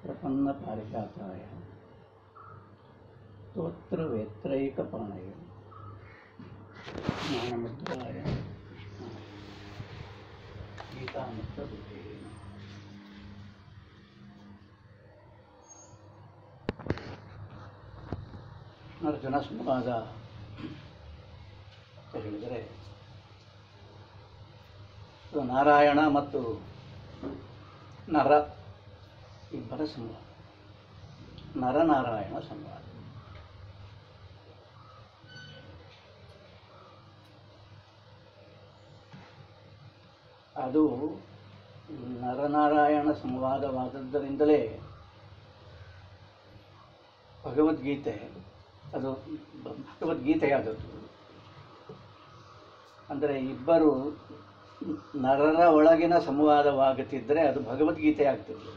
ಪ್ರಪನ್ನ ಪಾರಿಜಾತಾಯ ಸ್ತೋತ್ರವೇತ್ರೈಕಪಾಣಯ ಜ್ಞಾನಮುದ್ರಾಯ ಗೀತಾಮೃತಬುದ್ಧೇ ಅರ್ಜುನ ಸಂವಾದ ಅಂತ ಹೇಳಿದರೆ ಇದು ನಾರಾಯಣ ಮತ್ತು ನರ ಇಬ್ಬರ ಸಂವಾದ ನರನಾರಾಯಣ ಸಂವಾದ ಅದು ನರನಾರಾಯಣ ಸಂವಾದವಾದದ್ದರಿಂದಲೇ ಭಗವದ್ಗೀತೆ ಅದು ಭಗವದ್ಗೀತೆಯಾದದ್ದು ಅಂದರೆ ಇಬ್ಬರು ನರರ ಒಳಗಿನ ಸಂವಾದವಾಗುತ್ತಿದ್ದರೆ ಅದು ಭಗವದ್ಗೀತೆ ಆಗ್ತಿದೆ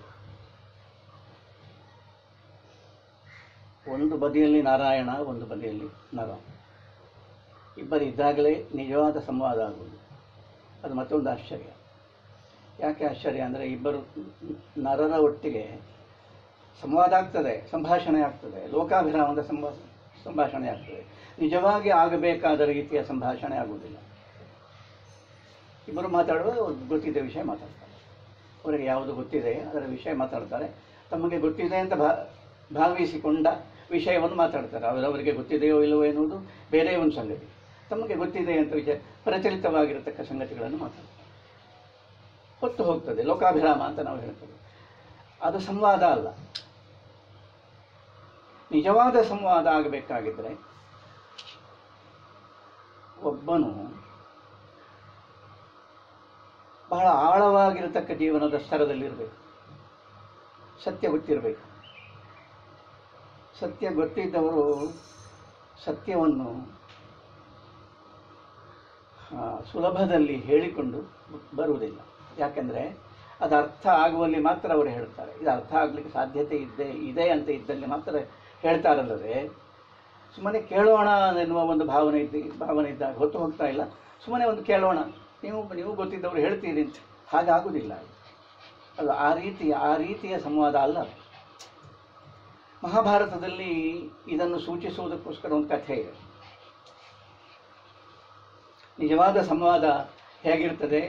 ಒಂದು ಬದಿಯಲ್ಲಿ ನಾರಾಯಣ ಒಂದು ಬದಿಯಲ್ಲಿ ನರ ಇಬ್ಬರು ಇದ್ದಾಗಲೇ ನಿಜವಾದ ಸಂವಾದ ಆಗುವುದು ಅದು ಮತ್ತೊಂದು ಆಶ್ಚರ್ಯ ಯಾಕೆ ಆಶ್ಚರ್ಯ ಅಂದರೆ ಇಬ್ಬರು ನರರ ಒಟ್ಟಿಗೆ ಸಂವಾದ ಆಗ್ತದೆ ಸಂಭಾಷಣೆ ಆಗ್ತದೆ ಲೋಕಾಭಿರಾಮದ ಸಂಭಾ ಸಂಭಾಷಣೆ ಆಗ್ತದೆ ನಿಜವಾಗಿ ಆಗಬೇಕಾದ ರೀತಿಯ ಸಂಭಾಷಣೆ ಆಗುವುದಿಲ್ಲ ಇಬ್ಬರು ಮಾತಾಡುವ ಗೊತ್ತಿದ್ದ ವಿಷಯ ಮಾತಾಡ್ತಾರೆ ಅವರಿಗೆ ಯಾವುದು ಗೊತ್ತಿದೆ ಅದರ ವಿಷಯ ಮಾತಾಡ್ತಾರೆ ತಮಗೆ ಗೊತ್ತಿದೆ ಅಂತ ಭಾ ಭಾವಿಸಿಕೊಂಡ ವಿಷಯವನ್ನು ಮಾತಾಡ್ತಾರೆ ಅವರವರಿಗೆ ಗೊತ್ತಿದೆಯೋ ಇಲ್ಲವೋ ಎನ್ನುವುದು ಬೇರೆ ಒಂದು ಸಂಗತಿ ತಮಗೆ ಗೊತ್ತಿದೆ ಅಂತ ವಿಷಯ ಪ್ರಚಲಿತವಾಗಿರತಕ್ಕ ಸಂಗತಿಗಳನ್ನು ಮಾತಾಡ್ತಾರೆ ಹೊತ್ತು ಹೋಗ್ತದೆ ಲೋಕಾಭಿರಾಮ ಅಂತ ನಾವು ಹೇಳ್ತೇವೆ ಅದು ಸಂವಾದ ಅಲ್ಲ ನಿಜವಾದ ಸಂವಾದ ಆಗಬೇಕಾಗಿದ್ದರೆ ಒಬ್ಬನು ಬಹಳ ಆಳವಾಗಿರತಕ್ಕ ಜೀವನದ ಸ್ತರದಲ್ಲಿರಬೇಕು ಸತ್ಯ ಗೊತ್ತಿರಬೇಕು ಸತ್ಯ ಗೊತ್ತಿದ್ದವರು ಸತ್ಯವನ್ನು ಆ, ಸುಲಭದಲ್ಲಿ ಹೇಳಿಕೊಂಡು ಬರುವುದಿಲ್ಲ ಯಾಕೆಂದರೆ ಅದು ಅರ್ಥ ಆಗುವಲ್ಲಿ ಮಾತ್ರ ಅವರು ಹೇಳ್ತಾರೆ ಇದು ಅರ್ಥ ಆಗಲಿಕ್ಕೆ ಸಾಧ್ಯತೆ ಇದೆ ಇದೆ ಅಂತ ಇದ್ದಲ್ಲಿ ಮಾತ್ರ ಹೇಳ್ತಾರಲ್ಲದೆ ಸುಮ್ಮನೆ ಕೇಳೋಣ ಎನ್ನುವ ಒಂದು ಭಾವನೆ ಇದ್ದು ಭಾವನೆ ಇದ್ದಾಗ ಹೊತ್ತು ಹೋಗ್ತಾ ಇಲ್ಲ ಸುಮ್ಮನೆ ಒಂದು ಕೇಳೋಣ ನೀವು ನೀವು ಗೊತ್ತಿದ್ದವರು ಹೇಳ್ತೀರಿ ಅಂತ ಹಾಗಾಗುವುದಿಲ್ಲ ಅದು ಆ ರೀತಿಯ ಆ ರೀತಿಯ ಸಂವಾದ ಅಲ್ಲ ಅದು. ಮಹಾಭಾರತದಲ್ಲಿ ಇದನ್ನು ಸೂಚಿಸುವುದಕ್ಕೋಸ್ಕರ ಒಂದು ಕಥೆ ಇದೆ ನಿಜವಾದ ಸಂವಾದ ಹೇಗಿರ್ತದೆ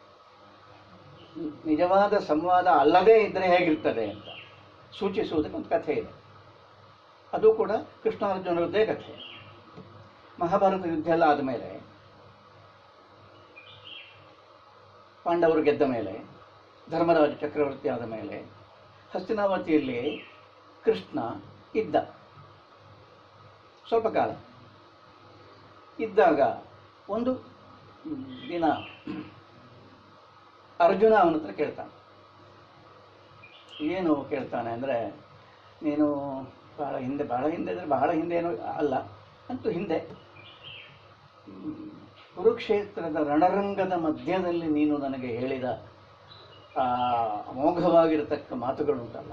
ನಿಜವಾದ ಸಂವಾದ ಅಲ್ಲದೇ ಇದ್ದರೆ ಹೇಗಿರ್ತದೆ ಅಂತ ಸೂಚಿಸುವುದಕ್ಕೆ ಒಂದು ಕಥೆ ಇದೆ ಅದು ಕೂಡ ಕೃಷ್ಣಾರ್ಜುನರದ್ದೇ ಕಥೆ ಮಹಾಭಾರತ ಯುದ್ಧ ಎಲ್ಲ ಆದಮೇಲೆ ಪಾಂಡವರು ಗೆದ್ದ ಮೇಲೆ ಧರ್ಮರಾಜ ಚಕ್ರವರ್ತಿ ಆದ ಮೇಲೆ ಹಸ್ತಿನಾವತಿಯಲ್ಲಿ ಕೃಷ್ಣ ಇದ್ದ ಸ್ವಲ್ಪ ಕಾಲ ಇದ್ದಾಗ ಒಂದು ದಿನ ಅರ್ಜುನ ಅವನ ಹತ್ರ ಕೇಳ್ತಾನೆ ಏನು ಕೇಳ್ತಾನೆ ಅಂದರೆ ನೀನು ಭಾಳ ಹಿಂದೆ ಭಾಳ ಹಿಂದೆ ಅಂದರೆ ಬಹಳ ಹಿಂದೆ ಏನೋ ಅಲ್ಲ ಅಂತೂ ಹಿಂದೆ ಹ್ಮ್, ಕುರುಕ್ಷೇತ್ರದ ರಣರಂಗದ ಮಧ್ಯದಲ್ಲಿ ನೀನು ನನಗೆ ಹೇಳಿದ ಆ ಅಮೋಘವಾಗಿರತಕ್ಕ ಮಾತುಗಳುಂಟಲ್ಲ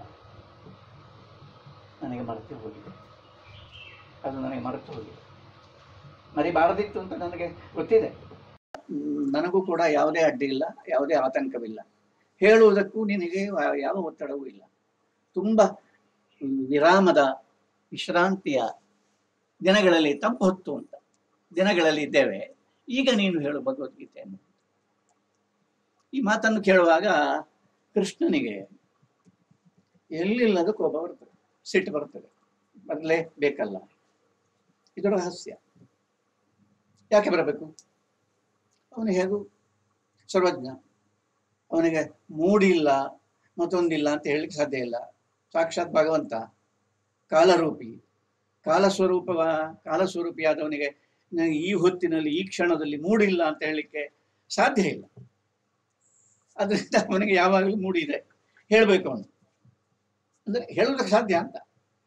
ನನಗೆ ಮರೆತು ಹೋಗಿದೆ ಅದು ನನಗೆ ಮರೆತು ಹೋಗಿದೆ ಮರಿಬಾರದಿತ್ತು ಅಂತ ನನಗೆ ಗೊತ್ತಿದೆ ಹ್ಮ್, ನನಗೂ ಕೂಡ ಯಾವುದೇ ಅಡ್ಡಿ ಇಲ್ಲ ಯಾವುದೇ ಆತಂಕವಿಲ್ಲ ಹೇಳುವುದಕ್ಕೂ ನಿನಗೆ ವ- ಯಾವ ಒತ್ತಡವೂ ಇಲ್ಲ ತುಂಬ ಹ್ಮ್, ವಿರಾಮದ ವಿಶ್ರಾಂತಿಯ ದಿನಗಳಲ್ಲಿ ತಂಪು ಹೊತ್ತು ಅಂತ ದಿನಗಳಲ್ಲಿ ಇದ್ದೇವೆ ಈಗ ನೀನು ಹೇಳು ಭಗವದ್ಗೀತೆಯನ್ನು ಈ ಮಾತನ್ನು ಕೇಳುವಾಗ ಕೃಷ್ಣನಿಗೆ ಎಲ್ಲಿಲ್ಲದ ಕೋಪ ಬರ್ತದೆ ಸಿಟ್ಟು ಬರ್ತದೆ ಬರಲೇ ಬೇಕಲ್ಲ ಇದು ರಹಸ್ಯ ಯಾಕೆ ಬರಬೇಕು ಅವನು ಹೇಗೂ ಸರ್ವಜ್ಞ ಅವನಿಗೆ ಮೂಡಿಲ್ಲ ಮತ್ತೊಂದಿಲ್ಲ ಅಂತ ಹೇಳಲಿಕ್ಕೆ ಸಾಧ್ಯ ಇಲ್ಲ ಸಾಕ್ಷಾತ್ ಭಗವಂತ ಕಾಲರೂಪಿ ಕಾಲಸ್ವರೂಪವ ಕಾಲಸ್ವರೂಪಿಯಾದವನಿಗೆ ನನಗೆ ಈ ಹೊತ್ತಿನಲ್ಲಿ ಈ ಕ್ಷಣದಲ್ಲಿ ಮೂಡಿಲ್ಲ ಅಂತ ಹೇಳಲಿಕ್ಕೆ ಸಾಧ್ಯ ಇಲ್ಲ ಅದರಿಂದ ಅವನಿಗೆ ಯಾವಾಗಲೂ ಮೂಡಿದೆ ಹೇಳಬೇಕು ಅವನು ಅಂದರೆ ಹೇಳೋದಕ್ಕೆ ಸಾಧ್ಯ ಅಂತ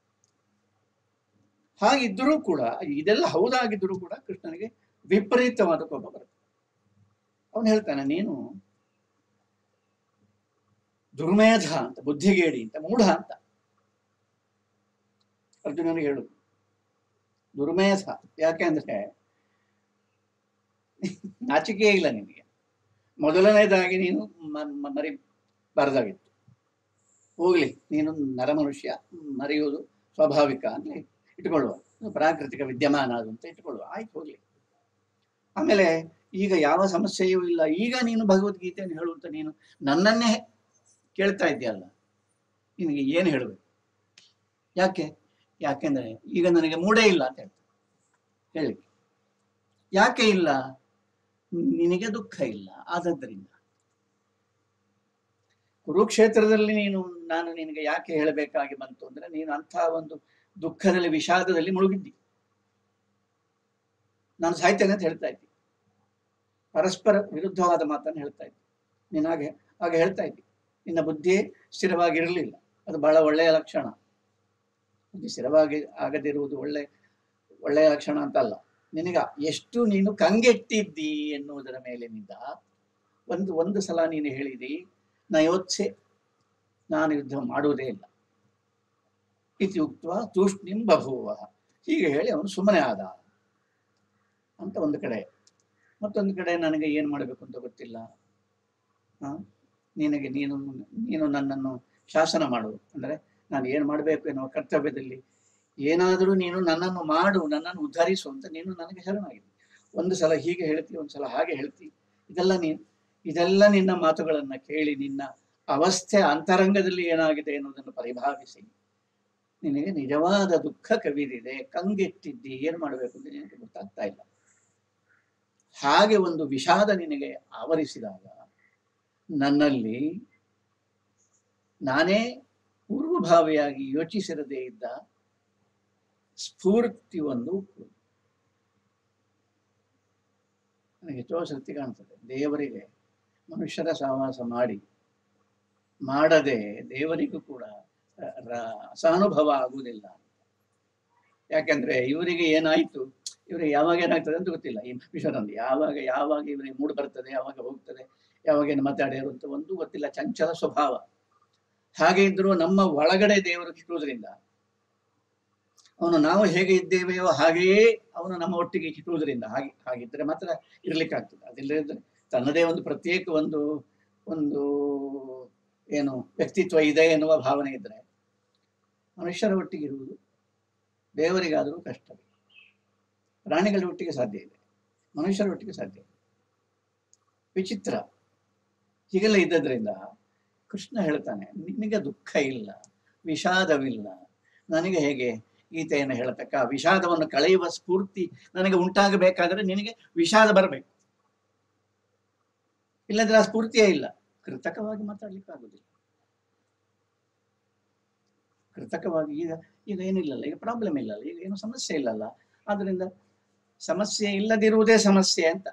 ಹಾಗಿದ್ದರೂ ಕೂಡ ಇದೆಲ್ಲ ಹೌದಾಗಿದ್ದರೂ ಕೂಡ ಕೃಷ್ಣನಿಗೆ ವಿಪರೀತವಾದ ಕೋಪ ಬರುತ್ತೆ ಅವನು ಹೇಳ್ತಾನೆ ನೀನು ದುರ್ಮೇಧ ಅಂತ ಬುದ್ಧಿಗೇಡಿ ಅಂತ ಮೂಢ ಅಂತ ಅರ್ಜುನನಿಗೆ ಹೇಳು ದುರ್ಮೇಧ ಯಾಕೆಂದ್ರೆ ನಾಚಿಕೆ ಇಲ್ಲ ನಿನಗೆ ಮೊದಲನೇದಾಗಿ ನೀನು ಮ- ಮ- ಮರಿ ಬಾರದಾಗಿತ್ತು ಹೋಗ್ಲಿ ನೀನು ನರಮನುಷ್ಯ ಮರೆಯುವುದು ಸ್ವಾಭಾವಿಕ ಅಂತ ಇಟ್ಕೊಳ್ಳುವ ಅದು ಪ್ರಾಕೃತಿಕ ವಿದ್ಯಮಾನ ಅದು ಅಂತ ಇಟ್ಕೊಳ್ಳುವ ಆಯ್ತು ಹೋಗ್ಲಿ ಆಮೇಲೆ ಈಗ ಯಾವ ಸಮಸ್ಯೆಯೂ ಇಲ್ಲ ಈಗ ನೀನು ಭಗವದ್ಗೀತೆಯನ್ನು ಹೇಳುವಂತ ನೀನು ನನ್ನನ್ನೇ ಕೇಳ್ತಾ ಇದೆಯಲ್ಲ ನಿನಗೆ ಏನು ಹೇಳಬೇಕು ಯಾಕೆ ಯಾಕೆಂದ್ರೆ ಈಗ ನನಗೆ ಮೂಡೇ ಇಲ್ಲ ಅಂತ ಹೇಳ್ತಾರೆ ಹೇಳಿ ಯಾಕೆ ಇಲ್ಲ ನಿನಗೆ ದುಃಖ ಇಲ್ಲ ಆದದ್ದರಿಂದ ಕುರುಕ್ಷೇತ್ರದಲ್ಲಿ ನೀನು ನಾನು ನಿನಗೆ ಯಾಕೆ ಹೇಳಬೇಕಾಗಿ ಬಂತು ಅಂದ್ರೆ ನೀನು ಅಂಥ ಒಂದು ದುಃಖದಲ್ಲಿ ವಿಷಾದದಲ್ಲಿ ಮುಳುಗಿದ್ದಿ ನಾನು ಸಾಯ್ತೇನೆ ಅಂತ ಹೇಳ್ತಾ ಇದ್ದಿ ಪರಸ್ಪರ ವಿರುದ್ಧವಾದ ಮಾತನ್ನು ಹೇಳ್ತಾ ಇದ್ದಿ ನೀನು ಹಾಗೆ ಹಾಗೆ ಹೇಳ್ತಾ ಇದ್ದಿ ನಿನ್ನ ಬುದ್ಧಿಯೇ ಸ್ಥಿರವಾಗಿರಲಿಲ್ಲ ಅದು ಬಹಳ ಒಳ್ಳೆಯ ಲಕ್ಷಣ ಬುದ್ಧಿ ಸ್ಥಿರವಾಗಿ ಆಗದಿರುವುದು ಒಳ್ಳೆ ಒಳ್ಳೆಯ ಲಕ್ಷಣ ಅಂತಲ್ಲ ನಿನಗ ಎಷ್ಟು ನೀನು ಕಂಗೆಟ್ಟಿದ್ದಿ ಎನ್ನುವುದರ ಮೇಲಿನಿಂದ ಒಂದು ಒಂದು ಸಲ ನೀನು ಹೇಳಿದಿ ನಯೋತ್ಸೆ ನಾನು ಯುದ್ಧ ಮಾಡುವುದೇ ಇಲ್ಲ ಇತ್ಯುಕ್ತ ತೂಷ್ಣಿಂ ಬಭೂವ ಹೀಗೆ ಹೇಳಿ ಅವನು ಸುಮ್ಮನೆ ಆದ ಅಂತ ಒಂದು ಕಡೆ ಮತ್ತೊಂದು ಕಡೆ ನನಗೆ ಏನು ಮಾಡಬೇಕು ಅಂತ ಗೊತ್ತಿಲ್ಲ ಆ, ನಿನಗೆ ನೀನು ನೀನು ನನ್ನನ್ನು ಶಾಸನ ಮಾಡು ಅಂದರೆ ನಾನು ಏನು ಮಾಡಬೇಕು ಎನ್ನುವ ಕರ್ತವ್ಯದಲ್ಲಿ ಏನಾದರೂ ನೀನು ನನ್ನನ್ನು ಮಾಡು ನನ್ನನ್ನು ಉದ್ಧರಿಸು ಅಂತ ನೀನು ನನಗೆ ಶರಣಾಗಿದೆ ಒಂದು ಸಲ ಹೀಗೆ ಹೇಳ್ತಿ ಒಂದು ಸಲ ಹಾಗೆ ಹೇಳ್ತಿ ಇದೆಲ್ಲ ನೀನು ಇದೆಲ್ಲ ನಿನ್ನ ಮಾತುಗಳನ್ನು ಕೇಳಿ ನಿನ್ನ ಅವಸ್ಥೆ ಅಂತರಂಗದಲ್ಲಿ ಏನಾಗಿದೆ ಎನ್ನುವುದನ್ನು ಪರಿಭಾವಿಸಿ ನಿನಗೆ ನಿಜವಾದ ದುಃಖ ಕವಿದಿದೆ ಕಂಗೆಟ್ಟಿದ್ದಿ ಏನು ಮಾಡಬೇಕು ಅಂತ ನಿನಗೆ ಗೊತ್ತಾಗ್ತಾ ಇಲ್ಲ ಹಾಗೆ ಒಂದು ವಿಷಾದ ನಿನಗೆ ಆವರಿಸಿದಾಗ ನನ್ನಲ್ಲಿ ನಾನೇ ಪೂರ್ವಭಾವಿಯಾಗಿ ಯೋಚಿಸಿರದೇ ಇದ್ದ ಸ್ಫೂರ್ತಿ ಒಂದು ನನಗೆ ಎಷ್ಟೋ ಸರ್ತಿ ಕಾಣ್ತದೆ ದೇವರಿಗೆ ಮನುಷ್ಯರ ಸಹವಾಸ ಮಾಡಿ ಮಾಡದೆ ದೇವರಿಗೂ ಕೂಡ ರ- ರ- ಅಸಾನುಭವ ಆಗುವುದಿಲ್ಲ ಯಾಕೆಂದ್ರೆ ಇವರಿಗೆ ಏನಾಯ್ತು ಇವರಿಗೆ ಯಾವಾಗ ಏನಾಗ್ತದೆ ಅಂತ ಗೊತ್ತಿಲ್ಲ ಈ ವಿಶ್ವನಲ್ಲಿ ಯಾವಾಗ ಯಾವಾಗ ಇವರಿಗೆ ಮೂಡ್ ಬರ್ತದೆ ಯಾವಾಗ ಹೋಗ್ತದೆ ಯಾವಾಗ ಏನು ಮಾತಾಡ್ಯಾರು ಅಂತ ಒಂದು ಗೊತ್ತಿಲ್ಲ ಚಂಚಲ ಸ್ವಭಾವ ಹಾಗೆ ಇದ್ರೂ ನಮ್ಮ ಒಳಗಡೆ ದೇವರು ಕಿಟ್ಟುವುದರಿಂದ ಅವನು ನಾವು ಹೇಗೆ ಇದ್ದೇವೆಯೋ ಹಾಗೆಯೇ ಅವನು ನಮ್ಮ ಒಟ್ಟಿಗೆ ಕಿಟ್ಟುವುದರಿಂದ ಹಾಗೆ ಹಾಗಿದ್ರೆ ಮಾತ್ರ ಇರ್ಲಿಕ್ಕಾಗ್ತದೆ ಅದಿಲ್ಲದ್ರೆ ತನ್ನದೇ ಒಂದು ಪ್ರತ್ಯೇಕ ಒಂದು ಒಂದು ಏನು ವ್ಯಕ್ತಿತ್ವ ಇದೆ ಎನ್ನುವ ಭಾವನೆ ಇದ್ರೆ ಮನುಷ್ಯರ ಒಟ್ಟಿಗೆ ಇರುವುದು ದೇವರಿಗಾದರೂ ಕಷ್ಟವೇ ಪ್ರಾಣಿಗಳ ಒಟ್ಟಿಗೆ ಸಾಧ್ಯ ಇದೆ ಮನುಷ್ಯರ ಒಟ್ಟಿಗೆ ಸಾಧ್ಯ ಇದೆ ವಿಚಿತ್ರ ಹೀಗೆಲ್ಲ ಇದ್ದದ್ರಿಂದ ಕೃಷ್ಣ ಹೇಳ್ತಾನೆ ನಿನಗೆ ದುಃಖ ಇಲ್ಲ ವಿಷಾದವಿಲ್ಲ ನನಗೆ ಹೇಗೆ ಗೀತೆಯನ್ನು ಹೇಳತಕ್ಕ ಆ ವಿಷಾದವನ್ನು ಕಳೆಯುವ ಸ್ಫೂರ್ತಿ ನನಗೆ ಉಂಟಾಗಬೇಕಾದ್ರೆ ನಿನಗೆ ವಿಷಾದ ಬರಬೇಕು ಇಲ್ಲದ್ರೆ ಆ ಸ್ಫೂರ್ತಿಯೇ ಇಲ್ಲ ಕೃತಕವಾಗಿ ಮಾತಾಡ್ಲಿಕ್ಕೆ ಆಗುದಿಲ್ಲ ಕೃತಕವಾಗಿ ಈಗ ಈಗ ಏನಿಲ್ಲಲ್ಲ ಈಗ ಪ್ರಾಬ್ಲಮ್ ಇಲ್ಲಲ್ಲ ಈಗ ಏನು ಸಮಸ್ಯೆ ಇಲ್ಲಲ್ಲ ಆದ್ರಿಂದ ಸಮಸ್ಯೆ ಇಲ್ಲದಿರುವುದೇ ಸಮಸ್ಯೆ ಅಂತ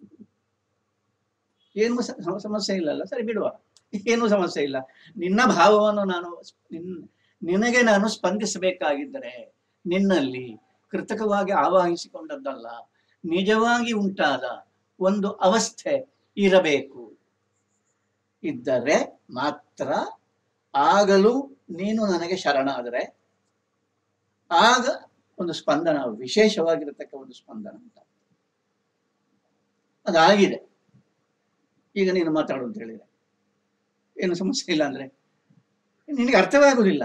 ಏನು ಸ- ಸಮ- ಸಮಸ್ಯೆ ಇಲ್ಲಲ್ಲ ಸರಿ ಬಿಡುವ ಏನೂ ಸಮಸ್ಯೆ ಇಲ್ಲ ನಿನ್ನ ಭಾವವನ್ನು ನಾನು ನಿನ್ ನಿನಗೆ ನಾನು ಸ್ಪಂದಿಸಬೇಕಾಗಿದ್ದರೆ ನಿನ್ನಲ್ಲಿ ಕೃತಕವಾಗಿ ಆವಾಹಿಸಿಕೊಂಡದ್ದಲ್ಲ ನಿಜವಾಗಿ ಉಂಟಾದ ಒಂದು ಅವಸ್ಥೆ ಇರಬೇಕು ಇದ್ದರೆ ಮಾತ್ರ ಆಗಲು ನೀನು ನನಗೆ ಶರಣಾದರೆ ಆಗ ಒಂದು ಸ್ಪಂದನ ವಿಶೇಷವಾಗಿರತಕ್ಕ ಒಂದು ಸ್ಪಂದನ ಅಂತ ಅದಾಗಿದೆ ಈಗ ನೀನು ಮಾತಾಡು ಅಂತ ಹೇಳಿದ್ರೆ ಏನು ಸಮಸ್ಯೆ ಇಲ್ಲ ಅಂದ್ರೆ ನಿನಗೆ ಅರ್ಥವೇ ಆಗುದಿಲ್ಲ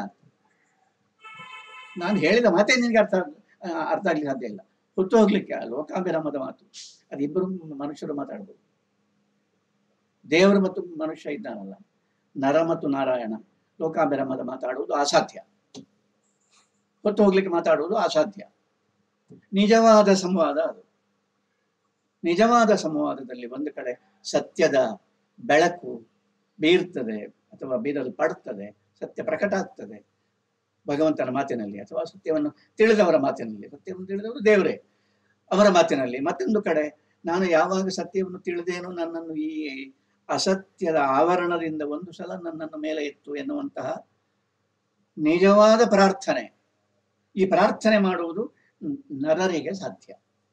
ನಾನು ಹೇಳಿದ ಮಾತೇ ನಿನಗೆ ಅರ್ಥ ಆಗ್- ಆ, ಅರ್ಥ ಆಗ್ಲಿಕ್ಕೆ ಸಾಧ್ಯ ಇಲ್ಲ ಹೊತ್ತು ಹೋಗ್ಲಿಕ್ಕೆ ಆ ಲೋಕಾಭಿರಾಮದ ಮಾತು ಅದಿಬ್ಬರು ಮನುಷ್ಯರು ಮಾತಾಡ್ಬೋದು ದೇವರು ಮತ್ತು ಮನುಷ್ಯ ಇದ್ದಾನಲ್ಲ ನರ ಮತ್ತು ನಾರಾಯಣ ಲೋಕಾಭಿರಾಮದ ಮಾತಾಡುವುದು ಅಸಾಧ್ಯ ಹೊತ್ತು ಹೋಗ್ಲಿಕ್ಕೆ ಮಾತಾಡುವುದು ಅಸಾಧ್ಯ ನಿಜವಾದ ಸಂವಾದ ಅದು ನಿಜವಾದ ಸಂವಾದದಲ್ಲಿ ಒಂದು ಕಡೆ ಸತ್ಯದ ಬೆಳಕು ಬೀರ್ತದೆ ಅಥವಾ ಬೀರಲು ಪಡ್ತದೆ ಸತ್ಯ ಪ್ರಕಟ ಆಗ್ತದೆ ಭಗವಂತನ ಮಾತಿನಲ್ಲಿ ಅಥವಾ ಸತ್ಯವನ್ನು ತಿಳಿದವರ ಮಾತಿನಲ್ಲಿ ಸತ್ಯವನ್ನು ತಿಳಿದವರು ದೇವರೇ ಅವರ ಮಾತಿನಲ್ಲಿ ಮತ್ತೊಂದು ಕಡೆ ನಾನು ಯಾವಾಗ ಸತ್ಯವನ್ನು ತಿಳಿದೇನೋ ನನ್ನನ್ನು ಈ ಅಸತ್ಯದ ಆವರಣದಿಂದ ಒಂದು ಸಲ ನನ್ನನ್ನು ಮೇಲೆ ಎತ್ತು ಎನ್ನುವಂತಹ ನಿಜವಾದ ಪ್ರಾರ್ಥನೆ ಈ ಪ್ರಾರ್ಥನೆ ಮಾಡುವುದು ನರರಿಗೆ ಸಾಧ್ಯ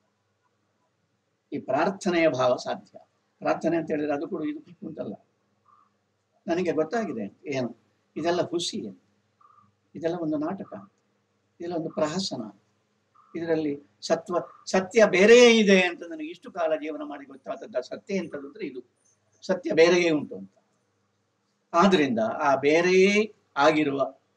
ಈ ಪ್ರಾರ್ಥನೆಯ ಭಾವ ಸಾಧ್ಯ ಪ್ರಾರ್ಥನೆ ಅಂತ ಹೇಳಿದ್ರೆ ಅದು ಕೂಡ ಇದು ಬೇಕು ಅಂತಲ್ಲ ನನಗೆ ಗೊತ್ತಾಗಿದೆ ಏನು ಇದೆಲ್ಲ ಹುಸಿ ಅಂತ ಇದೆಲ್ಲ ಒಂದು ನಾಟಕ ಇದೆಲ್ಲ ಒಂದು ಪ್ರಹಸನ ಇದರಲ್ಲಿ ಸತ್ವ ಸತ್ಯ ಬೇರೆಯೇ ಇದೆ ಅಂತ ನನಗೆ ಇಷ್ಟು ಕಾಲ ಜೀವನ ಮಾಡಿ ಗೊತ್ತಾದದ್ದ ಸತ್ಯ ಎಂತದಂದ್ರೆ ಇದು ಸತ್ಯ ಬೇರೆಯೇ ಉಂಟು ಅಂತ ಆದ್ರಿಂದ ಆ ಬೇರೆಯೇ ಆಗಿರುವ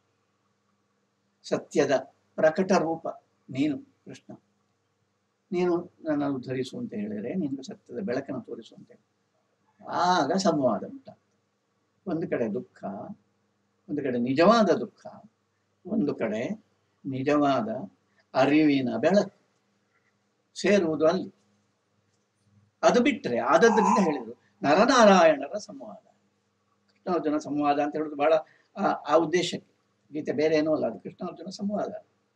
ಸತ್ಯದ ಪ್ರಕಟ ರೂಪ ನೀನು ಕೃಷ್ಣ ನೀನು ನನ್ನ ಉದ್ಧರಿಸು ಅಂತ ಹೇಳಿದರೆ ನಿನಗೆ ಸತ್ಯದ ಬೆಳಕನ್ನು ತೋರಿಸು ಅಂತ ಹೇಳಿ ಆಗ ಸಂವಾದ ಉಂಟ ಒಂದು ಕಡೆ ದುಃಖ ಒಂದು ಕಡೆ ನಿಜವಾದ ದುಃಖ ಒಂದು ಕಡೆ ನಿಜವಾದ ಅರಿವಿನ ಬೆಳಕು ಸೇರುವುದು ಅಲ್ಲಿ ಅದು ಬಿಟ್ಟರೆ ಆದದ್ರಿಂದ ಹೇಳಿದರು ನರನಾರಾಯಣರ ಸಂವಾದ ಕೃಷ್ಣಾರ್ಜುನ ಸಂವಾದ ಅಂತ ಹೇಳುದು ಬಹಳ ಆ- ಆ ಉದ್ದೇಶಕ್ಕೆ ಗೀತೆ ಬೇರೆ ಏನೂ ಅಲ್ಲ ಅದು ಕೃಷ್ಣಾರ್ಜುನ ಸಂವಾದ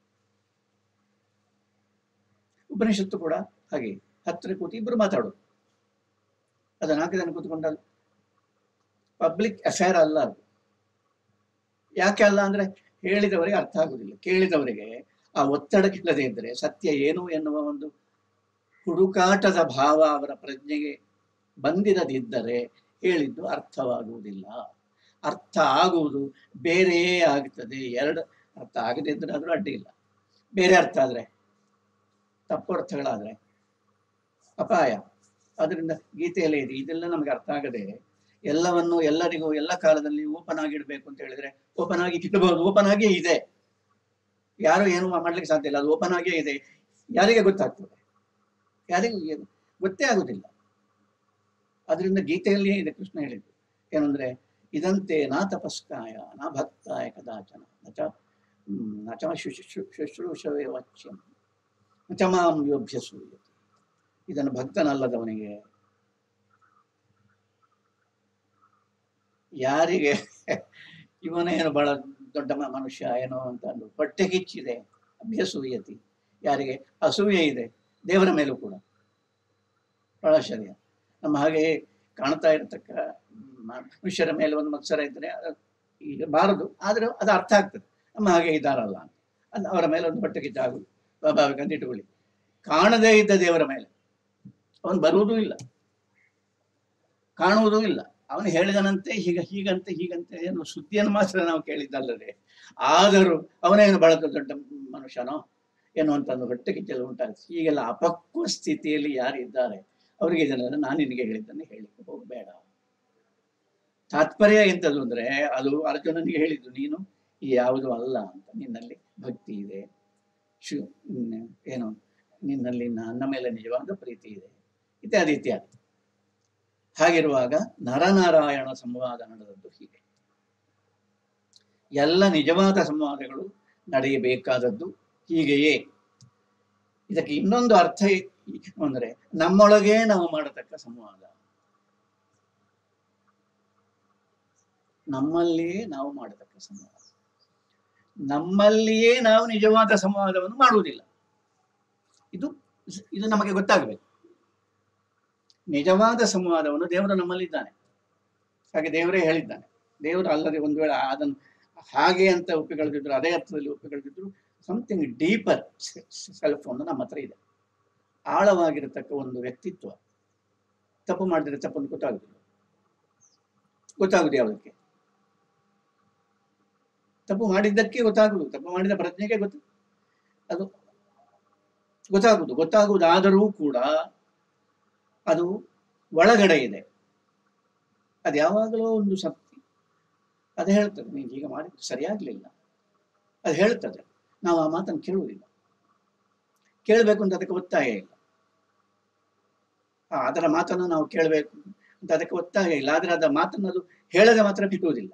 ಉಪನಿಷತ್ತು ಕೂಡ ಹಾಗೆ ಹತ್ತಿರ ಕೂತು ಇಬ್ರು ಮಾತಾಡೋದು ಅದು ನಾಲ್ಕು ಜನ ಕೂತ್ಕೊಂಡಲ್ಲ ಪಬ್ಲಿಕ್ ಅಫೇರ್ ಅಲ್ಲ ಅದು ಯಾಕೆ ಅಲ್ಲ ಅಂದ್ರೆ ಹೇಳಿದವರಿಗೆ ಅರ್ಥ ಆಗುದಿಲ್ಲ ಕೇಳಿದವರಿಗೆ ಆ ಒತ್ತಡಕ್ಕಿಲ್ಲದೆ ಇದ್ದರೆ ಸತ್ಯ ಏನು ಎನ್ನುವ ಒಂದು ಹುಡುಕಾಟದ ಭಾವ ಅವರ ಪ್ರಜ್ಞೆಗೆ ಬಂದಿರದಿದ್ದರೆ ಹೇಳಿದ್ದು ಅರ್ಥವಾಗುವುದಿಲ್ಲ ಅರ್ಥ ಆಗುವುದು ಬೇರೆಯೇ ಆಗ್ತದೆ ಎರಡು ಅರ್ಥ ಆಗದೇ ಇದ್ರೆ ಆದ್ರೂ ಅಡ್ಡಿ ಇಲ್ಲ ಬೇರೆ ಅರ್ಥ ಆದ್ರೆ ತಪ್ಪು ಅರ್ಥಗಳಾದ್ರೆ ಅಪಾಯ ಅದರಿಂದ ಗೀತೆಯಲ್ಲೇ ಇದೆ ಇದೆಲ್ಲ ನಮಗೆ ಅರ್ಥ ಆಗದೆ ಎಲ್ಲವನ್ನು ಎಲ್ಲರಿಗೂ ಎಲ್ಲ ಕಾಲದಲ್ಲಿ ಓಪನ್ ಆಗಿಡ್ಬೇಕು ಅಂತ ಹೇಳಿದ್ರೆ ಓಪನ್ ಆಗಿ ಇಟ್ಬಹುದು ಓಪನ್ ಆಗಿಯೇ ಇದೆ ಯಾರು ಏನು ಮಾಡ್ಲಿಕ್ಕೆ ಸಾಧ್ಯ ಇಲ್ಲ ಅದು ಓಪನ್ ಆಗಿಯೇ ಇದೆ ಯಾರಿಗೆ ಗೊತ್ತಾಗ್ತದೆ ಯಾರಿಗೂ ಏನು ಗೊತ್ತೇ ಆಗುದಿಲ್ಲ ಅದರಿಂದ ಗೀತೆಯಲ್ಲಿಯೇ ಇದೆ ಕೃಷ್ಣ ಹೇಳಿದ್ದು ಏನಂದ್ರೆ ಇದಂತೆ ನಾ ತಪಸ್ಕಾಯ ನಾ ಭಕ್ತಾಯ ಕದಾಚನ ನಚ ಹ್ಮ್, ನಚ ಶುಶ್ರೂ ಶುಶ್ರೂಷವೇ ವಾಚ್ಯಂ ನಚ ಮಾಂ ಯೋಭ್ಯಸೂಯತೆ ಇದನ್ನು ಭಕ್ತನಲ್ಲದವನಿಗೆ ಯಾರಿಗೆ ಇವನೇನು ಬಹಳ ದೊಡ್ಡ ಮ- ಮನುಷ್ಯ ಏನೋ ಅಂತ ಅಂದು ಹೊಟ್ಟೆ ಕಿಚ್ಚಿದೆ ಅಭ್ಯಸೂಯತಿ ಯಾರಿಗೆ ಅಸೂಯೆ ಇದೆ ದೇವರ ಮೇಲೂ ಕೂಡ ಬಹಳ ಆಶ್ಚರ್ಯ ನಮ್ಮ ಹಾಗೆ ಕಾಣ್ತಾ ಇರತಕ್ಕ ಮ- ಮನುಷ್ಯರ ಮೇಲೆ ಒಂದು ಮತ್ಸರ ಇದ್ರೆ ಅದು ಈಗ ಬಾರದು ಆದ್ರೆ ಅದು ಅರ್ಥ ಆಗ್ತದೆ ನಮ್ಮ ಹಾಗೆ ಇದ್ದಾರಲ್ಲ ಅಂತ ಅದು ಅವರ ಮೇಲೆ ಒಂದು ಹೊಟ್ಟೆ ಕಿಚ್ಚಾಗುದು ಸ್ವಾಭಾವಿಕ ಅಂತ ಇಟ್ಟುಕೊಳ್ಳಿ ಕಾಣದೇ ಇದ್ದ ದೇವರ ಮೇಲೆ ಅವನು ಬರುವುದೂ ಇಲ್ಲ ಕಾಣುವುದೂ ಇಲ್ಲ ಅವನು ಹೇಳಿದನಂತೆ ಹೀಗ ಹೀಗಂತೆ ಹೀಗಂತೆ ಏನು ಸುದ್ದಿಯನ್ನು ಮಾತ್ರ ನಾವು ಕೇಳಿದ್ದಲ್ಲದೆ ಆದರೂ ಅವನೇನು ಬಹಳ ದೊಡ್ಡ ಮನುಷ್ಯನೋ ಎನ್ನುವಂತ ಒಂದು ಹೊಟ್ಟೆ ಕಿಚ್ಚಲು ಉಂಟಾಗ್ತದೆ ಹೀಗೆಲ್ಲ ಅಪಕ್ವ ಸ್ಥಿತಿಯಲ್ಲಿ ಯಾರಿದ್ದಾರೆ ಅವರಿಗೆ ಇದನ್ನೆಲ್ಲ ನಾನು ನಿನಗೆ ಹೇಳಿದ್ದನ್ನು ಹೇಳಿಕ್ಕೆ ಹೋಗಬೇಡ ತಾತ್ಪರ್ಯ ಎಂತದ್ದು ಅಂದ್ರೆ ಅದು ಅರ್ಜುನನಿಗೆ ಹೇಳಿದ್ದು ನೀನು ಯಾವುದು ಅಲ್ಲ ಅಂತ ನಿನ್ನಲ್ಲಿ ಭಕ್ತಿ ಇದೆ ಶು ಹ್ಮ್, ಏನು ನಿನ್ನಲ್ಲಿ ನನ್ನ ಮೇಲೆ ನಿಜವಾದ ಪ್ರೀತಿ ಇದೆ ಇತ್ಯಾದಿ ಇತ್ಯಾದಿ ಹಾಗಿರುವಾಗ ನರನಾರಾಯಣ ಸಂವಾದ ನಡೆದದ್ದು ಹೀಗೆ ಎಲ್ಲ ನಿಜವಾದ ಸಂವಾದಗಳು ನಡೆಯಬೇಕಾದದ್ದು ಹೀಗೆಯೇ ಇದಕ್ಕೆ ಇನ್ನೊಂದು ಅರ್ಥ ಏ- ಅಂದ್ರೆ ನಮ್ಮೊಳಗೇ ನಾವು ಮಾಡತಕ್ಕ ಸಂವಾದ ನಮ್ಮಲ್ಲಿಯೇ ನಾವು ಮಾಡತಕ್ಕ ಸಂವಾದ ನಮ್ಮಲ್ಲಿಯೇ ನಾವು ನಿಜವಾದ ಸಂವಾದವನ್ನು ಮಾಡುವುದಿಲ್ಲ ಇದು ಇದು ನಮಗೆ ಗೊತ್ತಾಗಬೇಕು ನಿಜವಾದ ಸಂವಾದವನ್ನು ದೇವರು ನಮ್ಮಲ್ಲಿದ್ದಾನೆ ಹಾಗೆ ದೇವರೇ ಹೇಳಿದ್ದಾನೆ ದೇವರು ಅಲ್ಲದೆ ಒಂದು ವೇಳೆ ಅದನ್ನು ಹಾಗೆ ಅಂತ ಒಪ್ಪಿಕೊಳ್ಳದಿದ್ರು ಅದೇ ಅರ್ಥದಲ್ಲಿ ಒಪ್ಪಿಕೊಳ್ಳದಿದ್ರು ಸಮಥಿಂಗ್ ಡೀಪರ್ ಸೆಲ್ಫ್ ಒಂದು ನಮ್ಮ ಹತ್ರ ಇದೆ ಆಳವಾಗಿರತಕ್ಕ ಒಂದು ವ್ಯಕ್ತಿತ್ವ ತಪ್ಪು ಮಾಡಿದ್ರೆ ತಪ್ಪನ್ನು ಗೊತ್ತಾಗುದಿಲ್ಲ ಗೊತ್ತಾಗುದು ಯಾವುದಕ್ಕೆ ತಪ್ಪು ಮಾಡಿದ್ದಕ್ಕೆ ಗೊತ್ತಾಗುದು ತಪ್ಪು ಮಾಡಿದ ಪ್ರಜ್ಞೆಗೆ ಗೊತ್ತು ಅದು ಗೊತ್ತಾಗುದು ಗೊತ್ತಾಗುವುದಾದರೂ ಕೂಡ ಅದು ಒಳಗಡೆ ಇದೆ ಅದು ಯಾವಾಗಲೂ ಒಂದು ಶಕ್ತಿ ಅದು ಹೇಳ್ತದೆ ನೀನು ಈಗ ಮಾಡಿದ್ದು ಸರಿಯಾಗ್ಲಿಲ್ಲ ಅದು ಹೇಳ್ತದೆ ನಾವು ಆ ಮಾತನ್ನು ಕೇಳುವುದಿಲ್ಲ ಕೇಳಬೇಕು ಅಂತ ಅದಕ್ಕೆ ಒತ್ತಾಯ ಇಲ್ಲ ಆ, ಅದರ ಮಾತನ್ನು ನಾವು ಕೇಳಬೇಕು ಅಂತ ಅದಕ್ಕೆ ಒತ್ತಾಯ ಇಲ್ಲ ಆದ್ರೆ ಅದರ ಮಾತನ್ನು ಅದು ಹೇಳದೆ ಮಾತ್ರ ಬಿಡುವುದಿಲ್ಲ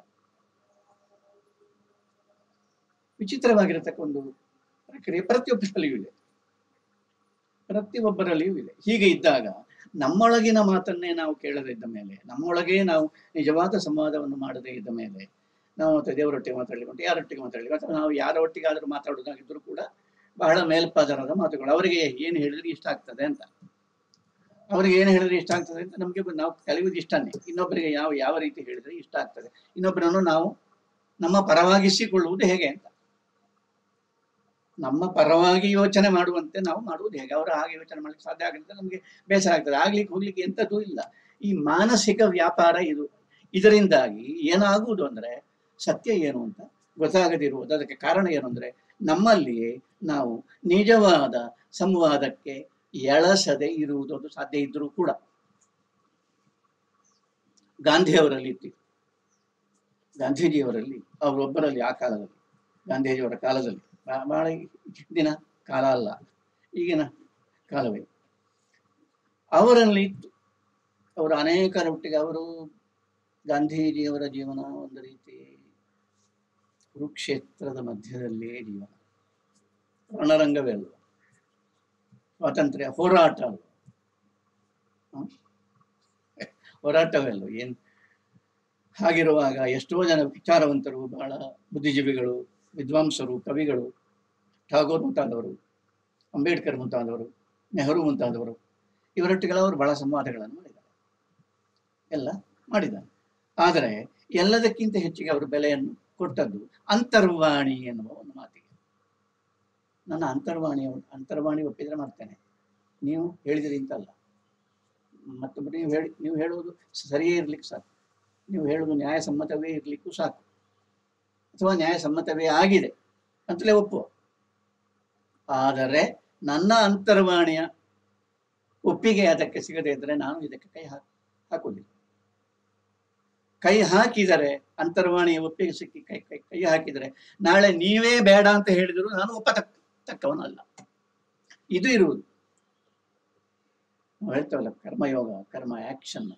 ವಿಚಿತ್ರವಾಗಿರತಕ್ಕ ಒಂದು ಪ್ರಕ್ರಿಯೆ ಪ್ರತಿಯೊಬ್ಬರಲ್ಲಿಯೂ ಇದೆ ಪ್ರತಿಯೊಬ್ಬರಲ್ಲಿಯೂ ಇದೆ ಹೀಗೆ ಇದ್ದಾಗ ನಮ್ಮೊಳಗಿನ ಮಾತನ್ನೇ ನಾವು ಕೇಳದೇ ಇದ್ದ ಮೇಲೆ ನಮ್ಮೊಳಗೇ ನಾವು ನಿಜವಾದ ಸಂವಾದವನ್ನು ಮಾಡದೇ ಇದ್ದ ಮೇಲೆ ನಾವು ಮತ್ತೆ ದೇವರೊಟ್ಟಿಗೆ ಮಾತಾಡಲಿಕ್ಕೆ ಯಾರೊಟ್ಟಿಗೆ ಮಾತಾಡಲಿಕ್ಕೆ ಅಥವಾ ನಾವು ಯಾರ ಒಟ್ಟಿಗಾದರೂ ಮಾತಾಡೋದಾಗಿದ್ದರೂ ಕೂಡ ಬಹಳ ಮೇಲ್ಪದರದ ಮಾತುಗಳು ಅವರಿಗೆ ಏನು ಹೇಳಿದ್ರೆ ಇಷ್ಟ ಆಗ್ತದೆ ಅಂತ ಅವರಿಗೆ ಏನು ಹೇಳಿದ್ರೆ ಇಷ್ಟ ಆಗ್ತದೆ ಅಂತ ನಮಗೆ ನಾವು ಕಲಿಯುವುದು ಇಷ್ಟನೇ ಇನ್ನೊಬ್ಬರಿಗೆ ಯಾವ ಯಾವ ರೀತಿ ಹೇಳಿದ್ರೆ ಇಷ್ಟ ಆಗ್ತದೆ ಇನ್ನೊಬ್ಬರನ್ನು ನಾವು ನಮ್ಮ ಪರವಾಗಿಸಿಕೊಳ್ಳುವುದು ಹೇಗೆ ಅಂತ ನಮ್ಮ ಪರವಾಗಿ ಯೋಚನೆ ಮಾಡುವಂತೆ ನಾವು ಮಾಡುವುದು ಹೇಗೆ ಅವರು ಹಾಗೆ ಯೋಚನೆ ಮಾಡಲಿಕ್ಕೆ ಸಾಧ್ಯ ಆಗುತ್ತೆ ನಮಗೆ ಬೇಸರ ಆಗ್ತದೆ ಆಗ್ಲಿಕ್ಕೆ ಹೋಗ್ಲಿಕ್ಕೆ ಎಂಥದ್ದು ಇಲ್ಲ ಈ ಮಾನಸಿಕ ವ್ಯಾಪಾರ ಇದು ಇದರಿಂದಾಗಿ ಏನಾಗುವುದು ಅಂದ್ರೆ ಸತ್ಯ ಏನು ಅಂತ ಗೊತ್ತಾಗದಿರುವುದು ಅದಕ್ಕೆ ಕಾರಣ ಏನು ಅಂದ್ರೆ ನಮ್ಮಲ್ಲಿಯೇ ನಾವು ನಿಜವಾದ ಸಂವಾದಕ್ಕೆ ಎಳಸದೆ ಇರುವುದು ಅದು ಸಾಧ್ಯ ಇದ್ರೂ ಕೂಡ ಗಾಂಧಿಯವರಲ್ಲಿ ಇತ್ತು ಗಾಂಧೀಜಿಯವರಲ್ಲಿ ಅವರೊಬ್ಬರಲ್ಲಿ ಆ ಕಾಲದಲ್ಲಿ ಗಾಂಧೀಜಿಯವರ ಕಾಲದಲ್ಲಿ ಬಾ- ಬಹಳ ಹಿಂದಿನ ಕಾಲ ಅಲ್ಲ ಈಗಿನ ಕಾಲವೇ ಅವರಲ್ಲಿ ಇತ್ತು ಅವರು ಅನೇಕರೊಟ್ಟಿಗೆ ಅವರು ಗಾಂಧೀಜಿಯವರ ಜೀವನ ಒಂದು ರೀತಿ ಕುರುಕ್ಷೇತ್ರದ ಮಧ್ಯದಲ್ಲೇ ಜೀವನ ರಣರಂಗವೇ ಅಲ್ವ ಸ್ವಾತಂತ್ರ್ಯ ಹೋರಾಟ ಅಲ್ವ ಹ? ಹೋರಾಟವೇ ಅಲ್ವ ಏನ್ ಹಾಗಿರುವಾಗ ಎಷ್ಟೋ ಜನ ವಿಚಾರವಂತರು ಬಹಳ ಬುದ್ಧಿಜೀವಿಗಳು ವಿದ್ವಾಂಸರು ಕವಿಗಳು ಠಾಗೋರ್ ಮುಂತಾದವರು ಅಂಬೇಡ್ಕರ್ ಮುಂತಾದವರು ನೆಹರು ಮುಂತಾದವರು ಇವರೊಟ್ಟಿಗೆಲ್ಲ ಅವರು ಬಹಳ ಸಂವಾದಗಳನ್ನು ಮಾಡಿದ್ದಾರೆ ಎಲ್ಲ ಮಾಡಿದ್ದಾರೆ ಆದರೆ ಎಲ್ಲದಕ್ಕಿಂತ ಹೆಚ್ಚಿಗೆ ಅವರು ಬೆಲೆಯನ್ನು ಕೊಟ್ಟದ್ದು ಅಂತರ್ವಾಣಿ ಎನ್ನುವ ಒಂದು ಮಾತಿಗೆ ನನ್ನ ಅಂತರ್ವಾಣಿ ಅಂತರ್ವಾಣಿ ಒಪ್ಪಿದ್ರೆ ಮಾಡ್ತೇನೆ ನೀವು ಹೇಳಿದಿರಿ ಅಂತಲ್ಲ ಮತ್ತೊಬ್ಬರು ನೀವು ಹೇಳಿ ನೀವು ಹೇಳುವುದು ಸರಿಯೇ ಇರ್ಲಿಕ್ಕೆ ಸಾಕು ನೀವು ಹೇಳುವುದು ನ್ಯಾಯಸಮ್ಮತವೇ ಇರ್ಲಿಕ್ಕೂ ಸಾಕು ಅಥವಾ ನ್ಯಾಯಸಮ್ಮತವೇ ಆಗಿದೆ ಅಂತಲೇ ಒಪ್ಪುವ ಆದರೆ ನನ್ನ ಅಂತರ್ವಾಣಿಯ ಒಪ್ಪಿಗೆ ಅದಕ್ಕೆ ಸಿಗದೇ ಇದ್ದರೆ ನಾನು ಇದಕ್ಕೆ ಕೈ ಹಾಕಿ ಹಾಕುವುದಿಲ್ಲ ಕೈ ಹಾಕಿದರೆ ಅಂತರ್ವಾಣಿಯ ಒಪ್ಪಿಗೆ ಸಿಕ್ಕಿ ಕೈ ಕೈ ಕೈ ಹಾಕಿದರೆ ನಾಳೆ ನೀವೇ ಬೇಡ ಅಂತ ಹೇಳಿದ್ರು ನಾನು ಒಪ್ಪತಕ್ಕ ತಕ್ಕವನಲ್ಲ ಇದು ಇರುವುದು ನಾವು ಹೇಳ್ತೇವಲ್ಲ ಕರ್ಮಯೋಗ ಕರ್ಮ ಆಕ್ಷನ್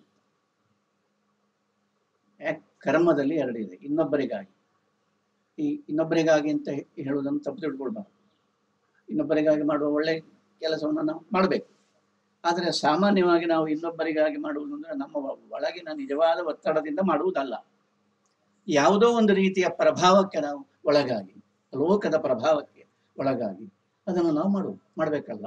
ಕರ್ಮದಲ್ಲಿ ಎರಡಿದೆ ಇನ್ನೊಬ್ಬರಿಗಾಗಿ ಈ ಇನ್ನೊಬ್ಬರಿಗಾಗಿ ಅಂತ ಹೇಳುವುದನ್ನು ತಪ್ಪು ತಿಳ್ಕೊಳ್ಬಾರ್ದು ಇನ್ನೊಬ್ಬರಿಗಾಗಿ ಮಾಡುವ ಒಳ್ಳೆ ಕೆಲಸವನ್ನು ನಾವು ಮಾಡಬೇಕು ಆದರೆ ಸಾಮಾನ್ಯವಾಗಿ ನಾವು ಇನ್ನೊಬ್ಬರಿಗಾಗಿ ಮಾಡುವುದು ಅಂದರೆ ನಮ್ಮ ಒ- ಒಳಗಿನ ನಿಜವಾದ ಒತ್ತಡದಿಂದ ಮಾಡುವುದಲ್ಲ ಯಾವುದೋ ಒಂದು ರೀತಿಯ ಪ್ರಭಾವಕ್ಕೆ ನಾವು ಒಳಗಾಗಿ ಲೋಕದ ಪ್ರಭಾವಕ್ಕೆ ಒಳಗಾಗಿ ಅದನ್ನು ನಾವು ಮಾಡು ಮಾಡಬೇಕಲ್ಲ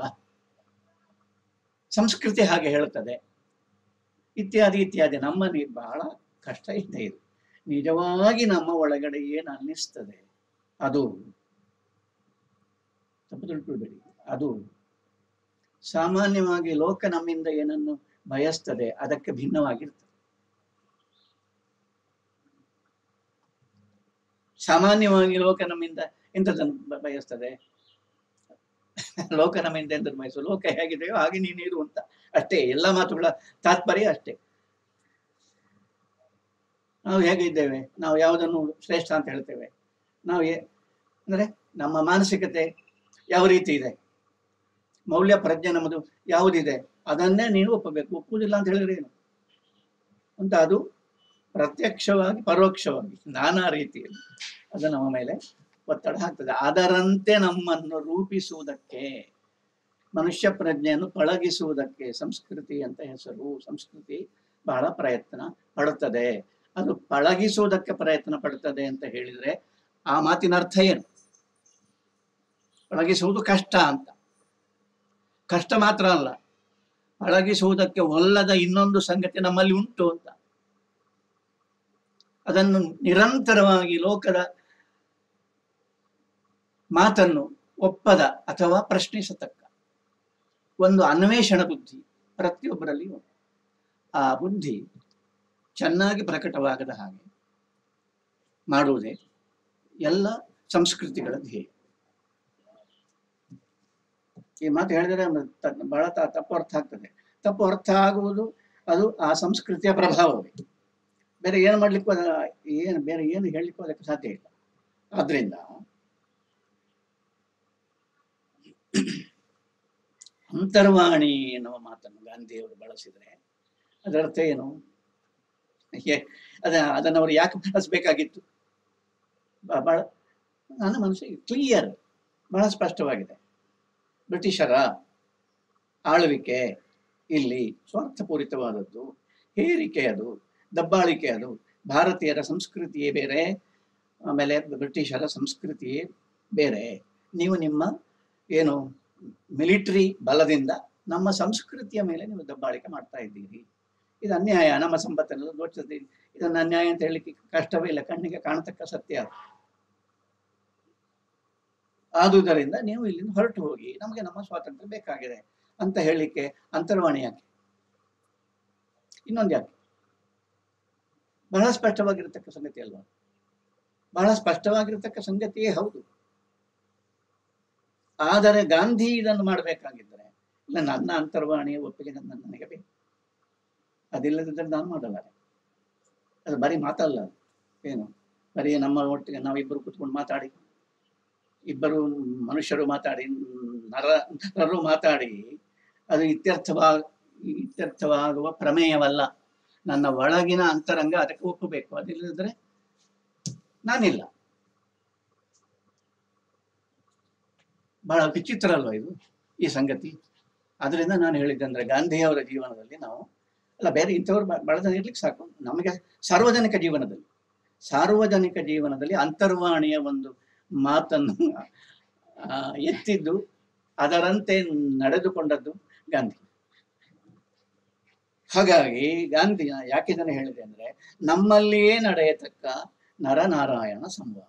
ಸಂಸ್ಕೃತಿ ಹಾಗೆ ಹೇಳುತ್ತದೆ ಇತ್ಯಾದಿ ಇತ್ಯಾದಿ ನಮ್ಮಲ್ಲಿ ಬಹಳ ಕಷ್ಟ ಇದೆ ಇದು ನಿಜವಾಗಿ ನಮ್ಮ ಒಳಗಡೆ ಏನು ಅನ್ನಿಸ್ತದೆ ಅದು ತಪ್ಪು ತಿಳ್ಕೊಳ್ಬೇಡಿ ಅದು ಸಾಮಾನ್ಯವಾಗಿ ಲೋಕ ನಮ್ಮಿಂದ ಏನನ್ನು ಬಯಸ್ತದೆ ಅದಕ್ಕೆ ಭಿನ್ನವಾಗಿರ್ತದೆ ಸಾಮಾನ್ಯವಾಗಿ ಲೋಕ ನಮ್ಮಿಂದ ಎಂಥದನ್ನು ಬ- ಬಯಸ್ತದೆ ಲೋಕ ನಮ್ಮಿಂದ ಎಂಥದ್ದು ಬಯಸು ಲೋಕ ಹೇಗಿದೆಯೋ ಹಾಗೆ ನೀನಿರು ಅಂತ ಅಷ್ಟೇ ಎಲ್ಲ ಮಾತುಗಳ ತಾತ್ಪರ್ಯ ಅಷ್ಟೇ ನಾವು ಹೇಗಿದ್ದೇವೆ ನಾವು ಯಾವುದನ್ನು ಶ್ರೇಷ್ಠ ಅಂತ ಹೇಳ್ತೇವೆ ನಾವು ಏ ಅಂದರೆ ನಮ್ಮ ಮಾನಸಿಕತೆ ಯಾವ ರೀತಿ ಇದೆ ಮೌಲ್ಯ ಪ್ರಜ್ಞೆ ನಮ್ಮದು ಯಾವುದಿದೆ ಅದನ್ನೇ ನೀನು ಒಪ್ಪಬೇಕು ಒಪ್ಪುವುದಿಲ್ಲ ಅಂತ ಹೇಳಿದ್ರೆ ಏನು ಅಂತ ಅದು ಪ್ರತ್ಯಕ್ಷವಾಗಿ ಪರೋಕ್ಷವಾಗಿ ನಾನಾ ರೀತಿಯಲ್ಲಿ ಅದು ನಮ್ಮ ಮೇಲೆ ಒತ್ತಡ ಹಾಕ್ತದೆ ಅದರಂತೆ ನಮ್ಮನ್ನು ರೂಪಿಸುವುದಕ್ಕೆ ಮನುಷ್ಯ ಪ್ರಜ್ಞೆಯನ್ನು ಪಳಗಿಸುವುದಕ್ಕೆ ಸಂಸ್ಕೃತಿ ಅಂತ ಹೆಸರು ಸಂಸ್ಕೃತಿ ಬಹಳ ಪ್ರಯತ್ನ ಪಡುತ್ತದೆ ಅದು ಪಳಗಿಸುವುದಕ್ಕೆ ಪ್ರಯತ್ನ ಪಡುತ್ತದೆ ಅಂತ ಹೇಳಿದ್ರೆ ಆ ಮಾತಿನ ಅರ್ಥ ಏನು ಪಳಗಿಸುವುದು ಕಷ್ಟ ಅಂತ ಕಷ್ಟ ಮಾತ್ರ ಅಲ್ಲ ಪಳಗಿಸುವುದಕ್ಕೆ ಒಲ್ಲದ ಇನ್ನೊಂದು ಸಂಗತಿ ನಮ್ಮಲ್ಲಿ ಉಂಟು ಅಂತ ಅದನ್ನು ನಿರಂತರವಾಗಿ ಲೋಕದ ಮಾತನ್ನು ಒಪ್ಪದ ಅಥವಾ ಪ್ರಶ್ನಿಸತಕ್ಕ ಒಂದು ಅನ್ವೇಷಣ ಬುದ್ಧಿ ಪ್ರತಿಯೊಬ್ಬರಲ್ಲಿ ಉಂಟು ಆ ಬುದ್ಧಿ ಚೆನ್ನಾಗಿ ಪ್ರಕಟವಾಗದ ಹಾಗೆ ಮಾಡುವುದೇ ಎಲ್ಲ ಸಂಸ್ಕೃತಿಗಳ ಧ್ಯೇಯ ಈ ಮಾತು ಹೇಳಿದರೆ ತ- ಬಹಳ ತ- ತಪ್ಪು ಅರ್ಥ ಆಗ್ತದೆ ತಪ್ಪು ಅರ್ಥ ಆಗುವುದು ಅದು ಆ ಸಂಸ್ಕೃತಿಯ ಪ್ರಭಾವವೇ ಬೇರೆ ಏನು ಮಾಡ್ಲಿಕ್ಕೂ ಅದ ಏನು ಬೇರೆ ಏನು ಹೇಳಲಿಕ್ಕೂ ಅದಕ್ಕೆ ಸಾಧ್ಯ ಇಲ್ಲ ಆದ್ರಿಂದ ಅಂತರ್ವಾಣಿ ಎನ್ನುವ ಮಾತನ್ನು ಗಾಂಧಿಯವರು ಬಳಸಿದರೆ ಅದರರ್ಥ ಏನು ಏ- ಅದ ಅದನ್ನು ಅವರು ಯಾಕೆ ಬಳಸಬೇಕಾಗಿತ್ತು ಬ- ಬಹಳ ನನ್ನ ಮನಸ್ಸಿಗೆ ಕ್ಲಿಯರ್ ಬಹಳ ಸ್ಪಷ್ಟವಾಗಿದೆ ಬ್ರಿಟಿಷರ ಆಳ್ವಿಕೆ ಇಲ್ಲಿ ಸ್ವಾರ್ಥಪೂರಿತವಾದದ್ದು ಹೇರಿಕೆ ಅದು ದಬ್ಬಾಳಿಕೆ ಅದು ಭಾರತೀಯರ ಸಂಸ್ಕೃತಿಯೇ ಬೇರೆ ಆಮೇಲೆ ಬ್ರಿಟಿಷರ ಸಂಸ್ಕೃತಿಯೇ ಬೇರೆ ನೀವು ನಿಮ್ಮ ಏನು ಮಿಲಿಟರಿ ಬಲದಿಂದ ನಮ್ಮ ಸಂಸ್ಕೃತಿಯ ಮೇಲೆ ನೀವು ದಬ್ಬಾಳಿಕೆ ಮಾಡ್ತಾ ಇದ್ದೀರಿ ಇದು ಅನ್ಯಾಯ ನಮ್ಮ ಸಂಪತ್ತನ್ನೆಲ್ಲ ದೋಚದೆ ಇದನ್ನು ಅನ್ಯಾಯ ಅಂತ ಹೇಳಲಿಕ್ಕೆ ಕಷ್ಟವೇ ಇಲ್ಲ ಕಣ್ಣಿಗೆ ಕಾಣತಕ್ಕ ಸತ್ಯ ಅದು. ಆದುದರಿಂದ ನೀವು ಇಲ್ಲಿಂದ ಹೊರಟು ಹೋಗಿ ನಮಗೆ ನಮ್ಮ ಸ್ವಾತಂತ್ರ್ಯ ಬೇಕಾಗಿದೆ ಅಂತ ಹೇಳಲಿಕ್ಕೆ ಅಂತರ್ವಾಣಿ ಯಾಕೆ ಇನ್ನೊಂದು ಯಾಕೆ ಬಹಳ ಸ್ಪಷ್ಟವಾಗಿರತಕ್ಕ ಸಂಗತಿ ಅಲ್ವಾ ಬಹಳ ಸ್ಪಷ್ಟವಾಗಿರತಕ್ಕ ಸಂಗತಿಯೇ ಹೌದು ಆದರೆ ಗಾಂಧಿ ಇದನ್ನು ಮಾಡಬೇಕಾಗಿದ್ದರೆ ಇಲ್ಲ ನನ್ನ ಅಂತರ್ವಾಣಿಯ ಒಪ್ಪಿಗೆ ನನ್ನ ನನಗೆ ಬೇಕು ಅದಿಲ್ಲದಿದ್ದರೆ ನಾನು ಮಾಡಲಾರೆ ಅದು ಬರೀ ಮಾತಲ್ಲ ಅದು. ಏನು ಬರೀ ನಮ್ಮ ಒಟ್ಟಿಗೆ ನಾವಿಬ್ಬರು ಕೂತ್ಕೊಂಡು ಮಾತಾಡಿ ಇಬ್ಬರು ಮನುಷ್ಯರು ಮಾತಾಡಿ ನರ ನರರು ಮಾತಾಡಿ ಅದು ಇತ್ಯರ್ಥವಾ ಇತ್ಯರ್ಥವಾಗುವ ಪ್ರಮೇಯವಲ್ಲ ನನ್ನ ಒಳಗಿನ ಅಂತರಂಗ ಅದಕ್ಕೆ ಒಪ್ಪಬೇಕು ಅದಿಲ್ಲದ್ರೆ ನಾನಿಲ್ಲ ಬಹಳ ವಿಚಿತ್ರ ಅಲ್ವಾ ಇದು ಈ ಸಂಗತಿ ಅದರಿಂದ ನಾನು ಹೇಳಿದ್ದೆ ಅಂದ್ರೆ ಗಾಂಧಿಯವರ ಜೀವನದಲ್ಲಿ ನಾವು ಅಲ್ಲ ಬೇರೆ ಇಂಥವ್ರು ಬ- ಬಹಳ ಜನ ಇರ್ಲಿಕ್ಕೆ ಸಾಕು ನಮಗೆ ಸಾರ್ವಜನಿಕ ಜೀವನದಲ್ಲಿ ಸಾರ್ವಜನಿಕ ಜೀವನದಲ್ಲಿ ಅಂತರ್ವಾಣಿಯ ಒಂದು ಮಾತನ್ನು ಆ, ಎತ್ತಿದ್ದು ಅದರಂತೆ ನಡೆದುಕೊಂಡದ್ದು ಗಾಂಧಿ ಹಾಗಾಗಿ ಗಾಂಧಿ ಯಾಕೆ ಇದನ್ನು ಹೇಳಿದೆ ಅಂದ್ರೆ ನಮ್ಮಲ್ಲಿಯೇ ನಡೆಯತಕ್ಕ ನರನಾರಾಯಣ ಸಂವಾದ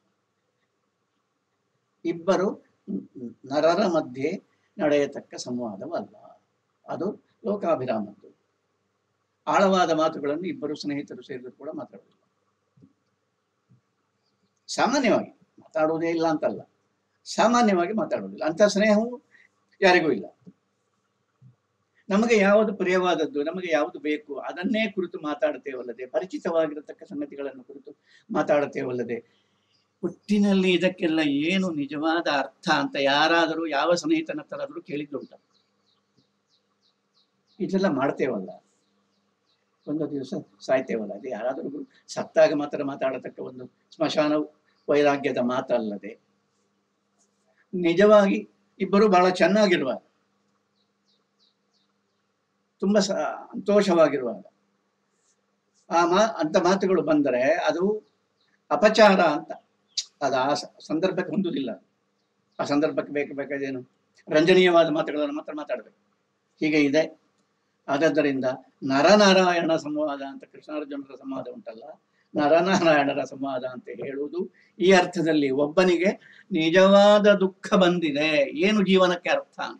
ಇಬ್ಬರು ನರರ ಮಧ್ಯೆ ನಡೆಯತಕ್ಕ ಸಂವಾದವಲ್ಲ ಅದು ಲೋಕಾಭಿರಾಮದ್ದು ಆಳವಾದ ಮಾತುಗಳನ್ನು ಇಬ್ಬರು ಸ್ನೇಹಿತರು ಸೇರಿದ್ರು ಕೂಡ ಮಾತಾಡುವುದಿಲ್ಲ ಸಾಮಾನ್ಯವಾಗಿ ಮಾತಾಡುವುದೇ ಇಲ್ಲ ಅಂತಲ್ಲ ಸಾಮಾನ್ಯವಾಗಿ ಮಾತಾಡುವುದಿಲ್ಲ ಅಂತ ಸ್ನೇಹವು ಯಾರಿಗೂ ಇಲ್ಲ ನಮಗೆ ಯಾವುದು ಪ್ರಿಯವಾದದ್ದು ನಮಗೆ ಯಾವುದು ಬೇಕು ಅದನ್ನೇ ಕುರಿತು ಮಾತಾಡುತ್ತೇವಲ್ಲದೆ ಪರಿಚಿತವಾಗಿರತಕ್ಕ ಸಂಗತಿಗಳನ್ನು ಕುರಿತು ಮಾತಾಡುತ್ತೇವಲ್ಲದೆ ಒಟ್ಟಿನಲ್ಲಿ ಇದಕ್ಕೆಲ್ಲ ಏನು ನಿಜವಾದ ಅರ್ಥ ಅಂತ ಯಾರಾದರೂ ಯಾವ ಸ್ನೇಹಿತನ ಹತ್ರ ಕೇಳಿದ್ದುಂಟ ಇದೆಲ್ಲ ಮಾಡ್ತೇವಲ್ಲ ಒಂದು ದಿವಸ ಸಾಯ್ತೇವಲ್ಲ ಅದು ಯಾರಾದರೂ ಸತ್ತಾಗ ಮಾತ್ರ ಮಾತಾಡತಕ್ಕ ಒಂದು ಸ್ಮಶಾನ ವೈರಾಗ್ಯದ ಮಾತಲ್ಲದೆ ನಿಜವಾಗಿ ಇಬ್ಬರು ಬಹಳ ಚೆನ್ನಾಗಿರುವಾಗ ತುಂಬಾ ಸ ಸಂತೋಷವಾಗಿರುವಾಗ ಆ ಮಾ ಅಂತ ಮಾತುಗಳು ಬಂದರೆ ಅದು ಅಪಚಾರ ಅಂತ ಅದು ಆ ಸ- ಸಂದರ್ಭಕ್ಕೆ ಹೊಂದುವುದಿಲ್ಲ ಆ ಸಂದರ್ಭಕ್ಕೆ ಬೇಕು ಬೇಕಾದೇನು ರಂಜನೀಯವಾದ ಮಾತುಗಳನ್ನು ಮಾತ್ರ ಮಾತಾಡಬೇಕು ಹೀಗೆ ಇದೆ ಆದದ್ದರಿಂದ ನರನಾರಾಯಣ ಸಂವಾದ ಅಂತ ಕೃಷ್ಣಾರ್ಜುನರ ಸಂವಾದ ಉಂಟಲ್ಲ ನರನಾರಾಯಣರ ಸಂವಾದ ಅಂತ ಹೇಳುವುದು ಈ ಅರ್ಥದಲ್ಲಿ ಒಬ್ಬನಿಗೆ ನಿಜವಾದ ದುಃಖ ಬಂದಿದೆ ಏನು ಜೀವನಕ್ಕೆ ಅರ್ಥ ಅಂತ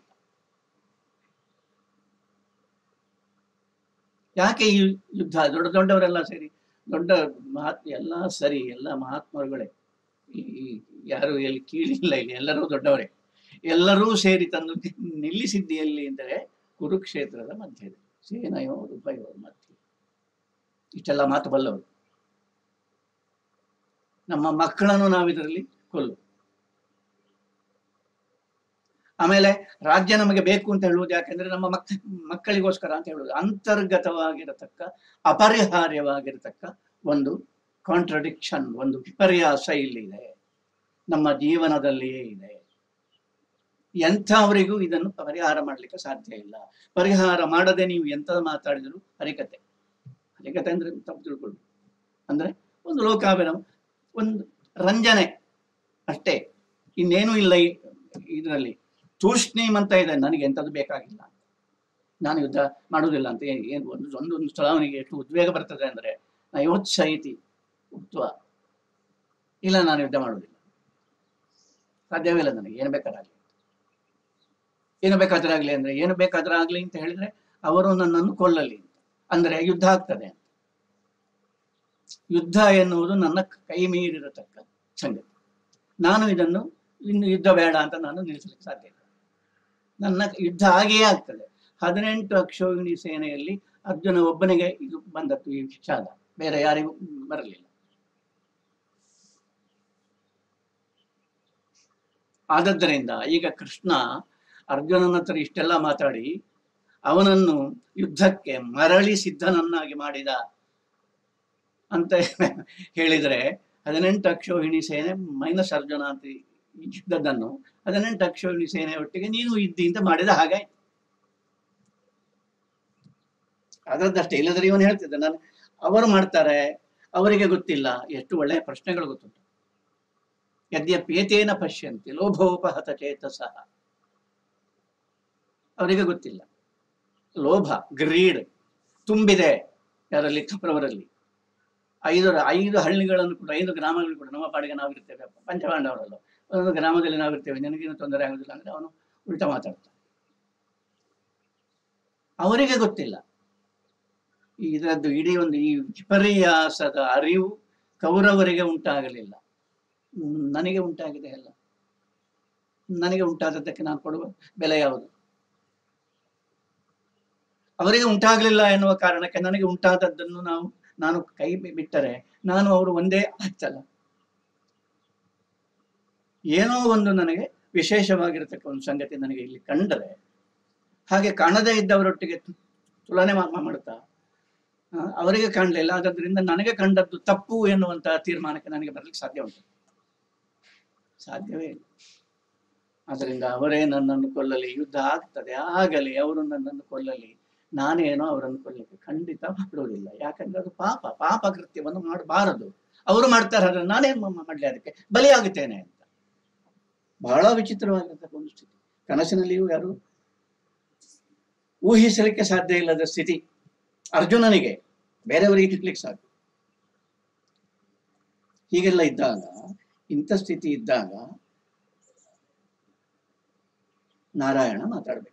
ಯಾಕೆ ಈ ಯುದ್ಧ ದೊಡ್ಡ ದೊಡ್ಡವರೆಲ್ಲ ಸೇರಿ ದೊಡ್ಡ ಮಹಾತ್ ಎಲ್ಲ ಸರಿ ಎಲ್ಲ ಮಹಾತ್ಮರುಗಳೇ ಈ ಈ- ಯಾರು ಎಲ್ಲಿ ಕೀಳಿಲ್ಲ ಇಲ್ಲಿ ಎಲ್ಲರೂ ದೊಡ್ಡವರೇ ಎಲ್ಲರೂ ಸೇರಿ ತಂದು ನಿಲ್ಲಿಸಿದ್ದೀಯಲ್ಲಿ ಅಂದರೆ ಕುರುಕ್ಷೇತ್ರದ ಮಧ್ಯೆ ಸೇನಯೋ ಉಭಯೋ ಮಧ್ಯೆ ಇಷ್ಟೆಲ್ಲ ಮಾತು ಬಲ್ಲವರು ನಮ್ಮ ಮಕ್ಕಳನ್ನು ನಾವಿದರಲ್ಲಿ ಕೊಲ್ಲು ಆಮೇಲೆ ರಾಜ್ಯ ನಮಗೆ ಬೇಕು ಅಂತ ಹೇಳುವುದು ಯಾಕೆಂದ್ರೆ ನಮ್ಮ ಮಕ್ ಮಕ್ಕಳಿಗೋಸ್ಕರ ಅಂತ ಹೇಳುವುದು ಅಂತರ್ಗತವಾಗಿರತಕ್ಕ ಅಪರಿಹಾರ್ಯವಾಗಿರತಕ್ಕ ಒಂದು ಕಾಂಟ್ರಡಿಕ್ಷನ್ ಒಂದು ವಿಪರ್ಯಾಸ ಇಲ್ಲಿದೆ ನಮ್ಮ ಜೀವನದಲ್ಲಿಯೇ ಇದೆ ಎಂಥವರಿಗೂ ಇದನ್ನು ಪರಿಹಾರ ಮಾಡಲಿಕ್ಕೆ ಸಾಧ್ಯ ಇಲ್ಲ ಪರಿಹಾರ ಮಾಡದೆ ನೀವು ಎಂತ ಮಾತಾಡಿದ್ರು ಹರಿಕತೆ ಹರಿಕತೆ ಅಂದ್ರೆ ತಪ್ಪು ತಿಳ್ಕೊಳ್ಳಿ ಅಂದ್ರೆ ಒಂದು ಲೋಕಾಭಿರಾಮ ಒಂದು ರಂಜನೆ ಅಷ್ಟೇ ಇನ್ನೇನು ಇಲ್ಲ ಇದರಲ್ಲಿ ತೂಷ್ಣೀಮ್ ಅಂತ ಇದೆ ನನಗೆ ಎಂಥದ್ದು ಬೇಕಾಗಿಲ್ಲ ನಾನು ಯುದ್ಧ ಮಾಡುವುದಿಲ್ಲ ಅಂತ ಏನ್ ಏನು ಒಂದು ಒಂದು ಒಂದು ಸಲ ಅವನಿಗೆ ಎಷ್ಟು ಉದ್ವೇಗ ಬರ್ತದೆ ಅಂದ್ರೆ ನಾ ಯೋತ್ಸಾಹಿತಿ ಉಕ್ತ್ವ ಇಲ್ಲ ನಾನು ಯುದ್ಧ ಮಾಡುವುದಿಲ್ಲ ಸಾಧ್ಯವಿಲ್ಲ ನನಗೆ ಏನು ಬೇಕಾದಾಗಲಿ ಏನು ಬೇಕಾದ್ರೆ ಆಗ್ಲಿ ಅಂದ್ರೆ ಏನು ಬೇಕಾದ್ರೆ ಆಗ್ಲಿ ಅಂತ ಹೇಳಿದ್ರೆ ಅವರು ನನ್ನನ್ನು ಕೊಲ್ಲಲಿ ಅಂತ ಅಂದ್ರೆ ಯುದ್ಧ ಆಗ್ತದೆ ಅಂತ ಯುದ್ಧ ಎನ್ನುವುದು ನನ್ನ ಕೈ ಮೀರಿರತಕ್ಕ ಸಂಗತಿ ನಾನು ಇದನ್ನು ಇನ್ನು ಯುದ್ಧ ಬೇಡ ಅಂತ ನಾನು ನಿಲ್ಲಿಸಲಿಕ್ಕೆ ಸಾಧ್ಯ ಇಲ್ಲ ನನ್ನ ಯುದ್ಧ ಆಗಿಯೇ ಆಗ್ತದೆ ಹದಿನೆಂಟು ಅಕ್ಷೋಹಿಣಿ ಸೇನೆಯಲ್ಲಿ ಅರ್ಜುನ ಒಬ್ಬನಿಗೆ ಇದು ಬಂದದ್ದು ಈ ವಿಷಾದ ಬೇರೆ ಯಾರಿಗೂ ಬರಲಿಲ್ಲ ಆದದ್ದರಿಂದ ಈಗ ಕೃಷ್ಣ ಅರ್ಜುನನ ಹತ್ರ ಇಷ್ಟೆಲ್ಲ ಮಾತಾಡಿ ಅವನನ್ನು ಯುದ್ಧಕ್ಕೆ ಮರಳಿ ಸಿದ್ಧನನ್ನಾಗಿ ಮಾಡಿದ ಅಂತ ಹೇಳಿದರೆ ಹದಿನೆಂಟು ಅಕ್ಷೋಹಿಣಿ ಸೇನೆ ಮೈನಸ್ ಅರ್ಜುನ ಅಂತ ಇದ್ದದ್ದನ್ನು ಹದಿನೆಂಟು ಅಕ್ಷೋಹಿಣಿ ಸೇನೆ ಒಟ್ಟಿಗೆ ನೀನು ಇದ್ದಿ ಅಂತ ಮಾಡಿದ ಹಾಗೆ ಅದರದ್ದಷ್ಟೇ ಇಲ್ಲದ್ರೆ ಇವನು ಹೇಳ್ತಿದ್ದ ನಾನು ಅವರು ಮಾಡ್ತಾರೆ ಅವರಿಗೆ ಗೊತ್ತಿಲ್ಲ ಎಷ್ಟು ಒಳ್ಳೆಯ ಪ್ರಶ್ನೆಗಳು ಗೊತ್ತುಂಟು ಯದ್ಯಪೇತೇನ ಪಶ್ಯಂತಿ ಲೋಭೋಪಹತ ಚೇತಸಃ ಅವರಿಗೆ ಗೊತ್ತಿಲ್ಲ ಲೋಭ ಗ್ರೀಡ್ ತುಂಬಿದೆ ಯಾರಲ್ಲಿ ಕಪ್ರವರಲ್ಲಿ ಐದು ಐದು ಹಳ್ಳಿಗಳನ್ನು ಕೂಡ ಐದು ಗ್ರಾಮಗಳು ಕೂಡ ನಮ್ಮ ಪಾಡಿಗೆ ನಾವು ಇರ್ತೇವೆ ಪಂಚಪಾಂಡವರಲ್ಲ ಒಂದೊಂದು ಗ್ರಾಮದಲ್ಲಿ ನಾವು ಇರ್ತೇವೆ ನಿನಗೇನು ತೊಂದರೆ ಆಗುದಿಲ್ಲ ಅಂದ್ರೆ ಅವನು ಉಲ್ಟ ಮಾತಾಡ್ತಾನೆ ಅವರಿಗೆ ಗೊತ್ತಿಲ್ಲ ಈ ಇದರದ್ದು ಇಡೀ ಒಂದು ಈ ವಿಪರ್ಯಾಸದ ಅರಿವು ಕೌರವರಿಗೆ ಉಂಟಾಗಲಿಲ್ಲ ಹ್ಮ್, ನನಗೆ ಉಂಟಾಗಿದೆ ಎಲ್ಲ ನನಗೆ ಉಂಟಾದದ್ದಕ್ಕೆ ನಾನು ಕೊಡುವ ಬೆಲೆ ಯಾವುದು ಅವರಿಗೆ ಉಂಟಾಗಲಿಲ್ಲ ಎನ್ನುವ ಕಾರಣಕ್ಕೆ ನನಗೆ ಉಂಟಾದದ್ದನ್ನು ನಾವು ನಾನು ಕೈ ಬಿ- ಬಿಟ್ಟರೆ ನಾನು ಅವರು ಒಂದೇ ಆಗ್ತಲ್ಲ ಏನೋ ಒಂದು ನನಗೆ ವಿಶೇಷವಾಗಿರತಕ್ಕ ಒಂದು ಸಂಗತಿ ನನಗೆ ಇಲ್ಲಿ ಕಂಡರೆ ಹಾಗೆ ಕಾಣದೇ ಇದ್ದವರೊಟ್ಟಿಗೆ ತು- ತುಲನೆ ಮಾ- ಮಾ- ಮಾಡುತ್ತಾ ಆ, ಅವರಿಗೆ ಕಾಣಲಿಲ್ಲ ಆದ್ರಿಂದ ನನಗೆ ಕಂಡದ್ದು ತಪ್ಪು ಎನ್ನುವಂತಹ ತೀರ್ಮಾನಕ್ಕೆ ನನಗೆ ಬರಲಿಕ್ಕೆ ಸಾಧ್ಯ ಉಂಟು ಸಾಧ್ಯವೇ ಇಲ್ಲ ಅದರಿಂದ ಅವರೇ ನನ್ನನ್ನು ಕೊಲ್ಲಲಿ ಯುದ್ಧ ಆಗ್ತದೆ ಆಗಲಿ ಅವರು ನನ್ನನ್ನು ಕೊಲ್ಲಲಿ ನಾನೇನೋ ಅವರನ್ನು ಕೊಲ್ಲಲಿಕ್ಕೆ ಖಂಡಿತ ಬಿಡುವುದಿಲ್ಲ ಯಾಕಂದ್ರೆ ಅದು ಪಾಪ ಪಾಪ ಕೃತ್ಯವನ್ನು ಮಾಡಬಾರದು ಅವರು ಮಾಡ್ತಾರೆ ಅದನ್ನು ನಾನೇನು ಮ- ಮಾಡ್ಲಿ ಅದಕ್ಕೆ ಬಲಿಯಾಗುತ್ತೇನೆ ಅಂತ ಬಹಳ ವಿಚಿತ್ರವಾಗಿರ್ತಕ್ಕ ಒಂದು ಸ್ಥಿತಿ ಕನಸಿನಲ್ಲಿಯೂ ಯಾರು ಊಹಿಸಲಿಕ್ಕೆ ಸಾಧ್ಯ ಇಲ್ಲದ ಸ್ಥಿತಿ ಅರ್ಜುನನಿಗೆ ಬೇರೆಯವರಿಗೆ ಇರ್ಲಿಕ್ಕೆ ಸಾಧ್ಯ ಹೀಗೆಲ್ಲ ಇದ್ದಾಗ ಇಂಥ ಸ್ಥಿತಿ ಇದ್ದಾಗ ನಾರಾಯಣ ಮಾತಾಡ್ಬೇಕು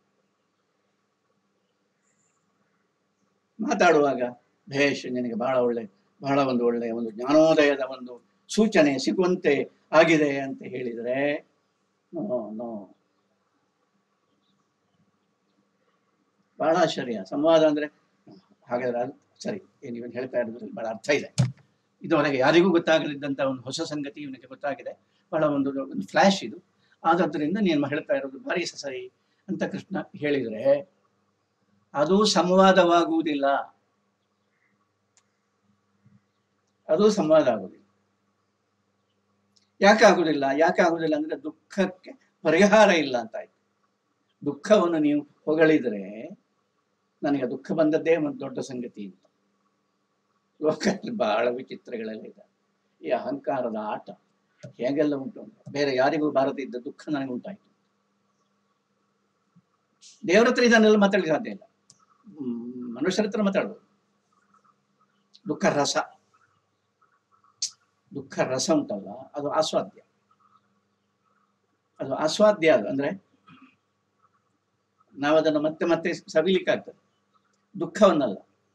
ಮಾತಾಡುವಾಗ ಭೇಷ್ ನಿನಗೆ ಬಹಳ ಒಳ್ಳೆ ಬಹಳ ಒಂದು ಒಳ್ಳೆಯ ಒಂದು ಜ್ಞಾನೋದಯದ ಒಂದು ಸೂಚನೆ ಸಿಗುವಂತೆ ಆಗಿದೆ ಅಂತ ಹೇಳಿದರೆ ನೋ ನೋ ಬಹಳ ಆಶ್ಚರ್ಯ ಸಂವಾದ ಅಂದ್ರೆ ಹಾಗಾದ್ರೆ ಅದು ಸರಿ ಏನು ಇವನು ಹೇಳ್ತಾ ಇರೋದ್ರಲ್ಲಿ ಬಹಳ ಅರ್ಥ ಇದೆ ಇದುವರೆಗೆ ಯಾರಿಗೂ ಗೊತ್ತಾಗಲಿದ್ದಂತ ಒಂದು ಹೊಸ ಸಂಗತಿ ಇವನಿಗೆ ಗೊತ್ತಾಗಿದೆ ಬಹಳ ಒಂದು ಒಂದು ಫ್ಲಾಶ್ ಇದು ಆದದ್ರಿಂದ ನೀನು ಹೇಳ್ತಾ ಇರೋದು ಭಾರಿ ಸರಿ ಅಂತ ಕೃಷ್ಣ ಹೇಳಿದ್ರೆ ಅದು ಸಂವಾದವಾಗುವುದಿಲ್ಲ ಅದು ಸಂವಾದ ಆಗುವುದಿಲ್ಲ ಯಾಕೆ ಆಗುದಿಲ್ಲ ಯಾಕೆ ಆಗುದಿಲ್ಲ ಅಂದ್ರೆ ದುಃಖಕ್ಕೆ ಪರಿಹಾರ ಇಲ್ಲ ಅಂತ ಆಯ್ತು ದುಃಖವನ್ನು ನೀವು ಹೊಗಳಿದ್ರೆ ನನಗೆ ದುಃಖ ಬಂದದ್ದೇ ಒಂದು ದೊಡ್ಡ ಸಂಗತಿ ಅಂತ ಲೋಕದಲ್ಲಿ ಬಹಳ ವಿಚಿತ್ರಗಳೆಲ್ಲ ಇದೆ ಈ ಅಹಂಕಾರದ ಆಟ ಹೇಗೆಲ್ಲ ಉಂಟು ಅಂತ. ಬೇರೆ ಯಾರಿಗೂ ಬಾರದೇ ಇದ್ದ ದುಃಖ ನನಗೆ ಉಂಟಾಯ್ತು ದೇವರ ಹತ್ರ ಇದನ್ನೆಲ್ಲ ಮಾತಾಡಲಿಕ್ಕೆ ಸಾಧ್ಯ ಇಲ್ಲ ಹ್ಮ್, ಮನುಷ್ಯರ ಹತ್ರ ಮಾತಾಡ್ಬೋದು ದುಃಖ ರಸ ದುಃಖ ರಸ ಉಂಟಲ್ಲ ಅದು ಆಸ್ವಾದ್ಯ ಅದು ಆಸ್ವಾದ್ಯ ಅದು ಅಂದ್ರೆ ನಾವು ಅದನ್ನು ಮತ್ತೆ ಮತ್ತೆ ಸವಿಲಿಕ್ಕಾಗ್ತದೆ ದುಃಖವನ್ನಲ್ಲ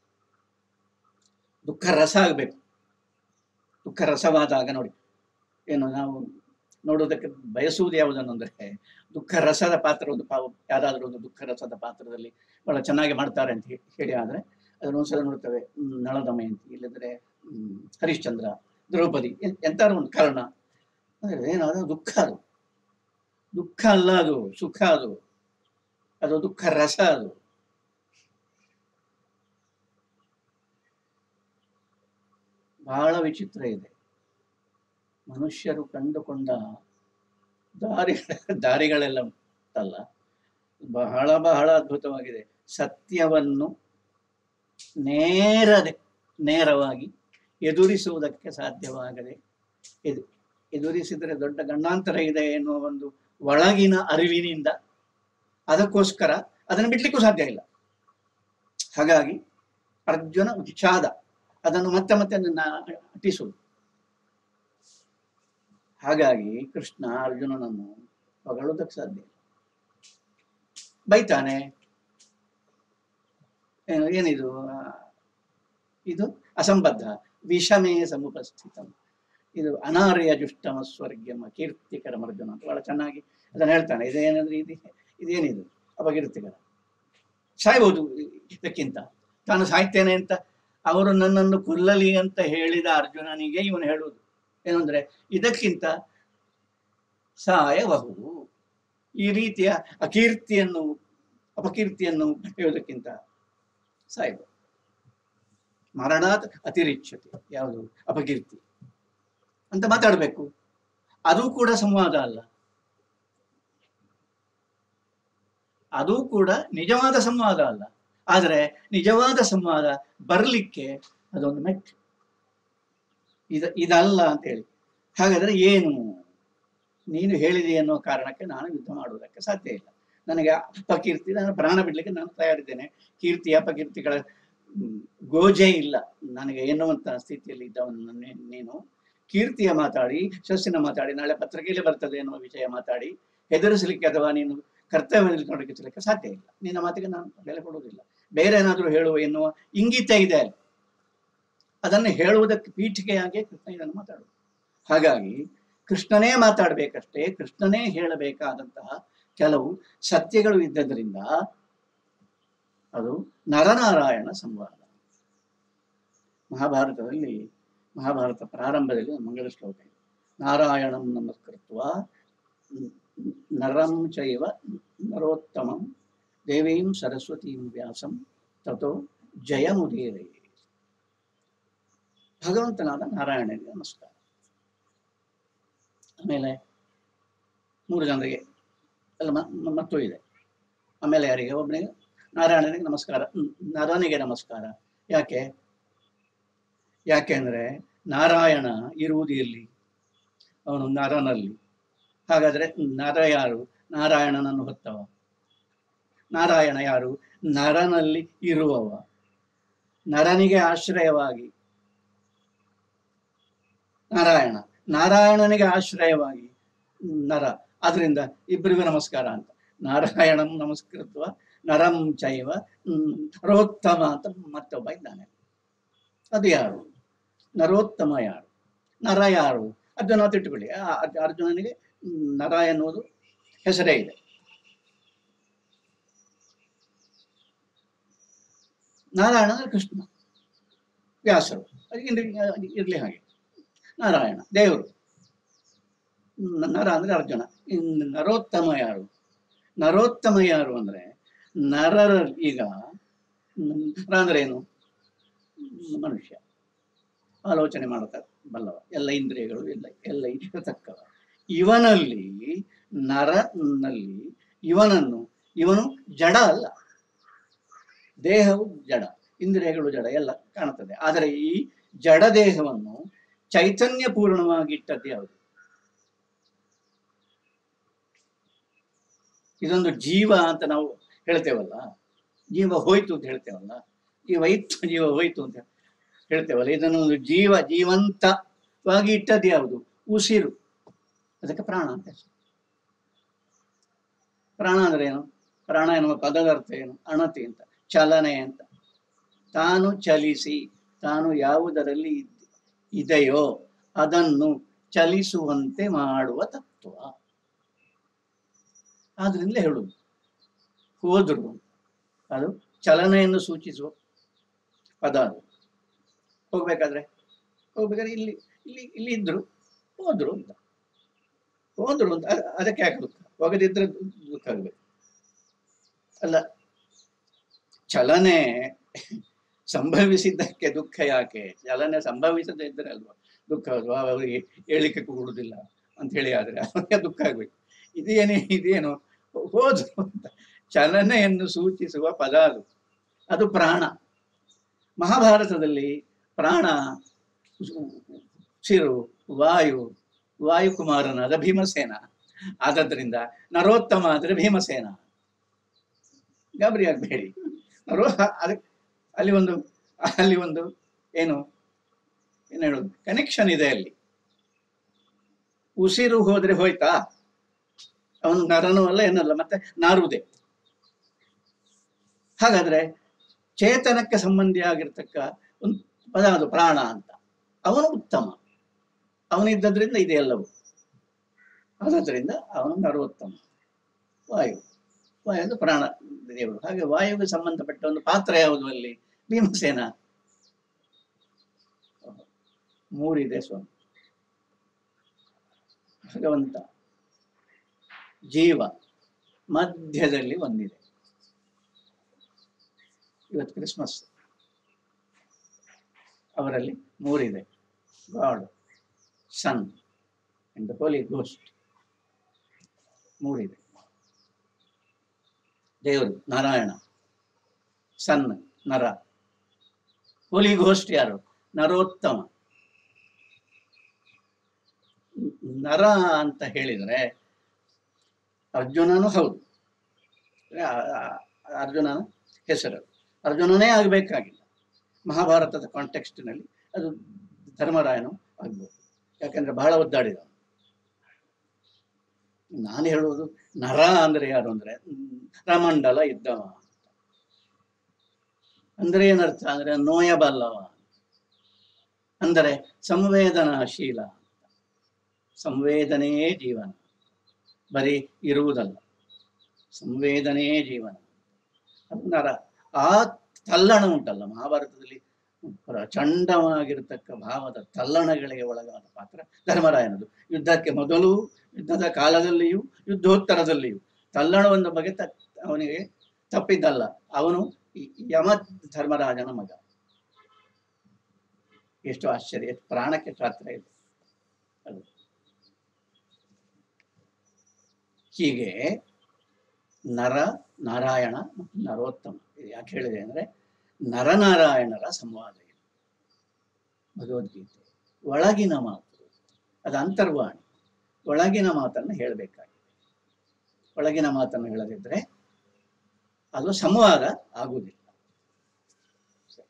ದುಃಖ ರಸ ಆಗಬೇಕು ದುಃಖ ರಸವಾದಾಗ ನೋಡಿ ಏನು ನಾವು ನೋಡೋದಕ್ಕೆ ಬಯಸುವುದು ಯಾವುದನ್ನು ಅಂದ್ರೆ ದುಃಖ ರಸದ ಪಾತ್ರ ಒಂದು ಪಾವ ಯಾರಾದರೂ ಒಂದು ದುಃಖ ರಸದ ಪಾತ್ರದಲ್ಲಿ ಬಹಳ ಚೆನ್ನಾಗಿ ಮಾಡ್ತಾರೆ ಅಂತ ಹೇ- ಹೇಳಿ ಆದ್ರೆ ಅದನ್ನ ಒಂದ್ಸಲ ನೋಡ್ತೇವೆ ಹ್ಮ್, ನಳದಮಯಂತಿ ಇಲ್ಲದ್ರೆ ಹ್ಮ್, ಹರಿಶ್ಚಂದ್ರ ದ್ರೌಪದಿ ಎಂ- ಎಂತಾರು ಒಂದು ಕಾರಣ ಅಂದ್ರೆ ಏನಾದ್ರು ದುಃಖ ಅದು ದುಃಖ ಅಲ್ಲ ಅದು ಸುಖ ಅದು ಅದು ದುಃಖ ರಸ ಅದು ಬಹಳ ವಿಚಿತ್ರ ಇದೆ ಮನುಷ್ಯರು ಕಂಡುಕೊಂಡ ದಾರಿ ದಾರಿಗಳೆಲ್ಲ ಉಂಟಲ್ಲ ಬಹಳ ಬಹಳ ಅದ್ಭುತವಾಗಿದೆ ಸತ್ಯವನ್ನು ನೇರದೆ ನೇರವಾಗಿ ಎದುರಿಸುವುದಕ್ಕೆ ಸಾಧ್ಯವಾಗದೆ ಎದು ಎದುರಿಸಿದರೆ ದೊಡ್ಡ ಗಂಡಾಂತರ ಇದೆ ಎನ್ನುವ ಒಂದು ಒಳಗಿನ ಅರಿವಿನಿಂದ ಅದಕ್ಕೋಸ್ಕರ ಅದನ್ನು ಬಿಡ್ಲಿಕ್ಕೂ ಸಾಧ್ಯ ಇಲ್ಲ ಹಾಗಾಗಿ ಅರ್ಜುನ ವಿಷಾದ ಅದನ್ನು ಮತ್ತೆ ಮತ್ತೆ ನನ್ನ ಅಟಿಸುವುದು ಹಾಗಾಗಿ ಕೃಷ್ಣ ಅರ್ಜುನನನ್ನು ಹೊಗಳುವುದಕ್ಕೆ ಸಾಧ್ಯ ಇಲ್ಲ ಬೈತಾನೆ ಏನು ಏನಿದು ಆ, ಇದು ಅಸಂಬದ್ಧ ವಿಷಮೇ ಸಮುಪಸ್ಥಿತ ಇದು ಅನಾರ್ಯ ಜುಷ್ಟಮ ಸ್ವರ್ಗಮ ಕೀರ್ತಿಕರ ಅರ್ಜುನ ಅಂತ ಬಹಳ ಚೆನ್ನಾಗಿ ಅದನ್ನು ಹೇಳ್ತಾನೆ ಇದೇನಂದ್ರೆ ಇದು ಇದೇನಿದು ಅಪಕೀರ್ತಿಕರ ಸಾಯ್ಬೋದು ಇದಕ್ಕಿಂತ ತಾನು ಸಾಯ್ತೇನೆ ಅಂತ ಅವರು ನನ್ನನ್ನು ಕೊಲ್ಲಲಿ ಅಂತ ಹೇಳಿದ ಅರ್ಜುನನಿಗೆ ಇವನು ಹೇಳುವುದು ಏನಂದ್ರೆ ಇದಕ್ಕಿಂತ ಸಾಯಬಹುದು ಈ ರೀತಿಯ ಅಕೀರ್ತಿಯನ್ನು ಅಪಕೀರ್ತಿಯನ್ನು ಪಡೆಯುವುದಕ್ಕಿಂತ ಸಾಯಬಹುದು ಮರಣಾತ್ ಅತಿರಿಚ್ಯತೆ ಯಾವುದು ಅಪಕೀರ್ತಿ ಅಂತ ಮಾತಾಡಬೇಕು ಅದು ಕೂಡ ಸಂವಾದ ಅಲ್ಲ ಅದು ಕೂಡ ನಿಜವಾದ ಸಂವಾದ ಅಲ್ಲ ಆದರೆ ನಿಜವಾದ ಸಂವಾದ ಬರಲಿಕ್ಕೆ ಅದೊಂದು ಮೆಟ್ಟು ಇದ ಇದಲ್ಲ ಅಂತ ಹೇಳಿ ಹಾಗಾದ್ರೆ ಏನು ನೀನು ಹೇಳಿದೆ ಅನ್ನೋ ಕಾರಣಕ್ಕೆ ನಾನು ಯುದ್ಧ ಮಾಡುವುದಕ್ಕೆ ಸಾಧ್ಯ ಇಲ್ಲ ನನಗೆ ಅಪಕೀರ್ತಿ ನಾನು ಪ್ರಾಣ ಬಿಡ್ಲಿಕ್ಕೆ ನಾನು ತಯಾರಿದ್ದೇನೆ ಕೀರ್ತಿ ಅಪಕೀರ್ತಿಗಳ ಹ್ಮ್, ಗೋಜೆ ಇಲ್ಲ ನನಗೆ ಎನ್ನುವಂತ ಸ್ಥಿತಿಯಲ್ಲಿ ಇದ್ದವನು ನೀ- ನೀನು ಕೀರ್ತಿಯ ಮಾತಾಡಿ ಶಸ್ಸಿನ ಮಾತಾಡಿ ನಾಳೆ ಪತ್ರಿಕೆಯಲ್ಲಿ ಬರ್ತದೆ ಎನ್ನುವ ವಿಷಯ ಮಾತಾಡಿ ಹೆದರಿಸಲಿಕ್ಕೆ ಅಥವಾ ನೀನು ಕರ್ತವ್ಯದಲ್ಲಿ ತೊಡಗಿಸಲಿಕ್ಕೆ ಸಾಧ್ಯ ಇಲ್ಲ ನಿನ್ನ ಮಾತಿಗೆ ನಾನು ಬೆಲೆ ಕೊಡುವುದಿಲ್ಲ ಬೇರೆ ಏನಾದರೂ ಹೇಳುವ ಎನ್ನುವ ಇಂಗಿತ ಇದೆ ಅಲ್ಲಿ ಅದನ್ನು ಹೇಳುವುದಕ್ಕೆ ಪೀಠಿಕೆಯಾಗಿ ಕೃಷ್ಣ ಇದನ್ನು ಮಾತಾಡುವುದು ಹಾಗಾಗಿ ಕೃಷ್ಣನೇ ಮಾತಾಡಬೇಕಷ್ಟೇ ಕೃಷ್ಣನೇ ಹೇಳಬೇಕಾದಂತಹ ಕೆಲವು ಸತ್ಯಗಳು ಇದ್ದದರಿಂದ ಅದು ನರನಾರಾಯಣ ಸಂವಾದ ಮಹಾಭಾರತದಲ್ಲಿ ಮಹಾಭಾರತ ಪ್ರಾರಂಭದಲ್ಲಿ ಒಂದು ಮಂಗಳ ಶ್ಲೋಕ ಇದೆ ನಾರಾಯಣಂ ನಮಸ್ಕೃತ್ವ ನರಂ ಚೈವ ನರೋತ್ತಮಂ ದೇವೀಂ ಸರಸ್ವತೀಂ ವ್ಯಾಸಂ ತಥೋ ಜಯಮುದೀರೇ ಭಗವಂತನಾದ ನಾರಾಯಣನಿಗೆ ನಮಸ್ಕಾರ ಆಮೇಲೆ ಮೂರು ಜನರಿಗೆ ಅಲ್ಲ ಮ- ಮ- ಮತ್ತೂ ಇದೆ ಆಮೇಲೆ ಯಾರಿಗೆ ಒಬ್ಬನಿಗೆ ನಾರಾಯಣನಿಗೆ ನಮಸ್ಕಾರ ಹ್ಮ್, ನರನಿಗೆ ನಮಸ್ಕಾರ ಯಾಕೆ ಯಾಕೆಂದ್ರೆ ನಾರಾಯಣ ಇರುವುದು ಎಲ್ಲಿ ಅವನು ನರನಲ್ಲಿ ಹಾಗಾದ್ರೆ ನರ ಯಾರು ನಾರಾಯಣನನ್ನು ಹೊತ್ತವ ನಾರಾಯಣ ಯಾರು ನರನಲ್ಲಿ ಇರುವವ ನರನಿಗೆ ಆಶ್ರಯವಾಗಿ ನಾರಾಯಣ ನಾರಾಯಣನಿಗೆ ಆಶ್ರಯವಾಗಿ ನರ ಆದ್ರಿಂದ ಇಬ್ಬರಿಗೂ ನಮಸ್ಕಾರ ಅಂತ ನಾರಾಯಣಂ ನಮಸ್ಕೃತ್ವ ನರಂ ಚೈವ ಹ್ಮ್, ನರೋತ್ತಮ ಅಂತ ಮತ್ತೊಬ್ಬ ಇದ್ದಾನೆ ಅದು ಯಾರು ನರೋತ್ತಮ ಯಾರು ನರ ಯಾರು ಅದನ್ನ ನಾವು ತಿಟ್ಟುಕೊಳ್ಳಿ ಆ ಅರ್ಜು- ಅರ್ಜುನನಿಗೆ ಹ್ಮ್, ನರ ಎನ್ನುವುದು ಹೆಸರೇ ಇದೆ ನಾರಾಯಣ ಅಂದ್ರೆ ಕೃಷ್ಣ ವ್ಯಾಸರು ಅದಕ್ಕೆ ಇರ್ಲಿ- ಇರ್ಲಿ ಹಾಗೆ ನಾರಾಯಣ ದೇವರು ನ- ನರ ಅಂದ್ರೆ ಅರ್ಜುನ ಇನ್ನು ನರೋತ್ತಮ ಯಾರು ನರೋತ್ತಮ ಯಾರು ಅಂದ್ರೆ ನರರ ಈಗ ಮ್, ನರ ಅಂದ್ರೆ ಏನು ಮ್, ಮನುಷ್ಯ ಆಲೋಚನೆ ಮಾಡತ ಬಲ್ಲವ ಎಲ್ಲ ಇಂದ್ರಿಯಗಳು ಎಲ್ಲ ಎಲ್ಲ ಇರತಕ್ಕವ ಇವನಲ್ಲಿ ನರನಲ್ಲಿ ಇವನನ್ನು ಇವನು ಜಡ ಅಲ್ಲ ದೇಹವು ಜಡ ಇಂದ್ರಿಯಗಳು ಜಡ ಎಲ್ಲ ಕಾಣುತ್ತದೆ ಆದರೆ ಈ ಜಡ ದೇಹವನ್ನು ಚೈತನ್ಯ ಪೂರ್ಣವಾಗಿ ಇಟ್ಟದ್ದು ಯಾವುದು ಇದೊಂದು ಜೀವ ಅಂತ ನಾವು ಹೇಳ್ತೇವಲ್ಲ ಜೀವ ಹೋಯ್ತು ಅಂತ ಹೇಳ್ತೇವಲ್ಲ ಜೀವ ಇತ್ತು ಜೀವ ಹೋಯ್ತು ಅಂತ ಹೇಳ್ತೇವಲ್ಲ ಇದನ್ನು ಒಂದು ಜೀವ ಜೀವಂತವಾಗಿ ಇಟ್ಟದ್ದು ಯಾವುದು ಉಸಿರು ಅದಕ್ಕೆ ಪ್ರಾಣ ಅಂತ ಹೆಸರು. ಪ್ರಾಣ ಅಂದ್ರೆ ಏನು ಪ್ರಾಣ ಎನ್ನುವ ಪದದ ಅರ್ಥ ಏನು ಅಣತಿ ಅಂತ ಚಲನೆ ಅಂತ ತಾನು ಚಲಿಸಿ ತಾನು ಯಾವುದರಲ್ಲಿ ಇದ್- ಇದೆಯೋ ಅದನ್ನು ಚಲಿಸುವಂತೆ ಮಾಡುವ ತತ್ವ ಆದ್ರಿಂದಲೇ ಹೇಳುದು ಹೋದ್ರು ಅದು ಚಲನೆಯನ್ನು ಸೂಚಿಸುವ ಪದ ಅದು ಹೋಗ್ಬೇಕಾದ್ರೆ ಹೋಗ್ಬೇಕಾದ್ರೆ ಇಲ್ಲಿ ಇಲ್ಲಿ ಇಲ್ಲಿ ಇದ್ರು ಹೋದ್ರು ಅಂತ ಹೋದ್ರು ಅಂತ ಅದ್- ಅದಕ್ಕೆ ಯಾಕೆ ದುಃಖ ಹೋಗದಿದ್ರೆ ದು- ದುಃಖ ಆಗ್ಬೇಕು ಅಲ್ಲ ಚಲನೆ ಸಂಭವಿಸಿದ್ದಕ್ಕೆ ದುಃಖ ಯಾಕೆ ಚಲನೆ ಸಂಭವಿಸದೇ ಇದ್ರೆ ಅಲ್ವಾ ದುಃಖ ಅಲ್ವಾ ಅವರಿಗೆ ಹೇಳಿಕೆ ಕೊಡುವುದಿಲ್ಲ ಅಂತ ಹೇಳಿ ಆದ್ರೆ ಅವರಿಗೆ ದುಃಖ ಆಗ್ಬೇಕು ಇದೇನೇ ಇದೇನು ಹೋದ್ರು ಅಂತ ಚಲನೆಯನ್ನು ಸೂಚಿಸುವ ಪದ ಅದು ಅದು ಪ್ರಾಣ ಮಹಾಭಾರತದಲ್ಲಿ ಪ್ರಾಣ ಸಿರು ವಾಯು ವಾಯುಕುಮಾರನಾದ ಭೀಮಸೇನ ಆದದ್ರಿಂದ ನರೋತ್ತಮ ಆದರೆ ಭೀಮಸೇನ ಗಾಬರಿ ಆಗ್ಬೇಡಿ ನರೋ ಅದಕ್ಕೆ ಅಲ್ಲಿ ಒಂದು ಅಲ್ಲಿ ಒಂದು ಏನು ಏನು ಹೇಳೋದು ಕನೆಕ್ಷನ್ ಇದೆ ಅಲ್ಲಿ ಉಸಿರು ಹೋದ್ರೆ ಹೋಯ್ತಾ ಅವನು ನರನೂ ಅಲ್ಲ ಏನಲ್ಲ ಮತ್ತೆ ನಾರುವುದೇ ಹಾಗಾದ್ರೆ ಚೇತನಕ್ಕೆ ಸಂಬಂಧಿಯಾಗಿರ್ತಕ್ಕ ಒಂದು ಪದ ಅದು ಪ್ರಾಣ ಅಂತ ಅವನು ಉತ್ತಮ ಅವನಿದ್ದದ್ರಿಂದ ಇದೆ ಎಲ್ಲವೂ ಆದದ್ರಿಂದ ಅವನು ನರೋತ್ತಮ ವಾಯು ವಾಯು ಅದು ಪ್ರಾಣ ದೇವರು ಹಾಗೆ ವಾಯುವಿಗೆ ಸಂಬಂಧಪಟ್ಟ ಒಂದು ಪಾತ್ರ ಯಾವುದು ಅಲ್ಲಿ ಭೀಮಸೇನ ಮೂರಿದೆ ಸ್ವಾಮಿ ಭಗವಂತ ಜೀವ ಮಧ್ಯದಲ್ಲಿ ಒಂದಿದೆ ಇವತ್ತು ಕ್ರಿಸ್ಮಸ್ ಅವರಲ್ಲಿ ಮೂರಿದೆ God son and holy ghost ಮೂರಿದೆ ದೇವರು ನಾರಾಯಣ ಸನ್ ನರ ಹೋಲಿ ಘೋಸ್ಟ್ ಯಾರು ನರೋತ್ತಮ ನರ ಅಂತ ಹೇಳಿದ್ರೆ ಅರ್ಜುನನು ಹೌದು ಆ- ಆ- ಅರ್ಜುನನ ಹೆಸರು ಅರ್ಜುನನೇ ಆಗಬೇಕಾಗಿಲ್ಲ ಮಹಾಭಾರತದ ಕಾಂಟೆಕ್ಸ್ಟ್ನಲ್ಲಿ ಅದು ಧರ್ಮರಾಯನು ಆಗ್ಬೋದು ಯಾಕಂದ್ರೆ ಬಹಳ ಒದ್ದಾಡಿದ ನಾನು ಹೇಳುವುದು ನರ ಅಂದ್ರೆ ಯಾರು ಅಂದ್ರೆ ಹ್ಮ್, ರಮಂಡಲ ಇದ್ದವ ಅಂದ್ರೆ ಏನರ್ಥ ಅಂದ್ರೆ ನೋಯಬಲ್ಲವ ಅಂದರೆ ಸಂವೇದನಾಶೀಲ ಸಂವೇದನೆಯೇ ಜೀವನ ಬರೀ ಇರುವುದಲ್ಲ ಸಂವೇದನೆಯೇ ಜೀವನ ಅದು ನರ ಆ ತಲ್ಲಣ ಉಂಟಲ್ಲ ಮಹಾಭಾರತದಲ್ಲಿ ಪ್ರಚಂಡವಾಗಿರತಕ್ಕ ಭಾವದ ತಲ್ಲಣಗಳಿಗೆ ಒಳಗಾದ ಪಾತ್ರ ಧರ್ಮರಾಯನದು ಯುದ್ಧಕ್ಕೆ ಮೊದಲು ಯುದ್ಧದ ಕಾಲದಲ್ಲಿಯೂ ಯುದ್ಧೋತ್ತರದಲ್ಲಿಯೂ ತಲ್ಲಣವೊಂದು ಬಗೆ ತ ಅವನಿಗೆ ತಪ್ಪಿದ್ದಲ್ಲ ಅವನು ಈ ಯಮ ಧರ್ಮರಾಜನ ಮಗ ಎಷ್ಟು ಆಶ್ಚರ್ಯ ಎಷ್ಟು ಪ್ರಾಣಕ್ಕೆ ಶಾಸ್ತ್ರ ಇದೆ ಅದು ಹೀಗೆ ನರ ನಾರಾಯಣ ಮತ್ತು ನರೋತ್ತಮ ಇದು ಯಾಕೆ ಹೇಳಿದೆ ಅಂದ್ರೆ ನರನಾರಾಯಣರ ಸಂವಾದ ಇದು ಭಗವದ್ಗೀತೆ ಒಳಗಿನ ಮಾತು ಅದು ಅಂತರ್ವಾಣಿ ಒಳಗಿನ ಮಾತನ್ನು ಹೇಳಬೇಕಾಗಿದೆ ಒಳಗಿನ ಮಾತನ್ನು ಹೇಳದಿದ್ರೆ ಅದು ಸಂವಾದ ಆಗುವುದಿಲ್ಲ ಸರಿ.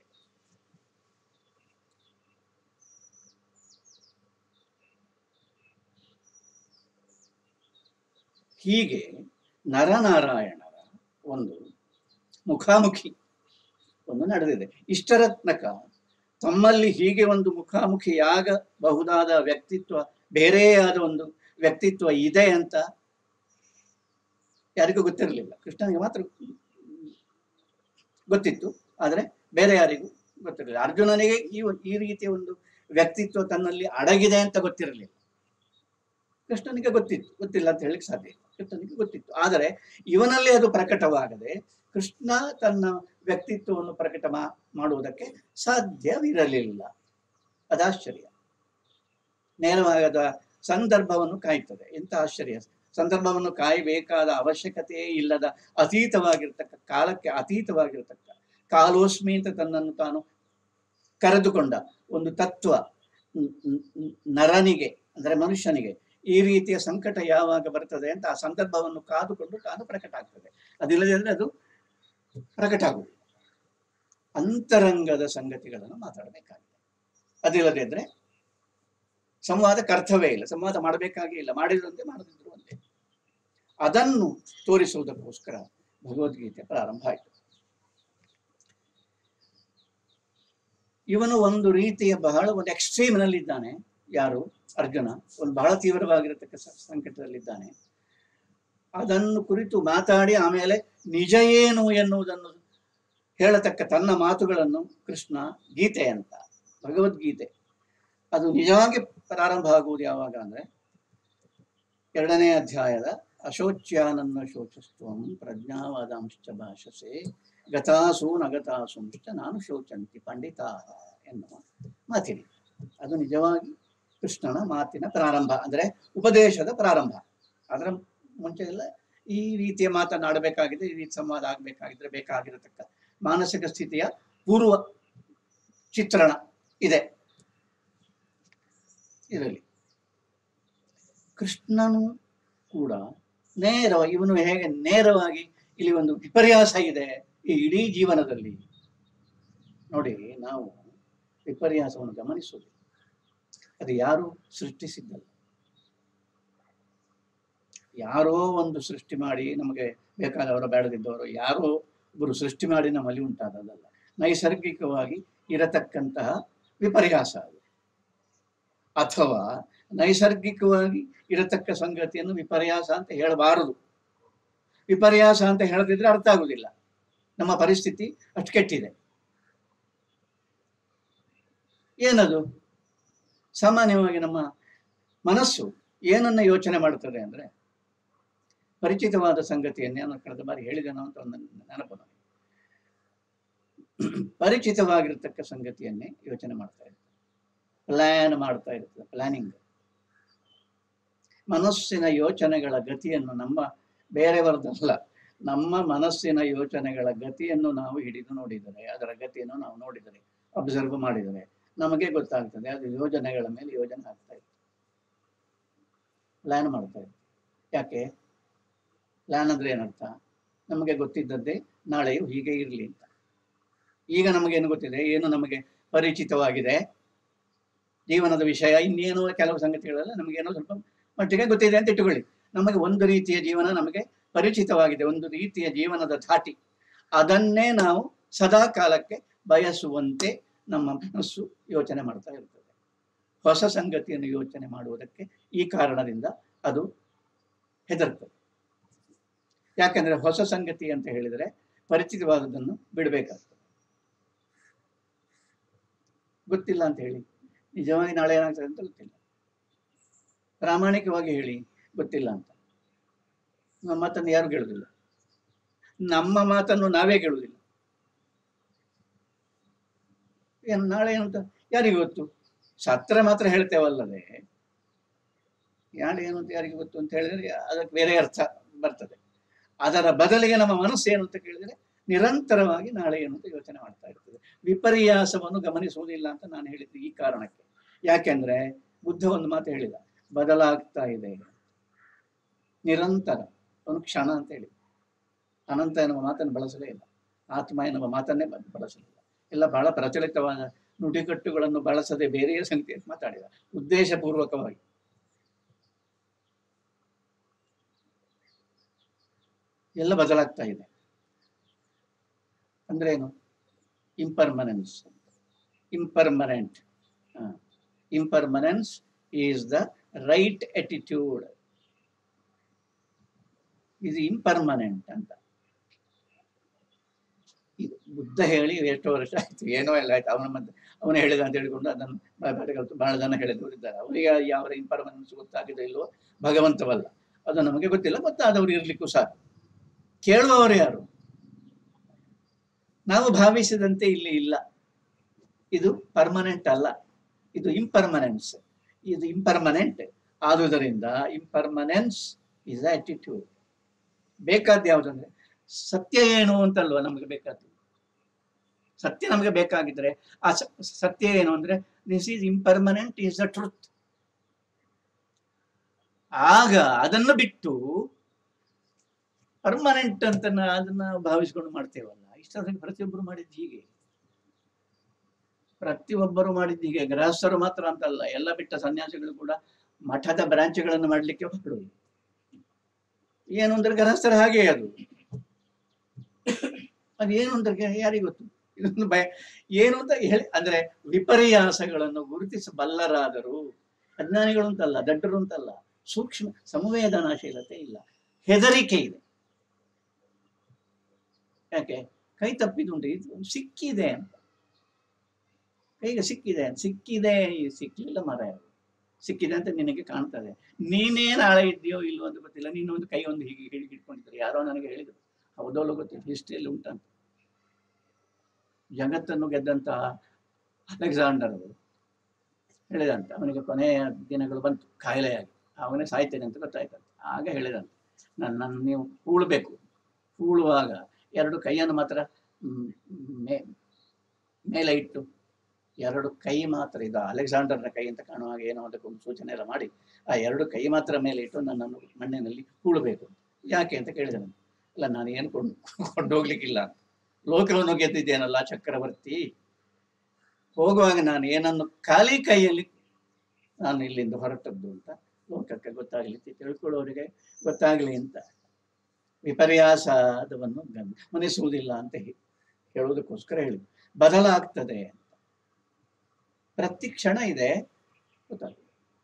ಹೀಗೆ ನರನಾರಾಯಣರ ಒಂದು ಮುಖಾಮುಖಿ ಒಂದು ನಡೆದಿದೆ ಇಷ್ಟರ ತನಕ ತಮ್ಮಲ್ಲಿ ಹೀಗೆ ಒಂದು ಮುಖಾಮುಖಿಯಾಗಬಹುದಾದ ವ್ಯಕ್ತಿತ್ವ ಬೇರೆಯಾದ ಒಂದು ವ್ಯಕ್ತಿತ್ವ ಇದೆ ಅಂತ ಯಾರಿಗೂ ಗೊತ್ತಿರಲಿಲ್ಲ ಕೃಷ್ಣನಿಗೆ ಮಾತ್ರ ಗೊತ್ತಿತ್ತು ಆದರೆ ಬೇರೆ ಯಾರಿಗೂ ಗೊತ್ತಿರಲಿಲ್ಲ ಅರ್ಜುನನಿಗೆ ಈ ಒ- ಈ ರೀತಿಯ ಒಂದು ವ್ಯಕ್ತಿತ್ವ ತನ್ನಲ್ಲಿ ಅಡಗಿದೆ ಅಂತ ಗೊತ್ತಿರಲಿಲ್ಲ ಕೃಷ್ಣನಿಗೆ ಗೊತ್ತಿತ್ತು ಗೊತ್ತಿಲ್ಲ ಅಂತ ಹೇಳಿಕ್ ಸಾಧ್ಯ ಇಲ್ಲ ಕೃಷ್ಣನಿಗೆ ಗೊತ್ತಿತ್ತು ಆದರೆ ಇವನಲ್ಲಿ ಅದು ಪ್ರಕಟವಾಗದೆ ಕೃಷ್ಣ ತನ್ನ ವ್ಯಕ್ತಿತ್ವವನ್ನು ಪ್ರಕಟ ಮಾ- ಮಾಡುವುದಕ್ಕೆ ಸಾಧ್ಯವಿರಲಿಲ್ಲ ಅದಾಶ್ಚರ್ಯ ನೇರವಾದ ಸಂದರ್ಭವನ್ನು ಕಾಯ್ತದೆ ಎಂತ ಆಶ್ಚರ್ಯ ಸಂದರ್ಭವನ್ನು ಕಾಯಬೇಕಾದ ಅವಶ್ಯಕತೆಯೇ ಇಲ್ಲದ ಅತೀತವಾಗಿರ್ತಕ್ಕ ಕಾಲಕ್ಕೆ ಅತೀತವಾಗಿರ್ತಕ್ಕ ಕಾಲೋಸ್ಮಿ ಅಂತ ತನ್ನನ್ನು ತಾನು ಕರೆದುಕೊಂಡ ಒಂದು ತತ್ವ ನ್- ನ್- ನ್- ನರನಿಗೆ ಅಂದರೆ ಮನುಷ್ಯನಿಗೆ ಈ ರೀತಿಯ ಸಂಕಟ ಯಾವಾಗ ಬರ್ತದೆ ಅಂತ ಆ ಸಂದರ್ಭವನ್ನು ಕಾದುಕೊಂಡು ತಾನು ಪ್ರಕಟ ಆಗ್ತದೆ ಅದಿಲ್ಲದಿದ್ರೆ ಅದು ಪ್ರಕಟ ಆಗುವುದಿಲ್ಲ ಅಂತರಂಗದ ಸಂಗತಿಗಳನ್ನು ಮಾತಾಡಬೇಕಾಗಿದೆ ಅದಿಲ್ಲದೆ ಇದ್ರೆ ಸಂವಾದಕ್ಕೆ ಅರ್ಥವೇ ಇಲ್ಲ ಸಂವಾದ ಮಾಡಬೇಕಾಗೇ ಇಲ್ಲ ಮಾಡಿದ್ರಂತೆ ಮಾಡದಿದ್ರು ಅಂತೆ ಅದನ್ನು ತೋರಿಸುವುದಕ್ಕೋಸ್ಕರ ಭಗವದ್ಗೀತೆ ಪ್ರಾರಂಭ ಆಯಿತು ಇವನು ಒಂದು ರೀತಿಯ ಬಹಳ ಒಂದು ಎಕ್ಸ್ಟ್ರೀಮ್ ನಲ್ಲಿದ್ದಾನೆ ಯಾರು ಅರ್ಜುನ ಒಂದು ಬಹಳ ತೀವ್ರವಾಗಿರತಕ್ಕ ಸ- ಸಂಕಟದಲ್ಲಿದ್ದಾನೆ ಅದನ್ನು ಕುರಿತು ಮಾತಾಡಿ ಆಮೇಲೆ ನಿಜ ಏನು ಎನ್ನುವುದನ್ನು ಹೇಳತಕ್ಕ ತನ್ನ ಮಾತುಗಳನ್ನು ಕೃಷ್ಣ ಗೀತೆ ಅಂತ ಭಗವದ್ಗೀತೆ ಅದು ನಿಜವಾಗಿ ಪ್ರಾರಂಭ ಆಗುವುದು ಯಾವಾಗ ಅಂದ್ರೆ ಎರಡನೇ ಅಧ್ಯಾಯದ ಅಶೋಚ್ಯಾನನ್ನ ಶೋಚಸ್ತ್ವಂ ಪ್ರಜ್ಞಾವಾದಾಂಶ್ಚ ಭಾಷಸೆ ಗತಾಸು ನಗತಾಸುಂಶ್ಚ ನಾನು ಶೋಚಂತಿ ಪಂಡಿತ ಎನ್ನುವ ಮಾತಿದೆ ಅದು ನಿಜವಾಗಿ ಕೃಷ್ಣನ ಮಾತಿನ ಪ್ರಾರಂಭ ಅಂದ್ರೆ ಉಪದೇಶದ ಪ್ರಾರಂಭ ಅದರ ಮುಂಚೆ ಎಲ್ಲ ಈ ರೀತಿಯ ಮಾತನಾಡಬೇಕಾಗಿದೆ ಈ ರೀತಿ ಸಂವಾದ ಆಗಬೇಕಾಗಿದ್ರೆ ಬೇಕಾಗಿರತಕ್ಕ ಮಾನಸಿಕ ಸ್ಥಿತಿಯ ಪೂರ್ವ ಚಿತ್ರಣ ಇದೆ ಇದರಲ್ಲಿ ಕೃಷ್ಣನು ಕೂಡ ನೇರವಾಗಿ ಇವನು ಹೇಗೆ ನೇರವಾಗಿ ಇಲ್ಲಿ ಒಂದು ವಿಪರ್ಯಾಸ ಇದೆ ಈ ಇಡೀ ಜೀವನದಲ್ಲಿ ನೋಡಿ ನಾವು ವಿಪರ್ಯಾಸವನ್ನು ಗಮನಿಸುವುದು ಅದು ಯಾರು ಸೃಷ್ಟಿಸಿದ್ದಲ್ಲ ಯಾರೋ ಒಂದು ಸೃಷ್ಟಿ ಮಾಡಿ ನಮಗೆ ಬೇಕಾದವರು ಬೇಡದಿದ್ದವರು ಯಾರೋ ಒಬ್ಬರು ಸೃಷ್ಟಿ ಮಾಡಿ ನಮ್ಮಲ್ಲಿ ಉಂಟಾದದಲ್ಲ ನೈಸರ್ಗಿಕವಾಗಿ ಇರತಕ್ಕಂತಹ ವಿಪರ್ಯಾಸ ಅದು ಅಥವಾ ನೈಸರ್ಗಿಕವಾಗಿ ಇರತಕ್ಕ ಸಂಗತಿಯನ್ನು ವಿಪರ್ಯಾಸ ಅಂತ ಹೇಳಬಾರದು ವಿಪರ್ಯಾಸ ಅಂತ ಹೇಳದಿದ್ರೆ ಅರ್ಥ ಆಗುದಿಲ್ಲ ನಮ್ಮ ಪರಿಸ್ಥಿತಿ ಅಷ್ಟು ಕೆಟ್ಟಿದೆ ಏನದು ಸಾಮಾನ್ಯವಾಗಿ ನಮ್ಮ ಮನಸ್ಸು ಏನನ್ನ ಯೋಚನೆ ಮಾಡುತ್ತದೆ ಅಂದ್ರೆ ಪರಿಚಿತವಾದ ಸಂಗತಿಯನ್ನೇ ನಾನು ಕಳೆದ ಬಾರಿ ಹೇಳಿದೆನೋ ಅಂತ ಒಂದು ನೆನಪು ನನಗೆ ಪರಿಚಿತವಾಗಿರತಕ್ಕ ಸಂಗತಿಯನ್ನೇ ಯೋಚನೆ ಮಾಡ್ತಾ ಇರ್ತದೆ ಪ್ಲಾನ್ ಮಾಡ್ತಾ ಇರ್ತದೆ ಪ್ಲಾನಿಂಗ್ ಮನಸ್ಸಿನ ಯೋಚನೆಗಳ ಗತಿಯನ್ನು ನಮ್ಮ ಬೇರೆಯವರದಲ್ಲ ನಮ್ಮ ಮನಸ್ಸಿನ ಯೋಚನೆಗಳ ಗತಿಯನ್ನು ನಾವು ಹಿಡಿದು ನೋಡಿದರೆ ಅದರ ಗತಿಯನ್ನು ನಾವು ನೋಡಿದರೆ ಅಬ್ಸರ್ವ್ ಮಾಡಿದರೆ ನಮಗೆ ಗೊತ್ತಾಗ್ತದೆ ಅದು ಯೋಜನೆಗಳ ಮೇಲೆ ಯೋಜನೆ ಆಗ್ತಾ ಇತ್ತು ಪ್ಲಾನ್ ಮಾಡ್ತಾ ಇತ್ತು ಯಾಕೆ ಪ್ಲಾನ್ ಅಂದ್ರೆ ಏನರ್ಥ ನಮಗೆ ಗೊತ್ತಿದ್ದದ್ದೇ ನಾಳೆಯು ಹೀಗೆ ಇರಲಿ ಅಂತ ಈಗ ನಮಗೇನು ಗೊತ್ತಿದೆ ಏನು ನಮಗೆ ಪರಿಚಿತವಾಗಿದೆ ಜೀವನದ ವಿಷಯ ಇನ್ನೇನೋ ಕೆಲವು ಸಂಗತಿಗಳೆಲ್ಲ ನಮಗೇನೋ ಸ್ವಲ್ಪ ಮಟ್ಟಿಗೆ ಗೊತ್ತಿದೆ ಅಂತ ಇಟ್ಟುಕೊಳ್ಳಿ ನಮಗೆ ಒಂದು ರೀತಿಯ ಜೀವನ ನಮಗೆ ಪರಿಚಿತವಾಗಿದೆ ಒಂದು ರೀತಿಯ ಜೀವನದ ಧಾಟಿ ಅದನ್ನೇ ನಾವು ಸದಾ ಕಾಲಕ್ಕೆ ಬಯಸುವಂತೆ ನಮ್ಮ ಮನಸ್ಸು ಯೋಚನೆ ಮಾಡ್ತಾ ಇರ್ತದೆ ಹೊಸ ಸಂಗತಿಯನ್ನು ಯೋಚನೆ ಮಾಡುವುದಕ್ಕೆ ಈ ಕಾರಣದಿಂದ ಅದು ಹೆದರ್ತದೆ ಯಾಕಂದ್ರೆ ಹೊಸ ಸಂಗತಿ ಅಂತ ಹೇಳಿದರೆ ಪರಿಚಿತವಾದದ್ದನ್ನು ಬಿಡಬೇಕಾಗ್ತದೆ ಗೊತ್ತಿಲ್ಲ ಅಂತ ಹೇಳಿ ನಿಜವಾಗಿ ನಾಳೆ ಏನಾಗ್ತದೆ ಅಂತ ಗೊತ್ತಿಲ್ಲ ಪ್ರಾಮಾಣಿಕವಾಗಿ ಹೇಳಿ ಗೊತ್ತಿಲ್ಲ ಅಂತ ನಮ್ಮ ಮಾತನ್ನು ಯಾರು ಕೇಳುವುದಿಲ್ಲ ನಮ್ಮ ಮಾತನ್ನು ನಾವೇ ಕೇಳುವುದಿಲ್ಲ ಏನು ನಾಳೆ ಏನು ಅಂತ ಯಾರಿಗೆ ಗೊತ್ತು ಸತ್ರ ಮಾತ್ರ ಹೇಳ್ತೇವಲ್ಲದೆ ಯಾರು ಏನು ಅಂತ ಯಾರಿಗೆ ಗೊತ್ತು ಅಂತ ಹೇಳಿದ್ರೆ ಅದಕ್ಕೆ ಬೇರೆ ಅರ್ಥ ಬರ್ತದೆ ಅದರ ಬದಲಿಗೆ ನಮ್ಮ ಮನಸ್ಸು ಏನು ಅಂತ ಕೇಳಿದ್ರೆ ನಿರಂತರವಾಗಿ ನಾಳೆ ಏನು ಅಂತ ಯೋಚನೆ ಮಾಡ್ತಾ ಇರ್ತದೆ ವಿಪರ್ಯಾಸವನ್ನು ಗಮನಿಸುವುದಿಲ್ಲ ಅಂತ ನಾನು ಹೇಳಿದ್ದು ಈ ಕಾರಣಕ್ಕೆ ಯಾಕೆಂದ್ರೆ ಬುದ್ಧ ಒಂದು ಮಾತು ಹೇಳಿದ ಬದಲಾಗ್ತಾ ಇದೆ ನಿರಂತರ ಅವನು ಕ್ಷಣ ಅಂತ ಹೇಳಿ ಅನಂತ ಎನ್ನುವ ಮಾತನ್ನು ಬಳಸಲೇ ಇಲ್ಲ ಆತ್ಮ ಎನ್ನುವ ಮಾತನ್ನೇ ಬ- ಬಳಸಲಿಲ್ಲ ಎಲ್ಲ ಬಹಳ ಪ್ರಚಲಿತವಾದ ನುಡಿಗಟ್ಟುಗಳನ್ನು ಬಳಸದೆ ಬೇರೆಯೇ ಸಂಗತಿ ಮಾತಾಡಿದ ಉದ್ದೇಶಪೂರ್ವಕವಾಗಿ ಎಲ್ಲ ಬದಲಾಗ್ತಾ ಇದೆ ಅಂದ್ರೆ ಏನು impermanence impermanent impermanence is the right attitude ಇದು ಇಂಪರ್ಮನೆಂಟ್ ಅಂತ ಇದು ಬುದ್ಧ ಹೇಳಿ ಎಷ್ಟೋ ವರ್ಷ ಆಯ್ತು ಏನೋ ಎಲ್ಲ ಆಯ್ತು ಅವನ ಮತ್ತೆ ಅವನು ಹೇಳಿದ ಅಂತ ಹೇಳಿಕೊಂಡು ಅದನ್ನು ಬ- ಬ- ಬಹಳ ಜನ ಹೇಳಿದವರು ಇದ್ದಾರೆ ಅವರಿಗೆ ಯಾವ ಇಂಪರ್ಮನೆನ್ಸ್ ಗೊತ್ತಾಗಿದೆ ಇಲ್ವೋ ಭಗವಂತವಲ್ಲ ಅದು ನಮಗೆ ಗೊತ್ತಿಲ್ಲ ಗೊತ್ತಾದವರು ಇರ್ಲಿಕ್ಕೂ ಸಾಕು ಕೇಳುವವರು ಯಾರು ನಾವು ಭಾವಿಸಿದಂತೆ ಇಲ್ಲಿ ಇಲ್ಲ ಇದು ಪರ್ಮನೆಂಟ್ ಅಲ್ಲ ಇದು ಇಂಪರ್ಮನೆನ್ಸ್ ಇದು ಇಂಪರ್ಮನೆಂಟ್ ಆದುದರಿಂದ ಇಂಪರ್ಮನೆನ್ಸ್ ಇಸ್ ಆಟಿಟ್ಯೂಡ್ ಬೇಕಾದ ಯಾವುದಂದ್ರೆ ಸತ್ಯ ಏನು ಅಂತಲ್ವಾ ನಮಗೆ ಬೇಕಾದ್ದು ಸತ್ಯ ನಮಗೆ ಬೇಕಾಗಿದ್ರೆ ಆ ಸ- ಸತ್ಯ ಏನು ಅಂದ್ರೆ this is impermanent is the truth ಆಗ ಅದನ್ನು ಬಿಟ್ಟು ಪರ್ಮನೆಂಟ್ ಅಂತ ನಾ- ಅದನ್ನ ಭಾವಿಸ್ಕೊಂಡು ಮಾಡ್ತೇವಲ್ಲ ಇಷ್ಟೊತ್ತಿಗೆ ಪ್ರತಿಯೊಬ್ಬರು ಮಾಡಿದ್ದು ಹೀಗೆ ಪ್ರತಿಯೊಬ್ಬರು ಮಾಡಿದ್ದು ಹೀಗೆ ಗೃಹಸ್ಥರು ಮಾತ್ರ ಅಂತಲ್ಲ ಎಲ್ಲ ಬಿಟ್ಟ ಸನ್ಯಾಸಿಗಳು ಕೂಡ ಮಠದ ಬ್ರಾಂಚ್ಗಳನ್ನು ಮಾಡಲಿಕ್ಕೆ ಹೊರಡುವುದು ಏನು ಅಂದ್ರೆ ಗೃಹಸ್ಥರ ಹಾಗೆ ಅದು ಅದು ಏನು ಅಂದ್ರೆ ಯಾರಿಗೆ ಗೊತ್ತು ಇದೊಂದು ಭಯ ಏನು ಅಂತ ಹೇಳಿ ಅಂದ್ರೆ ವಿಪರ್ಯಾಸಗಳನ್ನು ಗುರುತಿಸಬಲ್ಲರಾದರೂ ಅಜ್ಞಾನಿಗಳು ಅಂತಲ್ಲ ದಡ್ಡರು ಅಂತಲ್ಲ ಸೂಕ್ಷ್ಮ ಸಂವೇದನಾಶೀಲತೆ ಇಲ್ಲ ಹೆದರಿಕೆ ಇದೆ ಯಾಕೆ ಕೈ ತಪ್ಪಿದುಂಟು ಇದು ಸಿಕ್ಕಿದೆ ಅಂತ ಕೈಗೆ ಸಿಕ್ಕಿದೆ ಸಿಕ್ಕಿದೆ ಈ ಸಿಕ್ಲಿಲ್ಲ ಮರ ಅದು. ಸಿಕ್ಕಿದೆ ಅಂತ ನಿನಗೆ ಕಾಣ್ತದೆ ನೀನೇ ನಾಳೆ ಇದ್ದೀಯೋ ಇಲ್ವೋ ಅಂತ ಗೊತ್ತಿಲ್ಲ ನೀನು ಒಂದು ಕೈ ಒಂದು ಹೀಗೆ ಹಿಡಿದು ಇಟ್ಕೊಂಡಿದ್ದಾರೆ ಯಾರೋ ನನಗೆ ಹೇಳಿದ್ರು ಹೌದೋಲ್ಲ ಗೊತ್ತಿಲ್ಲ ಹಿಸ್ಟ್ರಿಯಲ್ಲಿ ಉಂಟಂತ ಜಗತ್ತನ್ನು ಗೆದ್ದಂತಹ ಅಲೆಕ್ಸಾಂಡರ್ ಅವರು ಹೇಳಿದಂತ ಅವನಿಗೆ ಕೊನೆಯ ದಿನಗಳು ಬಂತು ಕಾಯಿಲೆಯಾಗಿ ಅವನೇ ಸಾಯ್ತೇನೆ ಅಂತ ಗೊತ್ತಾಯ್ತಂತೆ ಆಗ ಹೇಳಿದಂತೆ ನನ್ನನ್ನು ನೀವು ಹೂಳಬೇಕು ಹೂಳುವಾಗ ಎರಡು ಕೈಯನ್ನು ಮಾತ್ರ ಮ್, ಮೇ ಮೇಲೆ ಇಟ್ಟು ಎರಡು ಕೈ ಮಾತ್ರ ಇದು ಅಲೆಕ್ಸಾಂಡರ್ನ ಕೈ ಅಂತ ಕಾಣುವ ಹಾಗೆ ಏನೋ ಅದಕ್ಕೊಂದು ಸೂಚನೆ ಎಲ್ಲ ಮಾಡಿ ಆ ಎರಡು ಕೈ ಮಾತ್ರ ಮೇಲೆ ಇಟ್ಟು ನನ್ನನ್ನು ಮಣ್ಣಿನಲ್ಲಿ ಹೂಳಬೇಕು ಯಾಕೆ ಅಂತ ಕೇಳಿದನು ಅಲ್ಲ ನಾನು ಏನು ಕೊಂಡು ಕೊಂಡೋಗ್ಲಿಕ್ಕಿಲ್ಲ ಅಂತ ಲೋಕವನ್ನು ಗೆದ್ದಿದ್ದೇನಲ್ಲ ಚಕ್ರವರ್ತಿ ಹೋಗುವಾಗ ನಾನು ಏನನ್ನು ಖಾಲಿ ಕೈಯಲ್ಲಿ ನಾನು ಇಲ್ಲಿಂದ ಹೊರಟದ್ದು ಅಂತ ಲೋಕಕ್ಕೆ ಗೊತ್ತಾಗಲಿ ತಿಳ್ಕೊಳ್ಳೋರಿಗೆ ಗೊತ್ತಾಗಲಿ ಅಂತ ವಿಪರ್ಯಾಸದವನ್ನು ಗಮನಿಸುವುದಿಲ್ಲ ಅಂತ ಹೇ- ಹೇಳುವುದಕ್ಕೋಸ್ಕರ ಹೇಳಿ ಬದಲಾಗ್ತದೆ ಅಂತ ಪ್ರತಿ ಕ್ಷಣ ಇದೆ ಗೊತ್ತಾಗ್ತದೆ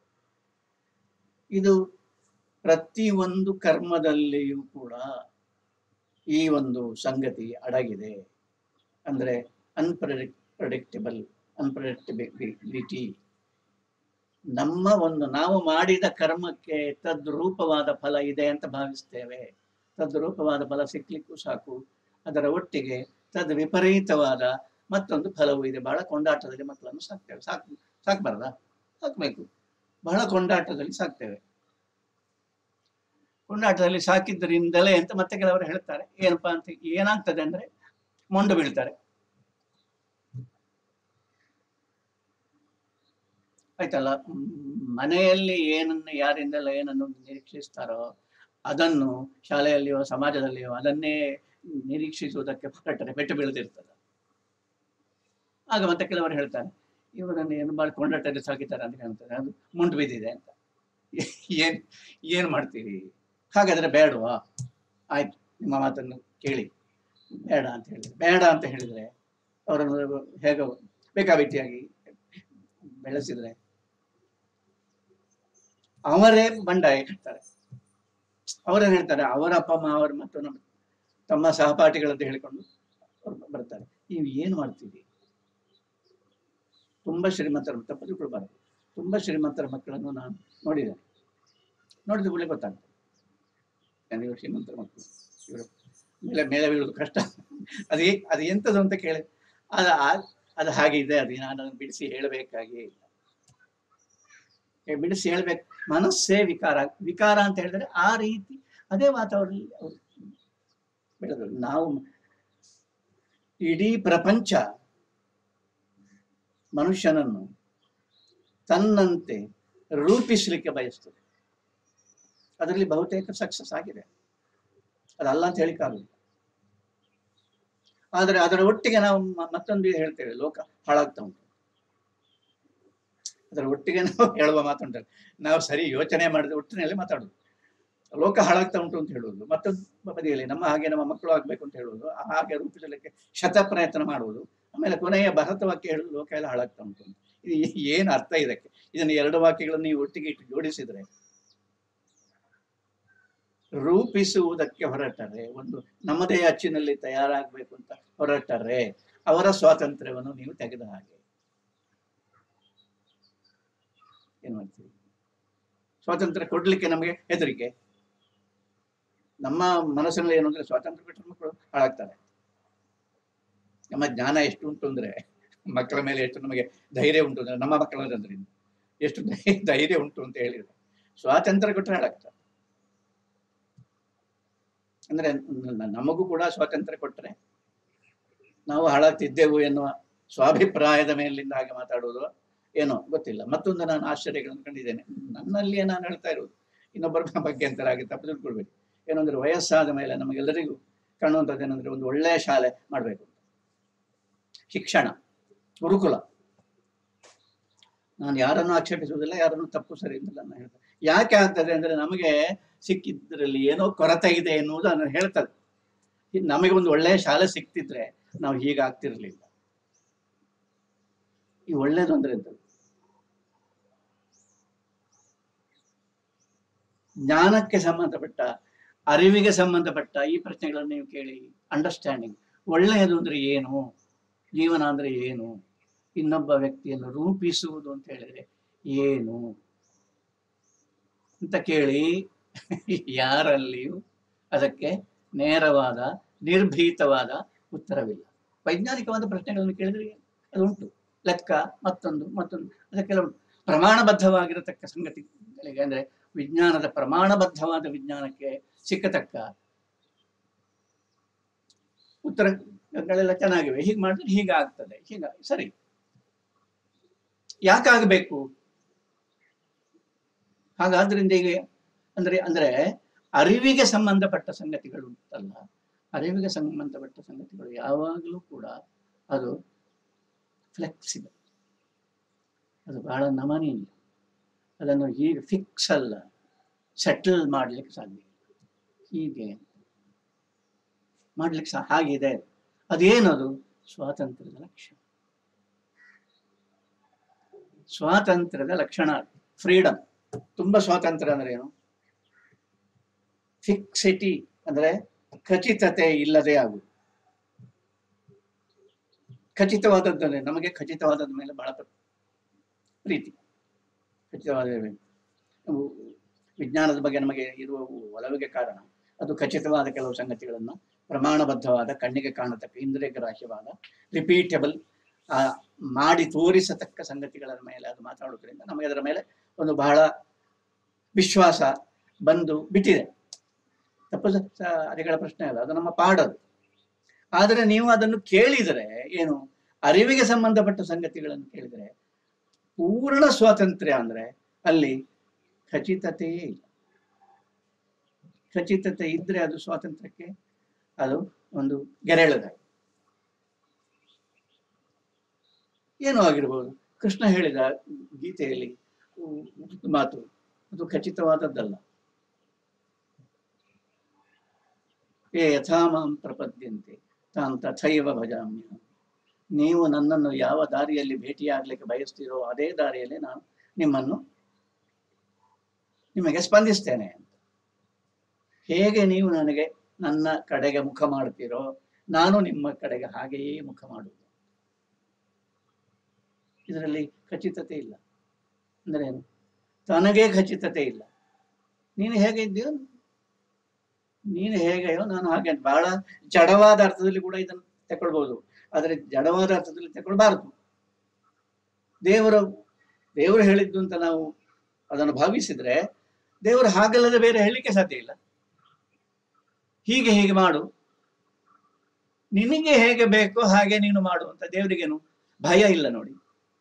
ಇದು ಪ್ರತಿ ಒಂದು ಕರ್ಮದಲ್ಲಿಯೂ ಕೂಡ ಈ ಒಂದು ಸಂಗತಿ ಅಡಗಿದೆ ಅಂದ್ರೆ ಅನ್ಪ್ರೆಡಿಕ್ ಪ್ರೆಡಿಕ್ಟಬಲ್ ಅನ್ಪ್ರೆಡಿಕ್ಟಬಿಲಿಟಿ ನಮ್ಮ ಒಂದು ನಾವು ಮಾಡಿದ ಕರ್ಮಕ್ಕೆ ತದ್ರೂಪವಾದ ಫಲ ಇದೆ ಅಂತ ಭಾವಿಸ್ತೇವೆ ತದ್ರೂಪವಾದ ಫಲ ಸಿಕ್ಲಿಕ್ಕೂ ಸಾಕು ಅದರ ಒಟ್ಟಿಗೆ ತದ್ ವಿಪರೀತವಾದ ಮತ್ತೊಂದು ಫಲವೂ ಇದೆ ಬಹಳ ಕೊಂಡಾಟದಲ್ಲಿ ಮಕ್ಕಳನ್ನು ಸಾಕ್ತೇವೆ ಸಾಕ್ ಸಾಕ್ಬಾರ್ದಾ ಸಾಕ್ಬೇಕು ಬಹಳ ಕೊಂಡಾಟದಲ್ಲಿ ಸಾಕ್ತೇವೆ ಕೊಂಡಾಟದಲ್ಲಿ ಸಾಕಿದ್ದರಿಂದಲೇ ಅಂತ ಮತ್ತೆ ಕೆಲವರು ಹೇಳ್ತಾರೆ ಏನಪ್ಪಾ ಅಂತ ಏನಾಗ್ತದೆ ಅಂದ್ರೆ ಮೊಂಡು ಬೀಳ್ತಾರೆ ಆಯ್ತಲ್ಲ ಮ್, ಮನೆಯಲ್ಲಿ ಏನನ್ನು ಯಾರಿಂದೆಲ್ಲ ಏನನ್ನು ನಿರೀಕ್ಷಿಸ್ತಾರೋ ಅದನ್ನು ಶಾಲೆಯಲ್ಲಿಯೋ ಸಮಾಜದಲ್ಲಿಯೋ ಅದನ್ನೇ ನಿರೀಕ್ಷಿಸುವುದಕ್ಕೆ ಹೊರಟರೆ ಪೆಟ್ಟು ಬೀಳದಿರ್ತದೆ ಆಗ ಮತ್ತೆ ಕೆಲವರು ಹೇಳ್ತಾರೆ ಇವರನ್ನು ಏನು ಮಾಡಿ ಕೊಂಡಾಟದಲ್ಲಿ ಸಾಕಿದ್ದಾರೆ ಅಂತ ಹೇಳ್ತಾರೆ ಅದು ಮುಂಡು ಬಿದ್ದಿದೆ ಅಂತ ಏನ್ ಏನ್ ಮಾಡ್ತೀರಿ ಹಾಗಾದ್ರೆ ಬೇಡವಾ ಆಯ್ತು ನಿಮ್ಮ ಮಾತನ್ನು ಕೇಳಿ ಬೇಡ ಅಂತ ಹೇಳಿದ್ರೆ ಬೇಡ ಅಂತ ಹೇಳಿದ್ರೆ ಅವರನ್ನು ಹೇಗೆ ಬೇಕಾಬಿಟ್ಟಿಯಾಗಿ ಬೆಳೆಸಿದ್ರೆ ಅವರೇ ಬಂಡಾಯ ಕಟ್ತಾರೆ ಅವರೇನ್ ಹೇಳ್ತಾರೆ ಅವರ ಅಪ್ಪ ಅಮ್ಮ ಅವರು ಮತ್ತು ನಮ್ಮ ತಮ್ಮ ಸಹಪಾಠಿಗಳಂತ ಹೇಳಿಕೊಂಡು ಅವ್ರು ಬರ್ತಾರೆ ನೀವು ಏನು ಮಾಡ್ತೀರಿ ತುಂಬ ಶ್ರೀಮಂತರ ತಪ್ಪು ತಿಳ್ಕೊಳ್ಬಾರ್ದು ತುಂಬ ಶ್ರೀಮಂತರ ಮಕ್ಕಳನ್ನು ನಾನು ನೋಡಿದ್ದೇನೆ ನೋಡಿದ ಕೂಡಲೇ ಗೊತ್ತಾಗ್ತದೆ ಯಾಕಂದ್ರೆ ಇವರು ಶ್ರೀಮಂತರ ಮಕ್ಕಳು ಇವರು ಮೇಲೆ ಮೇಲೆ ಬೀಳೋದು ಕಷ್ಟ ಅದು ಏ- ಅದು ಎಂಥದ್ದು ಅಂತ ಕೇಳಿ ಅದು ಆ- ಅದು ಹಾಗೆ ಇದೆ ಅದು ನಾನು ಅದನ್ನು ಬಿಡಿಸಿ ಹೇಳಬೇಕಾಗಿಯೇ ಇಲ್ಲ ಏ, ಬಿಡಿಸಿ ಹೇಳ್ಬೇಕು ಮನಸ್ಸೇ ವಿಕಾರ ವಿಕಾರ ಅಂತ ಹೇಳಿದ್ರೆ ಆ ರೀತಿ ಅದೇ ವಾತಾವರಣ ಅವ್ರು ಬೆಳೆದ್ರು ನಾವು ಇಡೀ ಪ್ರಪಂಚ ಮನುಷ್ಯನನ್ನು ತನ್ನಂತೆ ರೂಪಿಸಲಿಕ್ಕೆ ಬಯಸ್ತದೆ ಅದರಲ್ಲಿ ಬಹುತೇಕ ಸಕ್ಸಸ್ ಆಗಿದೆ ಅದಲ್ಲ ಅಂತ ಹೇಳಿಕ್ಕಾಗಲ್ಲ ಆದರೆ ಅದರ ಒಟ್ಟಿಗೆ ನಾವು ಮ- ಮತ್ತೊಂದು ಹೇಳ್ತೇವೆ ಲೋಕ ಹಾಳಾಗ್ತಾ ಉಂಟು ಅದರ ಒಟ್ಟಿಗೆ ನಾವು ಹೇಳುವ ಮಾತುಂಟಲ್ಲ ನಾವು ಸರಿ ಯೋಚನೆ ಮಾಡಿದ ಒಟ್ಟಿನಲ್ಲಿ ಮಾತಾಡೋದು ಲೋಕ ಹಾಳಾಗ್ತಾ ಉಂಟು ಅಂತ ಹೇಳುವುದು ಮತ್ತೊಂದು ಬದಿಯಲ್ಲಿ ನಮ್ಮ ಹಾಗೆ ನಮ್ಮ ಮಕ್ಕಳು ಆಗ್ಬೇಕು ಅಂತ ಹೇಳುವುದು ಹಾಗೆ ರೂಪಿಸಲಿಕ್ಕೆ ಶತ ಪ್ರಯತ್ನ ಮಾಡುವುದು ಆಮೇಲೆ ಕೊನೆಯ ಭರತ ವಾಕ್ಯ ಹೇಳುದು ಲೋಕ ಎಲ್ಲ ಹಾಳಾಗ್ತಾ ಉಂಟು ಅಂತ ಇದು ಏನು ಅರ್ಥ ಇದಕ್ಕೆ ಇದನ್ನು ಎರಡು ವಾಕ್ಯಗಳನ್ನು ನೀವು ಒಟ್ಟಿಗೆ ಇಟ್ಟು ಜೋಡಿಸಿದ್ರೆ ರೂಪಿಸುವುದಕ್ಕೆ ಹೊರಟರೆ ಒಂದು ನಮ್ಮದೇ ಅಚ್ಚಿನಲ್ಲಿ ತಯಾರಾಗಬೇಕು ಅಂತ ಹೊರಟರೆ ಅವರ ಸ್ವಾತಂತ್ರ್ಯವನ್ನು ನೀವು ತೆಗೆದ ಹಾಗೆ ಏನ್ ಮಾಡ್ತೀವಿ ಸ್ವಾತಂತ್ರ್ಯ ಕೊಡ್ಲಿಕ್ಕೆ ನಮಗೆ ಹೆದರಿಕೆ ನಮ್ಮ ಮನಸ್ಸಿನಲ್ಲಿ ಏನು ಅಂದ್ರೆ ಸ್ವಾತಂತ್ರ್ಯ ಬಿಟ್ಟರೆ ಮಕ್ಕಳು ಹಾಳಾಗ್ತಾರೆ ನಮ್ಮ ಜ್ಞಾನ ಎಷ್ಟು ಉಂಟು ಅಂದ್ರೆ ಮಕ್ಕಳ ಮೇಲೆ ಎಷ್ಟು ನಮಗೆ ಧೈರ್ಯ ಉಂಟು ಅಂದ್ರೆ ನಮ್ಮ ಮಕ್ಕಳದ್ರಿಂದ ಎಷ್ಟು ಧೈ- ಧೈರ್ಯ ಉಂಟು ಅಂತ ಹೇಳಿದ್ರೆ ಸ್ವಾತಂತ್ರ್ಯ ಕೊಟ್ಟರೆ ಹಾಳಾಗ್ತಾರೆ ಅಂದ್ರೆ ನ- ನಮಗೂ ಕೂಡ ಸ್ವಾತಂತ್ರ್ಯ ಕೊಟ್ಟರೆ ನಾವು ಹಾಳಾಗ್ತಿದ್ದೆವು ಎನ್ನುವ ಸ್ವಾಭಿಪ್ರಾಯದ ಮೇಲಿಂದ ಹಾಗೆ ಮಾತಾಡುವುದು ಏನೋ ಗೊತ್ತಿಲ್ಲ ಮತ್ತೊಂದು ನಾನು ಆಶ್ಚರ್ಯಗಳನ್ನು ಕಂಡಿದ್ದೇನೆ ನನ್ನಲ್ಲಿಯೇ ನಾನು ಹೇಳ್ತಾ ಇರೋದು ಇನ್ನೊಬ್ಬರ ಬಗ್ಗೆ ಅಂತರಾಗಿ ತಪ್ಪು ತಿಳ್ಕೊಳ್ಬೇಕು ಏನಂದ್ರೆ ವಯಸ್ಸಾದ ಮೇಲೆ ನಮಗೆಲ್ಲರಿಗೂ ಕಾಣುವಂಥದ್ದು ಏನಂದ್ರೆ ಒಂದು ಒಳ್ಳೆಯ ಶಾಲೆ ಮಾಡಬೇಕು ಶಿಕ್ಷಣ ಗುರುಕುಲ ನಾನು ಯಾರನ್ನು ಆಕ್ಷೇಪಿಸುವುದಿಲ್ಲ ಯಾರನ್ನು ತಪ್ಪು ಸರಿ ಅಂತ ನಾನು ಹೇಳ್ತೇನೆ ಯಾಕೆ ಆಗ್ತದೆ ಅಂದ್ರೆ ನಮಗೆ ಸಿಕ್ಕಿದ್ರಲ್ಲಿ ಏನೋ ಕೊರತೆ ಇದೆ ಎನ್ನುವುದು ನಾನು ಹೇಳ್ತದೆ ಇದ್ ನಮಗೆ ಒಂದು ಒಳ್ಳೆಯ ಶಾಲೆ ಸಿಕ್ತಿದ್ರೆ ನಾವು ಹೀಗಾಗ್ತಿರ್ಲಿಲ್ಲ ಈ ಒಳ್ಳೇದು ಅಂದ್ರೆ ಎಂತದ್ದು ಜ್ಞಾನಕ್ಕೆ ಸಂಬಂಧಪಟ್ಟ ಅರಿವಿಗೆ ಸಂಬಂಧಪಟ್ಟ ಈ ಪ್ರಶ್ನೆಗಳನ್ನು ನೀವು ಕೇಳಿ ಅಂಡರ್ಸ್ಟ್ಯಾಂಡಿಂಗ್ ಒಳ್ಳೆಯದು ಅಂದ್ರೆ ಏನು ಜೀವನ ಅಂದ್ರೆ ಏನು ಇನ್ನೊಬ್ಬ ವ್ಯಕ್ತಿಯನ್ನು ರೂಪಿಸುವುದು ಅಂತ ಹೇಳಿದ್ರೆ ಏನು ಅಂತ ಕೇಳಿ ಯಾರಲ್ಲಿಯೂ ಅದಕ್ಕೆ ನೇರವಾದ ನಿರ್ಭೀತವಾದ ಉತ್ತರವಿಲ್ಲ ವೈಜ್ಞಾನಿಕವಾದ ಪ್ರಶ್ನೆಗಳನ್ನು ಕೇಳಿದ್ರೆ ಅದು ಉಂಟು ಲೆಕ್ಕ ಮತ್ತೊಂದು ಮತ್ತೊಂದು ಅದಕ್ಕೆಲ್ಲ ಉಂಟು ಪ್ರಮಾಣಬದ್ಧವಾಗಿರತಕ್ಕ ಸಂಗತಿಗಳಿಗೆ ಅಂದ್ರೆ ವಿಜ್ಞಾನದ ಪ್ರಮಾಣಬದ್ಧವಾದ ವಿಜ್ಞಾನಕ್ಕೆ ಸಿಕ್ಕತಕ್ಕ ಉತ್ತರಗಳೆಲ್ಲ ಚೆನ್ನಾಗಿವೆ ಹೀಗೆ ಮಾಡಿದ್ರೆ ಹೀಗಾಗ್ತದೆ ಹೀಗ ಸರಿ ಯಾಕಾಗಬೇಕು ಹಾಗಾದ್ರಿಂದ ಈಗ ಅಂದ್ರೆ ಅಂದ್ರೆ ಅರಿವಿಗೆ ಸಂಬಂಧಪಟ್ಟ ಸಂಗತಿಗಳು ಉಂಟಲ್ಲ ಅರಿವಿಗೆ ಸಂಬಂಧಪಟ್ಟ ಸಂಗತಿಗಳು ಯಾವಾಗಲೂ ಕೂಡ ಅದು ಫ್ಲೆಕ್ಸಿಬಲ್ ಅದು ಬಹಳ ನಮನೀಯ ಅದನ್ನು ಹೀಗೆ ಫಿಕ್ಸ್ ಅಲ್ಲ ಸೆಟಲ್ ಮಾಡ್ಲಿಕ್ಕೆ ಸಾಧ್ಯ ಇಲ್ಲ. ಹೀಗೆ ಮಾಡ್ಲಿಕ್ಕೆ ಸಹ ಹಾಗಿದೆ ಅದೇನದು ಸ್ವಾತಂತ್ರ್ಯದ ಲಕ್ಷಣ ಸ್ವಾತಂತ್ರ್ಯದ ಲಕ್ಷಣ ಫ್ರೀಡಮ್ ತುಂಬಾ ಸ್ವಾತಂತ್ರ್ಯ ಅಂದ್ರೆ ಏನು ಫಿಕ್ಸಿಟಿ ಅಂದ್ರೆ ಖಚಿತತೆ ಇಲ್ಲದೆ ಆಗುದು ಖಚಿತವಾದದ್ದನ್ನೇ ನಮಗೆ ಖಚಿತವಾದದ ಮೇಲೆ ಬಹಳ ಪ್ರ- ಪ್ರೀತಿ ಖಚಿತವಾದ ನಾವು ವಿಜ್ಞಾನದ ಬಗ್ಗೆ ನಮಗೆ ಇರುವ ಒಲವಿಗೆ ಕಾರಣ ಅದು ಖಚಿತವಾದ ಕೆಲವು ಸಂಗತಿಗಳನ್ನು ಪ್ರಮಾಣಬದ್ಧವಾದ ಕಣ್ಣಿಗೆ ಕಾಣತಕ್ಕ ಇಂದ್ರಿಯ ಗ್ರಾಹ್ಯವಾದ ರಿಪೀಟಬಲ್ ಮಾಡಿ ತೋರಿಸತಕ್ಕ ಸಂಗತಿಗಳ ಮೇಲೆ ಅದು ಮಾತಾಡೋದ್ರಿಂದ ನಮಗೆ ಅದರ ಮೇಲೆ ಒಂದು ಬಹಳ ವಿಶ್ವಾಸ ಬಂದು ಬಿಟ್ಟಿದೆ ತಪ್ಪು ಸ- ಸ- ಅರಿಗಳ ಪ್ರಶ್ನೆ ಅಲ್ಲ ಅದು ನಮ್ಮ ಪಾಡದು ಆದರೆ ನೀವು ಅದನ್ನು ಕೇಳಿದರೆ ಏನು ಅರಿವಿಗೆ ಸಂಬಂಧಪಟ್ಟ ಸಂಗತಿಗಳನ್ನು ಕೇಳಿದರೆ ಪೂರ್ಣ ಸ್ವಾತಂತ್ರ್ಯ ಅಂದ್ರೆ ಅಲ್ಲಿ ಖಚಿತತೆಯೇ ಇಲ್ಲ ಖಚಿತತೆ ಇದ್ರೆ ಅದು ಸ್ವಾತಂತ್ರ್ಯಕ್ಕೆ ಅದು ಒಂದು ಗೆರೆಳೆದ ಏನೂ ಆಗಿರ್ಬೋದು ಕೃಷ್ಣ ಹೇಳಿದ ಗೀತೆಯಲ್ಲಿ ಉ- ಒಂದು ಮಾತು ಅದು ಖಚಿತವಾದದ್ದಲ್ಲ ಏ ಯಥಾ ಮಾಂ ಪ್ರಪದ್ಯಂತೆ ತಾನ್ ತಥೈವ ಭಜಾಮ್ಯ ನೀವು ನನ್ನನ್ನು ಯಾವ ದಾರಿಯಲ್ಲಿ ಭೇಟಿಯಾಗ್ಲಿಕ್ಕೆ ಬಯಸ್ತೀರೋ ಅದೇ ದಾರಿಯಲ್ಲಿ ನಾನು ನಿಮ್ಮನ್ನು ನಿಮಗೆ ಸ್ಪಂದಿಸ್ತೇನೆ ಅಂತ ಹೇಗೆ ನೀವು ನನಗೆ ನನ್ನ ಕಡೆಗೆ ಮುಖ ಮಾಡ್ತೀರೋ ನಾನು ನಿಮ್ಮ ಕಡೆಗೆ ಹಾಗೆಯೇ ಮುಖ ಮಾಡುವುದು ಇದರಲ್ಲಿ ಖಚಿತತೆ ಇಲ್ಲ ಅಂದ್ರೆ ಏನು ತನಗೇ ಖಚಿತತೆ ಇಲ್ಲ ನೀನು ಹೇಗೆ ಇದ್ದೀಯೋ ನೀನು ಹೇಗೆಯೋ ನಾನು ಹಾಗೆ ಅಂತ. ಬಹಳ ಜಡವಾದ ಅರ್ಥದಲ್ಲಿ ಕೂಡ ಇದನ್ನು ತಗೊಳ್ಬಹುದು ಆದರೆ ಜಡವಾದ ಅರ್ಥದಲ್ಲಿ ತಗೊಳ್ಬಾರದು ದೇವರ ದೇವರು ಹೇಳಿದ್ದು ಅಂತ ನಾವು ಅದನ್ನು ಭಾವಿಸಿದ್ರೆ ದೇವರು ಹಾಗಲ್ಲದೆ ಬೇರೆ ಹೇಳಲಿಕ್ಕೆ ಸಾಧ್ಯ ಇಲ್ಲ ಹೀಗೆ ಹೀಗೆ ಮಾಡು ನಿನಗೆ ಹೇಗೆ ಬೇಕೋ ಹಾಗೆ ನೀನು ಮಾಡು ಅಂತ ದೇವರಿಗೇನು ಭಯ ಇಲ್ಲ ನೋಡಿ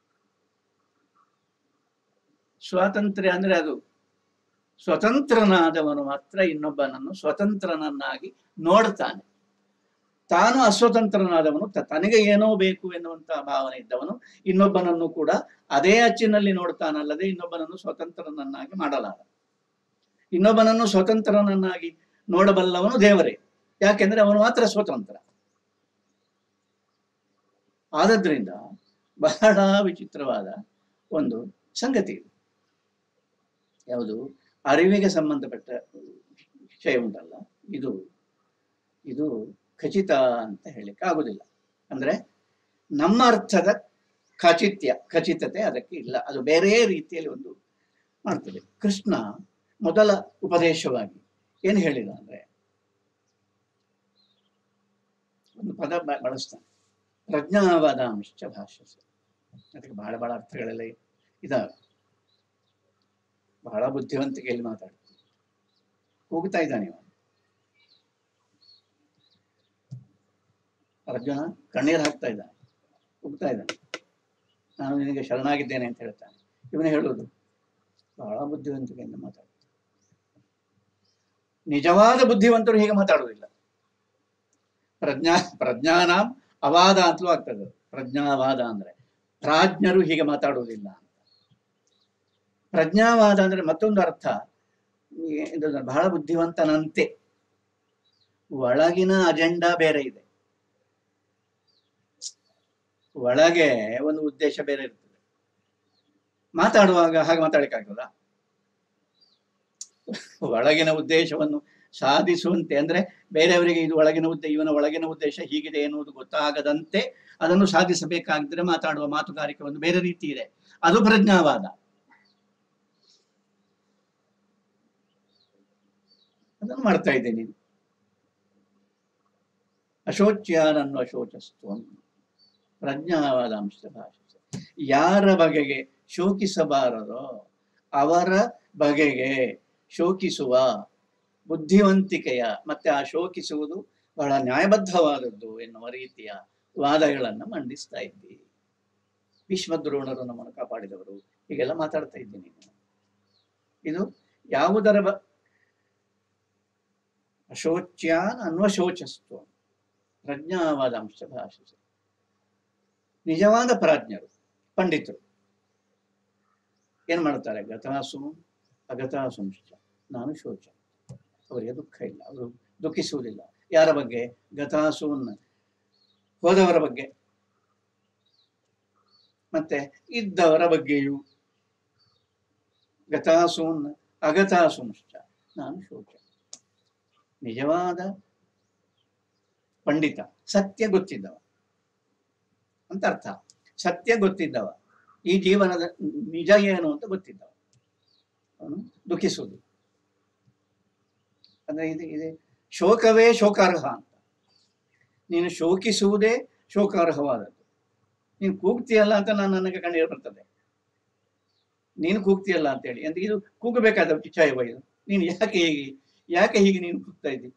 ಸ್ವಾತಂತ್ರ್ಯ ಅಂದ್ರೆ ಅದು ಸ್ವತಂತ್ರನಾದವನು ಮಾತ್ರ ಇನ್ನೊಬ್ಬನನ್ನು ಸ್ವತಂತ್ರನನ್ನಾಗಿ ನೋಡ್ತಾನೆ ತಾನು ಅಸ್ವತಂತ್ರನಾದವನು ತ- ತನಗೆ ಏನೋ ಬೇಕು ಎನ್ನುವಂತಹ ಭಾವನೆ ಇದ್ದವನು ಇನ್ನೊಬ್ಬನನ್ನು ಕೂಡ ಅದೇ ಅಚ್ಚಿನಲ್ಲಿ ನೋಡ್ತಾನಲ್ಲದೆ ಇನ್ನೊಬ್ಬನನ್ನು ಸ್ವತಂತ್ರನನ್ನಾಗಿ ಮಾಡಲಾರ ಇನ್ನೊಬ್ಬನನ್ನು ಸ್ವತಂತ್ರನನ್ನಾಗಿ ನೋಡಬಲ್ಲವನು ದೇವರೇ ಯಾಕೆಂದ್ರೆ ಅವನು ಮಾತ್ರ ಸ್ವತಂತ್ರ ಆದದ್ರಿಂದ ಬಹಳ ವಿಚಿತ್ರವಾದ ಒಂದು ಸಂಗತಿ ಇದು ಯಾವುದು ಅರಿವಿಗೆ ಸಂಬಂಧಪಟ್ಟ ವಿಷಯ ಉಂಟಲ್ಲ ಇದು ಇದು ಖಚಿತ ಅಂತ ಹೇಳಲಿಕ್ಕೆ ಆಗುದಿಲ್ಲ ಅಂದ್ರೆ ನಮ್ಮ ಅರ್ಥದ ಖಚಿತ್ಯ ಖಚಿತತೆ ಅದಕ್ಕೆ ಇಲ್ಲ ಅದು ಬೇರೆ ರೀತಿಯಲ್ಲಿ ಒಂದು ಮಾಡ್ತದೆ ಕೃಷ್ಣ ಮೊದಲ ಉಪದೇಶವಾಗಿ ಏನು ಹೇಳಿದ ಅಂದ್ರೆ ಒಂದು ಪದ ಬ- ಬಳಸ್ತಾನೆ ಪ್ರಜ್ಞಾವಾದಾಂಶ ಭಾಷಸ ಅದಕ್ಕೆ ಬಹಳ ಬಹಳ ಅರ್ಥಗಳೆಲ್ಲ ಇದಾವೆ ಬಹಳ ಬುದ್ಧಿವಂತಿಕೆಯಲ್ಲಿ ಮಾತಾಡ್ತಾನೆ ಕೂಗ್ತಾ ಇದ್ದಾನೆ ಇವನು ಅರ್ಜುನ ಕಣ್ಣೀರು ಹಾಕ್ತಾ ಇದ್ದಾನೆ ಕೂಗ್ತಾ ಇದ್ದಾನೆ ನಾನು ನಿನಗೆ ಶರಣಾಗಿದ್ದೇನೆ ಅಂತ ಹೇಳ್ತಾನೆ ಇವನು ಹೇಳುವುದು ಬಹಳ ಬುದ್ಧಿವಂತಿಕೆಯಿಂದ ಮಾತಾಡ್ತಾನೆ ನಿಜವಾದ ಬುದ್ಧಿವಂತರು ಹೀಗೆ ಮಾತಾಡುವುದಿಲ್ಲ ಪ್ರಜ್ಞಾ ಪ್ರಜ್ಞಾನಾಂ ಅವಾದ ಅಂತಲೂ ಆಗ್ತದೆ ಪ್ರಜ್ಞಾವಾದ ಅಂದ್ರೆ ಪ್ರಾಜ್ಞರು ಹೀಗೆ ಮಾತಾಡುವುದಿಲ್ಲ ಅಂತ ಪ್ರಜ್ಞಾವಾದ ಅಂದ್ರೆ ಮತ್ತೊಂದು ಅರ್ಥ ಈ- ಇದು ಬಹಳ ಬುದ್ಧಿವಂತನಂತೆ ಒಳಗಿನ ಅಜೆಂಡಾ ಬೇರೆ ಇದೆ ಒಳಗೆ ಒಂದು ಉದ್ದೇಶ ಬೇರೆ ಇರ್ತದೆ ಮಾತಾಡುವಾಗ ಹಾಗೆ ಮಾತಾಡಲಿಕ್ಕಾಗ್ತದ ಒಳಗಿನ ಉದ್ದೇಶವನ್ನು ಸಾಧಿಸುವಂತೆ ಅಂದ್ರೆ ಬೇರೆಯವರಿಗೆ ಇದು ಒಳಗಿನ ಉದ್ದೇಶ ಇವನ ಒಳಗಿನ ಉದ್ದೇಶ ಹೀಗಿದೆ ಎನ್ನುವುದು ಗೊತ್ತಾಗದಂತೆ ಅದನ್ನು ಸಾಧಿಸಬೇಕಾಗಿದ್ರೆ ಮಾತಾಡುವ ಮಾತುಗಾರಿಕೆ ಒಂದು ಬೇರೆ ರೀತಿ ಇದೆ ಅದು ಪ್ರಜ್ಞಾವಾದ ಅದನ್ನು ಮಾಡ್ತಾ ಇದ್ದೆ ನೀನು ಅಶೋಚ್ಯಾನನ್ನು ಅಶೋಚಸ್ತು ಪ್ರಜ್ಞಾವಾದ ಅಂಶ ಭಾಷೆ ಯಾರ ಬಗೆಗೆ ಶೋಕಿಸಬಾರದೋ ಅವರ ಬಗೆಗೆ ಶೋಕಿಸುವ ಬುದ್ಧಿವಂತಿಕೆಯ ಮತ್ತೆ ಆ ಶೋಕಿಸುವುದು ಬಹಳ ನ್ಯಾಯಬದ್ಧವಾದದ್ದು ಎನ್ನುವ ರೀತಿಯ ವಾದಗಳನ್ನು ಮಂಡಿಸ್ತಾ ಇದ್ದಿ ಭೀಷ್ಮದ್ರೋಣರು ನಮ್ಮನ್ನು ಕಾಪಾಡಿದವರು ಹೀಗೆಲ್ಲ ಮಾತಾಡ್ತಾ ಇದ್ದೀನಿ ನೀನು ಇದು ಯಾವುದರ ಬ ಅಶೋಚ್ಯಾನ್ ಅನ್ವಶೋಚಸ್ತು ಪ್ರಜ್ಞಾವಾದ ಅಂಶ ಭಾಷೆ ನಿಜವಾದ ಪ್ರಾಜ್ಞರು ಪಂಡಿತರು ಏನ್ ಮಾಡ್ತಾರೆ ಗತಾಸು ಅಗತಾಸುಂಶ ನಾನು ಶೋಚ ಅವರಿಗೆ ದುಃಖ ಇಲ್ಲ ಅವರು ದುಃಖಿಸುವುದಿಲ್ಲ ಯಾರ ಬಗ್ಗೆ ಗತಾಸುವನ್ನ ಹೋದವರ ಬಗ್ಗೆ ಮತ್ತೆ ಇದ್ದವರ ಬಗ್ಗೆಯೂ ಗತಾಸೂನ್ ಅಗತಾಸುಂಶ ನಾನು ಶೋಚ ನಿಜವಾದ ಪಂಡಿತ ಸತ್ಯ ಗೊತ್ತಿದ್ದವ ಅಂತ ಅರ್ಥ ಸತ್ಯ ಗೊತ್ತಿದ್ದವ ಈ ಜೀವನದ ನಿಜ ಏನು ಅಂತ ಗೊತ್ತಿದ್ದವ ಅವನು ದುಃಖಿಸುವುದು ಅಂದ್ರೆ ಇದು ಇದೆ ಶೋಕವೇ ಶೋಕಾರ್ಹ ಅಂತ ನೀನು ಶೋಕಿಸುವುದೇ ಶೋಕಾರ್ಹವಾದದ್ದು ನೀನು ಕೂಗ್ತೀಯಲ್ಲ ಅಂತ ನಾನು ನನಗೆ ಕಣ್ಣೀರು ಬರ್ತದೆ ನೀನು ಕೂಗ್ತೀಯಲ್ಲ ಅಂತೇಳಿ ಅಂದ್ರೆ ಇದು ಕೂಗಬೇಕಾದ ವಿಚಾರವ ಇದು ನೀನು ಯಾಕೆ ಹೀಗೆ ಯಾಕೆ ಹೀಗೆ ನೀನು ಕೂಗ್ತಾ ಇದ್ದಿ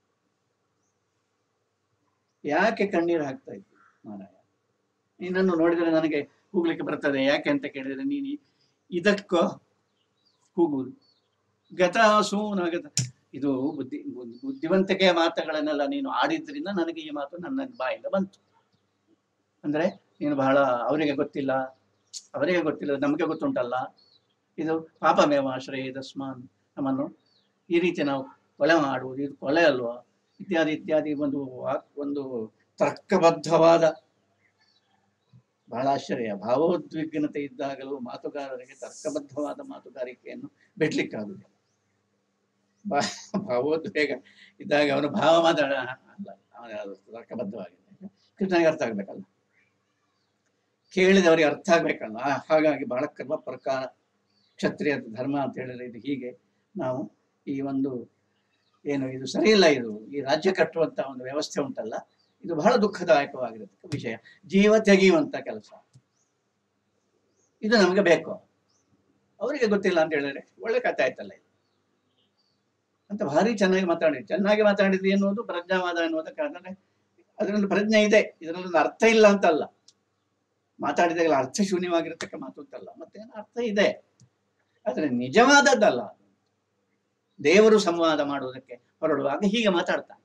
ಯಾಕೆ ಕಣ್ಣೀರು ಹಾಕ್ತಾ ಇದ್ದಿ ಮಾರಾಯ ನಿನ್ನನ್ನು ನೋಡಿದರೆ ನನಗೆ ಕೂಗ್ಲಿಕ್ಕೆ ಬರ್ತದೆ ಯಾಕೆ ಅಂತ ಕೇಳಿದ್ರೆ ನೀನು ಇದಕ್ಕೋ ಕೂಗುವುದು ಗತ ಸೂನಗತ ಇದು ಬುದ್ಧಿ ಬುದ್ಧಿ- ಬುದ್ಧಿವಂತಿಕೆಯ ಮಾತುಗಳನ್ನೆಲ್ಲ ನೀನು ಆಡಿದ್ರಿಂದ ನನಗೆ ಈ ಮಾತು ನನ್ನ ಬಾಯಿಂದ ಬಂತು ಅಂದ್ರೆ ನೀನು ಬಹಳ ಅವರಿಗೆ ಗೊತ್ತಿಲ್ಲ ಅವರಿಗೆ ಗೊತ್ತಿಲ್ಲ ನಮಗೆ ಗೊತ್ತುಂಟಲ್ಲ ಇದು ಪಾಪಮೇವ ಆಶ್ರಯ ದಸ್ಮಾನ್ ನಮ್ಮನ್ನು ಈ ರೀತಿ ನಾವು ಕೊಲೆ ಮಾಡುವುದು ಇದು ಕೊಲೆ ಅಲ್ವಾ ಇತ್ಯಾದಿ ಇತ್ಯಾದಿ ಒಂದು ವಾಕ್- ಒಂದು ತರ್ಕಬದ್ಧವಾದ ಬಹಳ ಆಶ್ಚರ್ಯ ಭಾವೋದ್ವಿಗ್ನತೆ ಇದ್ದಾಗಲೂ ಮಾತುಗಾರರಿಗೆ ತರ್ಕಬದ್ಧವಾದ ಮಾತುಗಾರಿಕೆಯನ್ನು ಬಿಡ್ಲಿಕ್ಕಾಗುದಿಲ್ಲ ಬಾ- ಭಾವೋದ್ವೇಗ ಇದ್ದಾಗ ಅವನು ಭಾವ ಮಾತಾಡ ಅಲ್ಲ ಅವನ ಅದು ತರ್ಕಬದ್ಧವಾಗಿದೆ ಕೃಷ್ಣನಿಗೆ ಅರ್ಥ ಆಗ್ಬೇಕಲ್ಲ ಕೇಳಿದವರಿಗೆ ಅರ್ಥ ಆಗ್ಬೇಕಲ್ಲ ಆ, ಹಾಗಾಗಿ ಬಹಳ ಕರ್ಮ ಪ್ರಕಾರ ಕ್ಷತ್ರಿಯ ಧರ್ಮ ಅಂತ ಹೇಳಿದ್ರೆ ಇದು ಹೀಗೆ ನಾವು ಈ ಒಂದು ಏನು ಇದು ಸರಿಯಿಲ್ಲ ಇದು ಈ ರಾಜ್ಯ ಕಟ್ಟುವಂತ ಒಂದು ವ್ಯವಸ್ಥೆ ಉಂಟಲ್ಲ ಇದು ಬಹಳ ದುಃಖದಾಯಕವಾಗಿರುತ್ತೆ ವಿಷಯ ಜೀವ ತೆಗೆಯುವಂತ ಕೆಲಸ ಇದು ನಮಗೆ ಬೇಕು ಅವರಿಗೆ ಗೊತ್ತಿಲ್ಲ ಅಂತ ಹೇಳಿದ್ರೆ ಒಳ್ಳೆ ಕಥೆ ಆಯ್ತಲ್ಲ ಇದು ಅಂತ ಭಾರಿ ಚೆನ್ನಾಗಿ ಮಾತಾಡಿ ಚೆನ್ನಾಗಿ ಮಾತಾಡಿದ್ವಿ ಎನ್ನುವುದು ಪ್ರಜ್ಞಾವಾದ ಎನ್ನುವುದಕ್ಕೆ ಅದರಲ್ಲಿ ಅದರಲ್ಲಿ ಪ್ರಜ್ಞೆ ಇದೆ ಇದರಲ್ಲಿ ಒಂದು ಅರ್ಥ ಇಲ್ಲ ಅಂತಲ್ಲ ಮಾತಾಡಿದಾಗ ಅರ್ಥ ಶೂನ್ಯವಾಗಿರತಕ್ಕ ಮಾತು ಅಂತಲ್ಲ ಮತ್ತೆ ಅರ್ಥ ಇದೆ ಆದ್ರೆ ನಿಜವಾದದ್ದಲ್ಲ ಅದು. ದೇವರು ಸಂವಾದ ಮಾಡುವುದಕ್ಕೆ ಹೊರಡುವಾಗ ಹೀಗೆ ಮಾತಾಡ್ತಾನೆ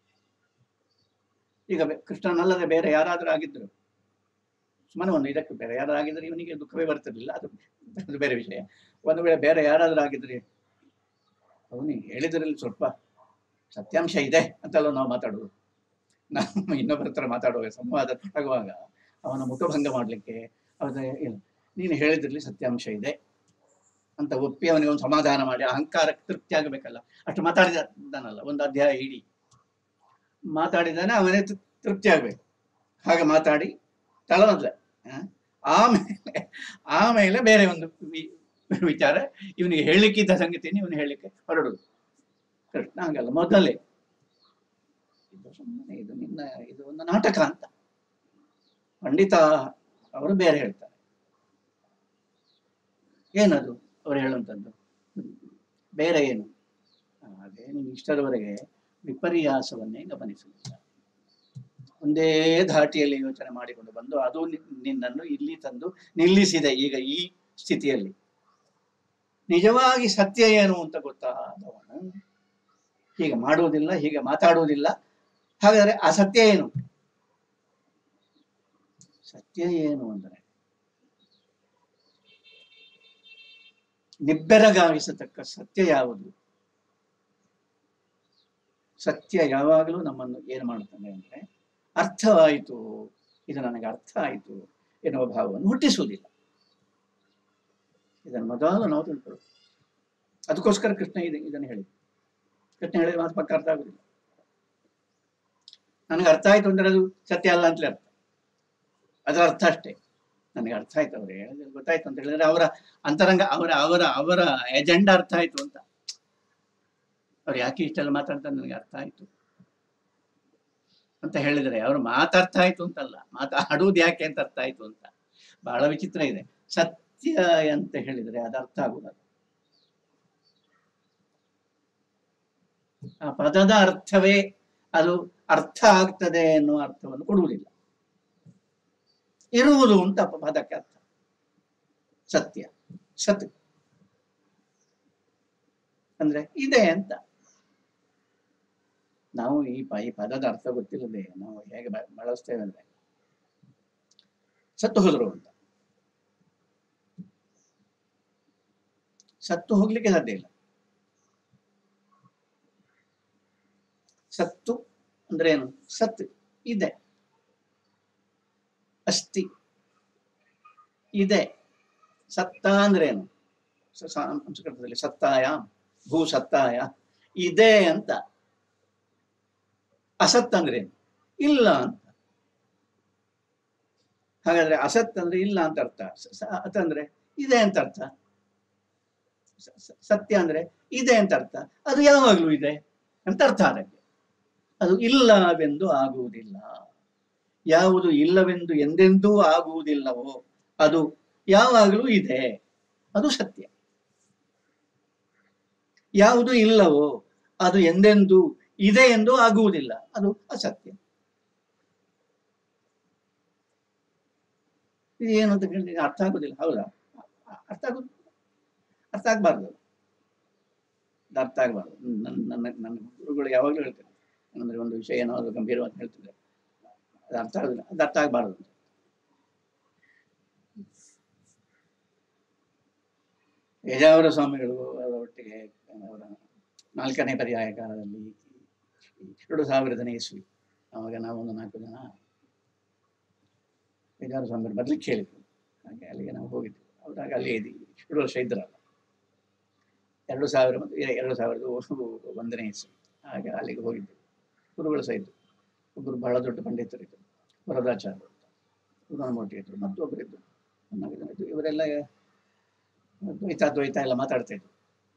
ಈಗ ಬೆ- ಕೃಷ್ಣನಲ್ಲದೆ ಬೇರೆ ಯಾರಾದರೂ ಆಗಿದ್ರು ಸುಮ್ಮನೆ ಒಂದು ಇದಕ್ಕೆ ಬೇರೆ ಯಾರಾಗಿದ್ರೆ ಇವನಿಗೆ ದುಃಖವೇ ಬರ್ತಿರ್ಲಿಲ್ಲ ಅದು ಅದು ಬೇರೆ ವಿಷಯ ಒಂದು ವೇಳೆ ಬೇರೆ ಯಾರಾದರೂ ಆಗಿದ್ರೆ ಅವನಿಗೆ ಹೇಳಿದ್ರಲ್ಲಿ ಸ್ವಲ್ಪ ಸತ್ಯಾಂಶ ಇದೆ ಅಂತೆಲ್ಲ ನಾವು ಮಾತಾಡೋದು ನಾವು ಇನ್ನೊಬ್ಬರ ಹತ್ರ ಮಾತಾಡುವಾಗ ಸಂವಾದ ಆಗುವಾಗ ಅವನ ಮುಖಭಂಗ ಮಾಡಲಿಕ್ಕೆ ಅವನ ಇಲ್ಲ ನೀನು ಹೇಳಿದ್ರಲ್ಲಿ ಸತ್ಯಾಂಶ ಇದೆ ಅಂತ ಒಪ್ಪಿ ಅವನಿಗೆ ಒಂದು ಸಮಾಧಾನ ಮಾಡಿ ಅಹಂಕಾರಕ್ಕೆ ತೃಪ್ತಿ ಆಗಬೇಕಲ್ಲ ಅಷ್ಟು ಮಾತಾಡಿದಾನಲ್ಲ ಒಂದು ಅಧ್ಯಾಯ ಇಡೀ ಮಾತಾಡಿದಾನೆ ಅವನೇ ತೃ- ತೃಪ್ತಿ ಆಗ್ಬೇಕು ಹಾಗೆ ಮಾತಾಡಿ ತಳಮದ್ಲೆ ಆ? ಆಮೇಲೆ ಆಮೇಲೆ ಬೇರೆ ಒಂದು ವಿ- ವಿಚಾರ ಇವನಿಗೆ ಹೇಳಲಿಕ್ಕಿದ್ದ ಸಂಗತಿಯನ್ನು ಇವನು ಹೇಳಲಿಕ್ಕೆ ಹೊರಡುದು ಕೃಷ್ಣ ಹಾಗಲ್ಲ ಮೊದಲೇ ಇದು ಸುಮ್ಮನೆ ಇದು ನಿನ್ನ ಇದು ಒಂದು ನಾಟಕ ಅಂತ ಪಂಡಿತ ಅವರು ಬೇರೆ ಹೇಳ್ತಾರೆ ಏನದು ಅವರು ಹೇಳುವಂಥದ್ದು ಬೇರೆ ಏನು ಅದೇ ನೀನು ಇಷ್ಟರವರೆಗೆ ವಿಪರ್ಯಾಸವನ್ನೇ ಗಮನಿಸಲಿಲ್ಲ ಒಂದೇ ಧಾಟಿಯಲ್ಲಿ ಯೋಚನೆ ಮಾಡಿಕೊಂಡು ಬಂದು ಅದು ನಿ- ನಿನ್ನನ್ನು ಇಲ್ಲಿ ತಂದು ನಿಲ್ಲಿಸಿದೆ ಈಗ ಈ ಸ್ಥಿತಿಯಲ್ಲಿ ನಿಜವಾಗಿ ಸತ್ಯ ಏನು ಅಂತ ಗೊತ್ತಾದವನು ಹೀಗೆ ಮಾಡುವುದಿಲ್ಲ ಹೀಗೆ ಮಾತಾಡುವುದಿಲ್ಲ ಹಾಗಾದ್ರೆ ಆ ಸತ್ಯ ಏನು ಸತ್ಯ ಏನು ಅಂದರೆ ನಿಬ್ಬೆರಗಾಗಿಸತಕ್ಕ ಸತ್ಯ ಯಾವುದು ಸತ್ಯ ಯಾವಾಗಲೂ ನಮ್ಮನ್ನು ಏನು ಮಾಡುತ್ತಾನೆ ಅಂದ್ರೆ ಅರ್ಥವಾಯಿತು ಇದು ನನಗೆ ಅರ್ಥ ಆಯಿತು ಎನ್ನುವ ಭಾವವನ್ನು ಹುಟ್ಟಿಸುವುದಿಲ್ಲ ಇದನ್ನು ಮೊದಲು ನಾವು ತಿಳ್ಕೊಳ್ಳೋದು ಅದಕ್ಕೋಸ್ಕರ ಕೃಷ್ಣ ಇದೆ ಇದನ್ನು ಹೇಳಿ ಕೃಷ್ಣ ಹೇಳಿದ ಮಾತು ಪಕ್ಕ ಅರ್ಥ ಆಗುದಿಲ್ಲ ನನಗೆ ಅರ್ಥ ಆಯ್ತು ಅಂದ್ರೆ ಅದು ಸತ್ಯ ಅಲ್ಲ ಅಂತಲೇ ಅರ್ಥ ಅದರ ಅರ್ಥ ಅಷ್ಟೇ ನನಗೆ ಅರ್ಥ ಆಯ್ತು ಅವ್ರು ಹೇಳಿದ್ರೆ ಗೊತ್ತಾಯ್ತು ಅಂತ ಹೇಳಿದ್ರೆ ಅವರ ಅಂತರಂಗ ಅವರ ಅವರ ಅವರ ಎಜೆಂಡಾ ಅರ್ಥ ಆಯ್ತು ಅಂತ ಅವ್ರು ಯಾಕೆ ಇಷ್ಟೆಲ್ಲ ಮಾತಾಡ್ತಾರೆ ನನಗೆ ಅರ್ಥ ಆಯ್ತು ಅಂತ ಹೇಳಿದರೆ ಅವ್ರು ಮಾತಾಡ್ತ ಆಯ್ತು ಅಂತಲ್ಲ ಮಾತಾಡುವುದು ಯಾಕೆ ಅಂತ ಅರ್ಥ ಆಯ್ತು ಅಂತ ಬಹಳ ವಿಚಿತ್ರ ಇದೆ ಸತ್ಯ ಅಂತ ಹೇಳಿದರೆ ಅದು ಅರ್ಥ ಆಗುವುದಲ್ಲ ಆ ಪದದ ಅರ್ಥವೇ ಅದು ಅರ್ಥ ಆಗ್ತದೆ ಎನ್ನುವ ಅರ್ಥವನ್ನು ಕೊಡುವುದಿಲ್ಲ ಇರುವುದು ಅಂತ ಪ- ಪದಕ್ಕೆ ಅರ್ಥ ಸತ್ಯ ಸತ್ ಅಂದ್ರೆ ಇದೆ ಅಂತ ನಾವು ಈ ಪ ಈ ಪದದ ಅರ್ಥ ಗೊತ್ತಿಲ್ಲದೆ ನಾವು ಹೇಗೆ ಬ- ಬಳಸ್ತೇವೆ ಅಂದ್ರೆ ಸತ್ತು ಹೋದ್ರು ಅಂತ ಸತ್ತು ಹೋಗ್ಲಿಕ್ಕೆ ಸಾಧ್ಯ ಇಲ್ಲ ಸತ್ತು ಅಂದ್ರೆ ಏನು ಸತ್ ಇದೆ ಅಸ್ತಿ ಇದೆ ಸತ್ತ ಅಂದ್ರೆ ಏನು ಸ- ಸ- ಸಂಸ್ಕೃತದಲ್ಲಿ ಸತ್ತಾಯ ಭೂ ಸತ್ತಾಯ ಇದೆ ಅಂತ ಅಸತ್ ಅಂದ್ರೆ ಏನು ಇಲ್ಲ ಅಂತ ಹಾಗಾದ್ರೆ ಅಸತ್ ಅಂದ್ರೆ ಇಲ್ಲ ಅಂತ ಅರ್ಥ ಸ- ಸ- ಅತ್ ಅಂದ್ರೆ ಇದೆ ಅಂತ ಅರ್ಥ ಸ- ಸ- ಸತ್ಯ ಅಂದ್ರೆ ಇದೆ ಅಂತ ಅರ್ಥ ಅದು ಯಾವಾಗ್ಲೂ ಇದೆ ಅಂತ ಅರ್ಥ ಅದಕ್ಕೆ ಅದು ಇಲ್ಲವೆಂದು ಆಗುವುದಿಲ್ಲ ಯಾವುದು ಇಲ್ಲವೆಂದು ಎಂದೆಂದೂ ಆಗುವುದಿಲ್ಲವೋ ಅದು ಯಾವಾಗಲೂ ಇದೆ ಅದು ಸತ್ಯ ಯಾವುದು ಇಲ್ಲವೋ ಅದು ಎಂದೆಂದೂ ಇದೆ ಎಂದು ಆಗುವುದಿಲ್ಲ ಅದು ಅಸತ್ಯ ಇದು ಏನು ಅಂತ ಕೇಳಿದ್ರೆ ಅರ್ಥ ಆಗುದಿಲ್ಲ ಹೌದಾ ಅರ್ಥ ಆಗುದು ಅರ್ಥ ಆಗ್ಬಾರ್ದು ಅದು ಅರ್ಥ ಆಗ್ಬಾರ್ದು ನನ್ನ ನನ್ನ ನನ್ನ ಗುರುಗಳು ಯಾವಾಗಲೂ ಹೇಳ್ತಾರೆ ಅಂದ್ರೆ ಒಂದು ವಿಷಯ ಏನಾದ್ರು ಗಂಭೀರವಾಗಿ ಹೇಳ್ತಿದ್ದಾರೆ ಅದು ಅರ್ಥ ಆಗುದಿಲ್ಲ ಅದು ಅರ್ಥ ಆಗ್ಬಾರ್ದು ಅಂತ ಯಜಾವರ ಸ್ವಾಮಿಗಳು ಅವರ ಒಟ್ಟಿಗೆ ಅವರ ನಾಲ್ಕನೇ ಪರ್ಯಾಯ ಕಾಲದಲ್ಲಿ ಎರಡು ಸಾವಿರದನೇ ಇಸ್ವಿ ಆವಾಗ ನಾವೊಂದು ನಾಲ್ಕು ಜನ ಯಜಾವರ ಸ್ವಾಮಿಗಳು ಬರ್ಲಿಕ್ಕೆ ಹೇಳಿದ್ರು ಹಾಗೆ ಅಲ್ಲಿಗೆ ನಾವು ಹೋಗಿದ್ವಿ ಅವ್ರಾಗ ಅಲ್ಲಿ ಇದ್ದೀವಿ ಎರಡು ವರ್ಷ ಇದ್ರಲ್ಲ ಎರಡು ಸಾವಿರ ಮತ್ತು ಎ- ಎರಡು ಸಾವಿರದ ಒ- ಒಂದನೇ ಇಸ್ವಿ ಹಾಗೆ ಅಲ್ಲಿಗೆ ಹೋಗಿದ್ವಿ ಗುರುಗಳು ಸಹ ಇದ್ರು ಒಬ್ಬರು ಬಹಳ ದೊಡ್ಡ ಪಂಡಿತರಿದ್ದರು ವರದಾಚಾರ್ಯರು ಅಂತ ಗುರುಮೂರ್ತಿ ಇದ್ರು ಮತ್ತೊಬ್ಬರಿದ್ರು ನಾಲ್ಕು ಜನ ಇದ್ರು ಇವರೆಲ್ಲ ದ್ವೈತ ದ್ವೈತ ಎಲ್ಲ ಮಾತಾಡ್ತಾ ಇದ್ರು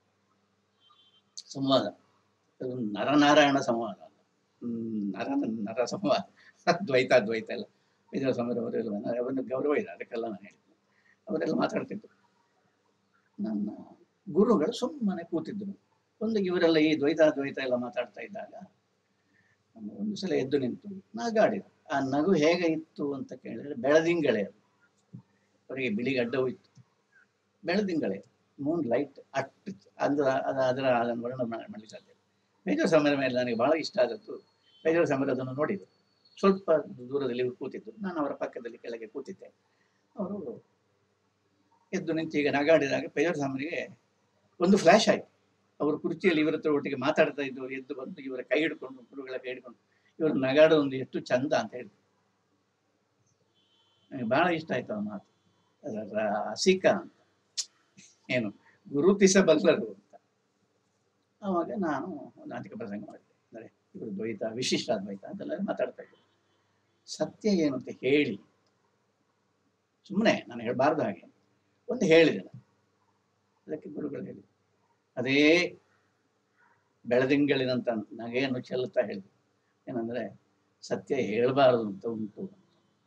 ಸಂವಾದ ಅದು ನರನಾರಾಯಣ ಸಂವಾದ ಅಲ್ಲ. ಹ್ಮ್, ನರ ನರ ಸಂವಾದ ದ್ವೈತ ದ್ವೈತ ಎಲ್ಲ ವಿಜಯ ಸಮರ ಅವರೆಲ್ಲ ಅವರನ್ನು ಗೌರವ ಇದೆ ಅದಕ್ಕೆಲ್ಲ ನಾನು ಹೇಳಿದ್ದು ಅವರೆಲ್ಲ ಮಾತಾಡ್ತಿದ್ರು ನನ್ನ ಗುರುಗಳು ಸುಮ್ಮನೆ ಕೂತಿದ್ರು ಒಂದು ಇವರೆಲ್ಲ ಈ ದ್ವೈತ ದ್ವೈತ ಎಲ್ಲ ಮಾತಾಡ್ತಾ ಇದ್ದಾಗ ನಾನು ಒಂದು ಸಲ ಎದ್ದು ನಿಂತು ನಗಾಡಿದ ಆ ನಗು ಹೇಗೆ ಇತ್ತು ಅಂತ ಕೇಳಿದ್ರೆ ಬೆಳದಿಂಗಳೇ ಅದು ಅವರಿಗೆ ಬಿಳಿ ಗಡ್ಡವೂ ಇತ್ತು ಬೆಳದಿಂಗಳೇ ಮೂನ್ ಲೈಟ್ ಅಟ್ ಅಂದ್ರೆ ಅದ- ಅದರ ಅದನ್ನು ವರ್ಣನೆ ಮಾಡ್- ಮಾಡ್ಲಿಕ್ಕೆ ಸಾಧ್ಯ ಮೇಜರ್ ಸಮರ ಮೇಲೆ ನನಗೆ ಬಹಳ ಇಷ್ಟ ಆದದ್ದು ಮೇಜರ್ ಸಮರ ಅದನ್ನು ನೋಡಿದ್ರು ಸ್ವಲ್ಪ ದೂರದಲ್ಲಿ ಇವ್ರು ಕೂತಿದ್ರು ನಾನು ಅವರ ಪಕ್ಕದಲ್ಲಿ ಕೆಳಗೆ ಕೂತಿದ್ದೆ ಅವರು ಎದ್ದು ನಿಂತು ಈಗ ನಗಾಡಿದಾಗ ಪೇಜರ್ ಸಾಮರಿಗೆ ಒಂದು ಫ್ಲಾಶ್ ಆಯ್ತು ಅವರು ಕುರ್ಚಿಯಲ್ಲಿ ಇವರ ಹತ್ರ ಒಟ್ಟಿಗೆ ಮಾತಾಡ್ತಾ ಇದ್ದವರು ಎದ್ದು ಬಂದು ಇವರ ಕೈ ಹಿಡ್ಕೊಂಡು ಗುರುಗಳ ಕೈ ಹಿಡ್ಕೊಂಡು ಇವರು ನಗಾಡೋದು ಎಷ್ಟು ಚಂದ ಅಂತ ಹೇಳಿದ್ರು ನನಗೆ ಬಹಳ ಇಷ್ಟ ಆಯ್ತು ಆ ಮಾತು ಅದರ ಅಸಿಕ ಅಂತ ಏನು ಗುರುತಿಸಬಲ್ಲರು ಅಂತ ಆವಾಗ ನಾನು ಒಂದು ಅಂತಿಕ ಪ್ರಸಂಗ ಮಾಡಿದೆ ಅಂದರೆ ಇವರು ದ್ವೈತ ವಿಶಿಷ್ಟ ಅದ್ವೈತ ಅಂತೆಲ್ಲ ಮಾತಾಡ್ತಾ ಇದ್ದರು ಸತ್ಯ ಏನು ಅಂತ ಹೇಳಿ ಸುಮ್ಮನೆ ನಾನು ಹೇಳಬಾರ್ದು ಹಾಗೆ ಒಂದು ಹೇಳಿದೆ ನಾನು ಅದಕ್ಕೆ ಗುರುಗಳು ಹೇಳಿ ಅದೇ ಬೆಳದಿಂಗಳಿನಂತ ನಗೆಯನ್ನು ಚೆಲ್ಲುತ್ತಾ ಹೇಳಿದ್ರು ಏನಂದ್ರೆ ಸತ್ಯ ಹೇಳಬಾರದು ಅಂತ ಉಂಟು ಅಂತ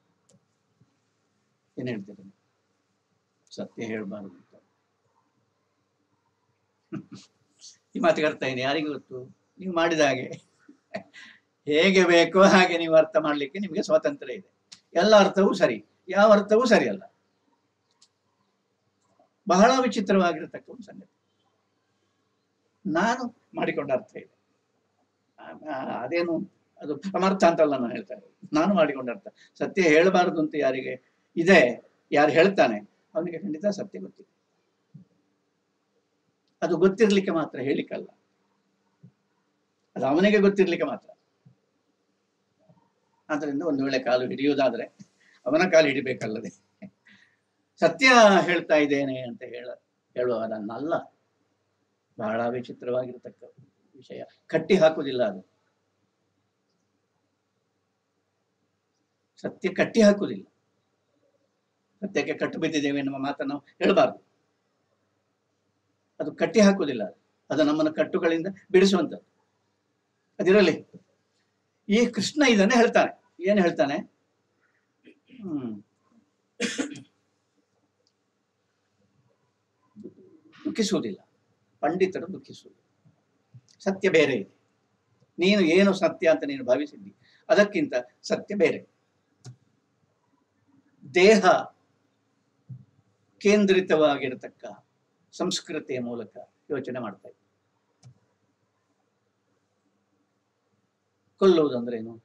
ಏನ್ ಹೇಳ್ತೀರಿ ನೀವು? ಸತ್ಯ ಹೇಳಬಾರದು ಅಂತ ಈ ಮಾತಿಗೆ ಅರ್ಥ ಇದೆ ಯಾರಿಗೂ ಗೊತ್ತು ನೀವು ಮಾಡಿದ ಹಾಗೆ ಹೇಗೆ ಬೇಕೋ ಹಾಗೆ ನೀವು ಅರ್ಥ ಮಾಡ್ಲಿಕ್ಕೆ ನಿಮಗೆ ಸ್ವಾತಂತ್ರ್ಯ ಇದೆ ಎಲ್ಲ ಅರ್ಥವೂ ಸರಿ ಯಾವ ಅರ್ಥವೂ ಸರಿ ಅಲ್ಲ ಬಹಳ ವಿಚಿತ್ರವಾಗಿರತಕ್ಕ ಒಂದು ಸಂಗತಿ ನಾನು ಮಾಡಿಕೊಂಡ ಅರ್ಥ ಇದೆ ಆ- ಆ- ಅದೇನು ಅದು ಸಮರ್ಥ ಅಂತಲ್ಲ ನಾನು ಹೇಳ್ತಾ ಇರೋದು ನಾನು ಮಾಡಿಕೊಂಡ ಅರ್ಥ ಸತ್ಯ ಹೇಳಬಾರದು ಅಂತ ಯಾರಿಗೆ ಇದೆ ಯಾರು ಹೇಳ್ತಾನೆ ಅವನಿಗೆ ಖಂಡಿತ ಸತ್ಯ ಗೊತ್ತಿದೆ ಅದು ಗೊತ್ತಿರ್ಲಿಕ್ಕೆ ಮಾತ್ರ ಹೇಳಿಕ್ಕಲ್ಲ ಅದು ಅವನಿಗೆ ಗೊತ್ತಿರ್ಲಿಕ್ಕೆ ಮಾತ್ರ ಆದ್ದರಿಂದ ಒಂದು ವೇಳೆ ಕಾಲು ಹಿಡಿಯುವುದಾದ್ರೆ ಅವನ ಕಾಲು ಹಿಡಿಬೇಕಲ್ಲದೆ ಸತ್ಯ ಹೇಳ್ತಾ ಇದ್ದೇನೆ ಅಂತ ಹೇಳ ಹೇಳುವದನ್ನಲ್ಲ ಬಹಳ ವಿಚಿತ್ರವಾಗಿರತಕ್ಕ ವಿಷಯ ಕಟ್ಟಿ ಹಾಕುವುದಿಲ್ಲ ಅದು ಸತ್ಯ ಕಟ್ಟಿ ಹಾಕುವುದಿಲ್ಲ ಸತ್ಯಕ್ಕೆ ಕಟ್ಟು ಬಿದ್ದಿದ್ದೇವೆ ಎನ್ನುವ ಮಾತನ್ನು ನಾವು ಹೇಳಬಾರ್ದು ಅದು ಕಟ್ಟಿ ಹಾಕುವುದಿಲ್ಲ ಅದು. ಅದು ನಮ್ಮನ್ನು ಕಟ್ಟುಗಳಿಂದ ಬಿಡಿಸುವಂಥದ್ದು ಅದಿರಲಿ ಈ ಕೃಷ್ಣ ಇದನ್ನೇ ಹೇಳ್ತಾನೆ ಏನು ಹೇಳ್ತಾನೆ ಹ್ಮ್ ದುಃಖಿಸುವುದಿಲ್ಲ ಪಂಡಿತರು ದುಃಖಿಸುವುದು ಸತ್ಯ ಬೇರೆ ಇದೆ ನೀನು ಏನು ಸತ್ಯ ಅಂತ ನೀನು ಭಾವಿಸಿದ್ದಿ ಅದಕ್ಕಿಂತ ಸತ್ಯ ಬೇರೆ ದೇಹ ಕೇಂದ್ರಿತವಾಗಿರತಕ್ಕ ಸಂಸ್ಕೃತಿಯ ಮೂಲಕ ಯೋಚನೆ ಮಾಡ್ತಾ ಇದ್ದೆ ಕೊಲ್ಲುವುದಂದ್ರೇನು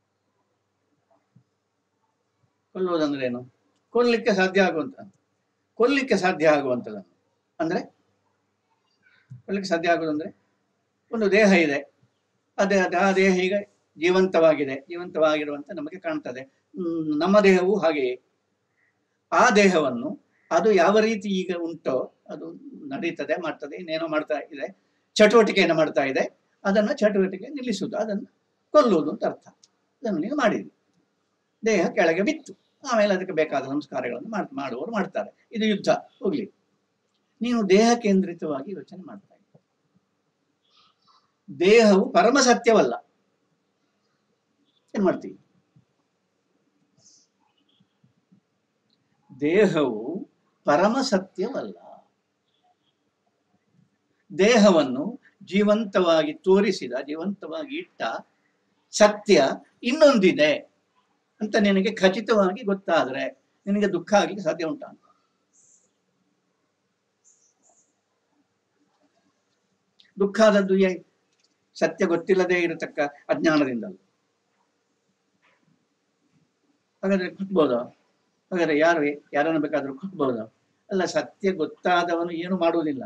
ಕೊಲ್ಲುವುದಂದ್ರೇನು ಕೊಲ್ಲಿಕ್ಕೆ ಸಾಧ್ಯ ಆಗುವಂತ ಕೊಲ್ಲಿಕ್ಕೆ ಸಾಧ್ಯ ಆಗುವಂಥದ್ದನ್ನು ಅಂದ್ರೆ ಕೊಲ್ಲಿಕ್ಕೆ ಸಾಧ್ಯ ಆಗುವುದಂದ್ರೆ ಒಂದು ದೇಹ ಇದೆ ಅದೇ ಅದೇ ಆ ದೇಹ ಈಗ ಜೀವಂತವಾಗಿದೆ ಜೀವಂತವಾಗಿರುವಂತೆ ನಮಗೆ ಕಾಣ್ತದೆ ಹ್ಮ್, ನಮ್ಮ ದೇಹವು ಹಾಗೆಯೇ ಆ ದೇಹವನ್ನು ಅದು ಯಾವ ರೀತಿ ಈಗ ಉಂಟೋ ಅದು ನಡೀತದೆ ಮಾಡ್ತದೆ ಇನ್ನೇನೋ ಮಾಡ್ತಾ ಇದೆ ಚಟುವಟಿಕೆಯನ್ನು ಮಾಡ್ತಾ ಇದೆ ಅದನ್ನು ಚಟುವಟಿಕೆ ನಿಲ್ಲಿಸುವುದು ಅದನ್ನು ಕೊಲ್ಲುವುದು ಅಂತ ಅರ್ಥ ಅದನ್ನು ನೀವು ಮಾಡಿದ್ರಿ ದೇಹ ಕೆಳಗೆ ಬಿತ್ತು ಆಮೇಲೆ ಅದಕ್ಕೆ ಬೇಕಾದ ಸಂಸ್ಕಾರಗಳನ್ನು ಮಾಡ್ ಮಾಡುವವರು ಮಾಡ್ತಾರೆ ಇದು ಯುದ್ಧ ಹೋಗ್ಲಿ ನೀನು ದೇಹ ಕೇಂದ್ರಿತವಾಗಿ ಯೋಚನೆ ಮಾಡ್ತಾ ಇದ್ದ ದೇಹವು ಪರಮ ಸತ್ಯವಲ್ಲ ಏನ್ ಮಾಡ್ತೀವಿ ದೇಹವು ಪರಮ ಸತ್ಯವಲ್ಲ ದೇಹವನ್ನು ಜೀವಂತವಾಗಿ ತೋರಿಸಿದ ಜೀವಂತವಾಗಿ ಇಟ್ಟ ಸತ್ಯ ಇನ್ನೊಂದಿದೆ ಅಂತ ನಿನಗೆ ಖಚಿತವಾಗಿ ಗೊತ್ತಾದ್ರೆ ನಿನಗೆ ದುಃಖ ಆಗ್ಲಿಕ್ಕೆ ಸಾಧ್ಯ ಉಂಟಾ ಅಂತ ದುಃಖ ಆದದ್ದು ಏ ಸತ್ಯ ಗೊತ್ತಿಲ್ಲದೆ ಇರತಕ್ಕ ಅಜ್ಞಾನದಿಂದಲ್ಲ ಹಾಗಾದ್ರೆ ಕುಟ್ಬೋದಾ ಹಾಗಾದ್ರೆ ಯಾರು ಯಾರನ್ನು ಬೇಕಾದ್ರೂ ಕುಟ್ಬೋದಾ ಅಲ್ಲ ಸತ್ಯ ಗೊತ್ತಾದವನು ಏನು ಮಾಡುವುದಿಲ್ಲ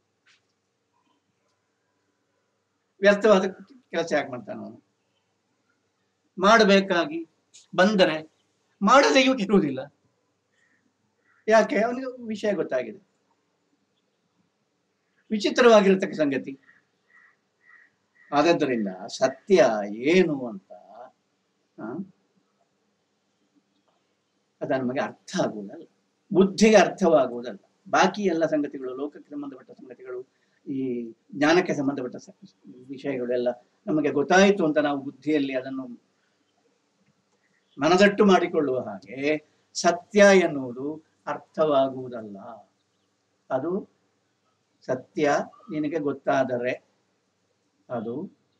ವ್ಯರ್ಥವಾದ ಕೆಲಸ ಯಾಕೆ ಮಾಡ್ತಾನೆ ಅವನು ಮಾಡಬೇಕಾಗಿ ಬಂದರೆ ಮಾಡದೆಯೂ ಇರುವುದಿಲ್ಲ ಯಾಕೆ ಅವನಿಗೆ ವಿಷಯ ಗೊತ್ತಾಗಿದೆ ವಿಚಿತ್ರವಾಗಿರತಕ್ಕ ಸಂಗತಿ ಆದದ್ದರಿಂದ ಸತ್ಯ ಏನು ಅಂತ ಆ, ಅದು ನಮಗೆ ಅರ್ಥ ಆಗುವುದಲ್ಲ ಬುದ್ಧಿಗೆ ಅರ್ಥವಾಗುವುದಲ್ಲ ಬಾಕಿ ಎಲ್ಲ ಸಂಗತಿಗಳು ಲೋಕಕ್ಕೆ ಸಂಬಂಧಪಟ್ಟ ಸಂಗತಿಗಳು ಈ ಜ್ಞಾನಕ್ಕೆ ಸಂಬಂಧಪಟ್ಟ ಸ- ವಿಷಯಗಳೆಲ್ಲ ನಮಗೆ ಗೊತ್ತಾಯಿತು ಅಂತ ನಾವು ಬುದ್ಧಿಯಲ್ಲಿ ಅದನ್ನು ಮನದಟ್ಟು ಮಾಡಿಕೊಳ್ಳುವ ಹಾಗೆ ಸತ್ಯ ಎನ್ನುವುದು ಅರ್ಥವಾಗುವುದಲ್ಲ ಅದು ಸತ್ಯ ನಿನಗೆ ಗೊತ್ತಾದರೆ ಅದು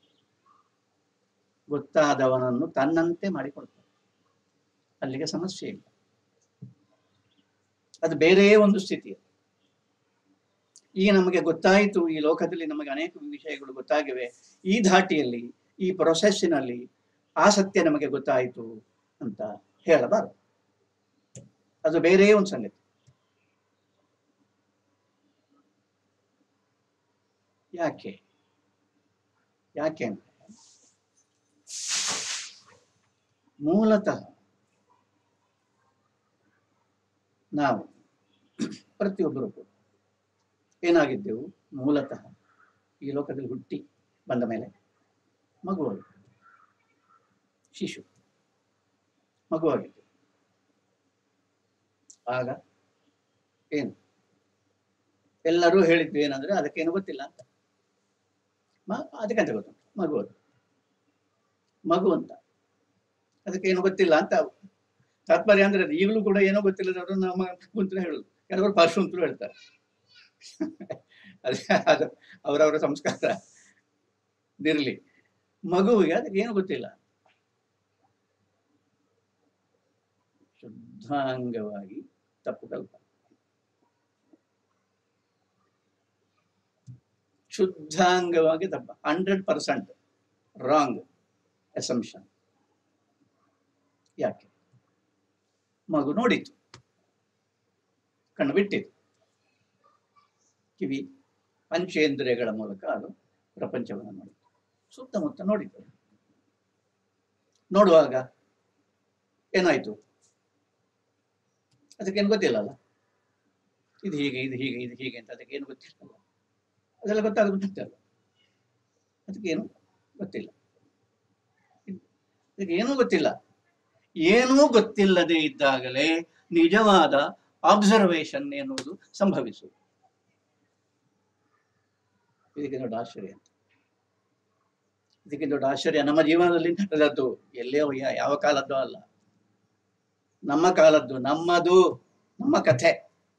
ಗೊತ್ತಾದವನನ್ನು ತನ್ನಂತೆ ಮಾಡಿಕೊಡ್ತದೆ ಅಲ್ಲಿಗೆ ಸಮಸ್ಯೆ ಇಲ್ಲ ಅದು ಬೇರೆಯೇ ಒಂದು ಸ್ಥಿತಿ ಈಗ ನಮಗೆ ಗೊತ್ತಾಯಿತು ಈ ಲೋಕದಲ್ಲಿ ನಮಗೆ ಅನೇಕ ವಿಷಯಗಳು ಗೊತ್ತಾಗಿವೆ ಈ ಧಾಟಿಯಲ್ಲಿ ಈ ಪ್ರೊಸೆಸ್ಸಿನಲ್ಲಿ ಆ ಸತ್ಯ ನಮಗೆ ಗೊತ್ತಾಯಿತು ಅಂತ ಹೇಳಬಾರದು ಅದು ಬೇರೆಯೇ ಒಂದು ಸಂಗತಿ ಯಾಕೆ ಯಾಕೆ ಅಂದ್ರೆ ಮೂಲತಃ ನಾವು ಪ್ರತಿಯೊಬ್ಬರು ಕೂಡ ಏನಾಗಿದ್ದೆವು ಮೂಲತಃ ಈ ಲೋಕದಲ್ಲಿ ಹುಟ್ಟಿ ಬಂದ ಮೇಲೆ ಮಗುವಾಗಿ ಶಿಶು ಮಗುವಾಗಿದ್ದು ಆಗ ಏನು ಎಲ್ಲರೂ ಹೇಳಿದ್ದು ಏನಂದ್ರೆ ಅದಕ್ಕೇನು ಗೊತ್ತಿಲ್ಲ ಅಂತ ಮ- ಅದಕ್ಕಂತ ಗೊತ್ತುಂಟು ಮಗು ಅದು ಮಗು ಅಂತ ಅದಕ್ಕೇನು ಗೊತ್ತಿಲ್ಲ ಅಂತ ತಾತ್ಪರ್ಯ ಅಂದ್ರೆ ಅದು ಈಗಲೂ ಕೂಡ ಏನೋ ಗೊತ್ತಿಲ್ಲದವರು ನಮ್ಮ ಕುಂತಲೇ ಹೇಳುದು ಕೆಲವರು ಪಶು ಅಂತಲೂ ಹೇಳ್ತಾರೆ ಅದೇ ಅದು ಅವರವರ ಸಂಸ್ಕಾರ ಇರಲಿ ಮಗುವಿಗೆ ಅದಕ್ಕೆ ಏನು ಗೊತ್ತಿಲ್ಲ ಶುದ್ಧಾಂಗವಾಗಿ ತಪ್ಪು ಕಲ್ಪನೆ ಶುದ್ಧಾಂಗವಾಗಿ ತಪ್ಪ ಹಂಡ್ರೆಡ್ ಪರ್ಸೆಂಟ್ ರಾಂಗ್ ಅಸಂಪ್ಷನ್ ಯಾಕೆ ಮಗು ನೋಡಿತು ಕಣ್ಣು ಬಿಟ್ಟಿತು ಕಿವಿ ಪಂಚೇಂದ್ರಿಯಗಳ ಮೂಲಕ ಅದು ಪ್ರಪಂಚವನ್ನು ನೋಡಿತು ಸುತ್ತಮುತ್ತ ನೋಡಿತು ನೋಡುವಾಗ ಏನಾಯ್ತು ಅದಕ್ಕೇನು ಗೊತ್ತಿಲ್ಲಲ್ಲ ಇದು ಹೀಗೆ ಇದು ಹೀಗೆ ಇದು ಹೀಗೆ ಅಂತ ಅದಕ್ಕೇನು ಗೊತ್ತಿಲ್ಲಲ್ಲ ಅದೆಲ್ಲ ಗೊತ್ತಾಗೋದು ಗೊತ್ತಿಲ್ಲ ಅದಕ್ಕೇನು ಗೊತ್ತಿಲ್ಲ ಅದಕ್ಕೆ ಏನೂ ಗೊತ್ತಿಲ್ಲ ಏನೂ ಗೊತ್ತಿಲ್ಲದೆ ಇದ್ದಾಗಲೇ ನಿಜವಾದ ಅಬ್ಸರ್ವೇಷನ್ ಎನ್ನುವುದು ಸಂಭವಿಸುವುದು ಇದಕ್ಕೆ ದೊಡ್ಡ ಆಶ್ಚರ್ಯ ಇದಕ್ಕೆ ದೊಡ್ಡ ಆಶ್ಚರ್ಯ ನಮ್ಮ ಜೀವನದಲ್ಲಿ ನಡೆದದ್ದು ಎಲ್ಲೇ ಯ- ಯಾವ ಕಾಲದ್ದು ಅಲ್ಲ ನಮ್ಮ ಕಾಲದ್ದು ನಮ್ಮದು ನಮ್ಮ ಕಥೆ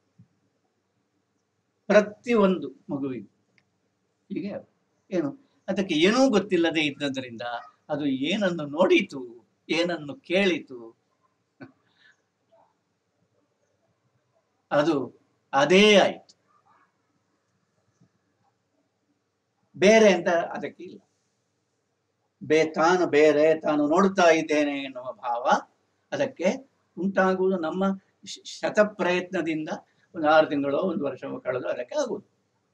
ಪ್ರತಿಯೊಂದು ಮಗುವಿಗೆ ಹೀಗೆ ಏನು ಅದಕ್ಕೆ ಏನೂ ಗೊತ್ತಿಲ್ಲದೆ ಇದ್ದದರಿಂದ ಅದು ಏನನ್ನು ನೋಡಿತು ಏನನ್ನು ಕೇಳಿತು ಅದು ಅದೇ ಆಯಿತು ಬೇರೆ ಅಂತ ಅದಕ್ಕೆ ಇಲ್ಲ ಬೇ ತಾನು ಬೇರೆ ತಾನು ನೋಡುತ್ತಾ ಇದ್ದೇನೆ ಎನ್ನುವ ಭಾವ ಅದಕ್ಕೆ ಉಂಟಾಗುವುದು ನಮ್ಮ ಶ- ಶತ ಪ್ರಯತ್ನದಿಂದ ಒಂದು ಆರು ತಿಂಗಳು ಒಂದು ವರ್ಷವೋ ಕಳೆದು ಅದಕ್ಕೆ ಆಗುವುದು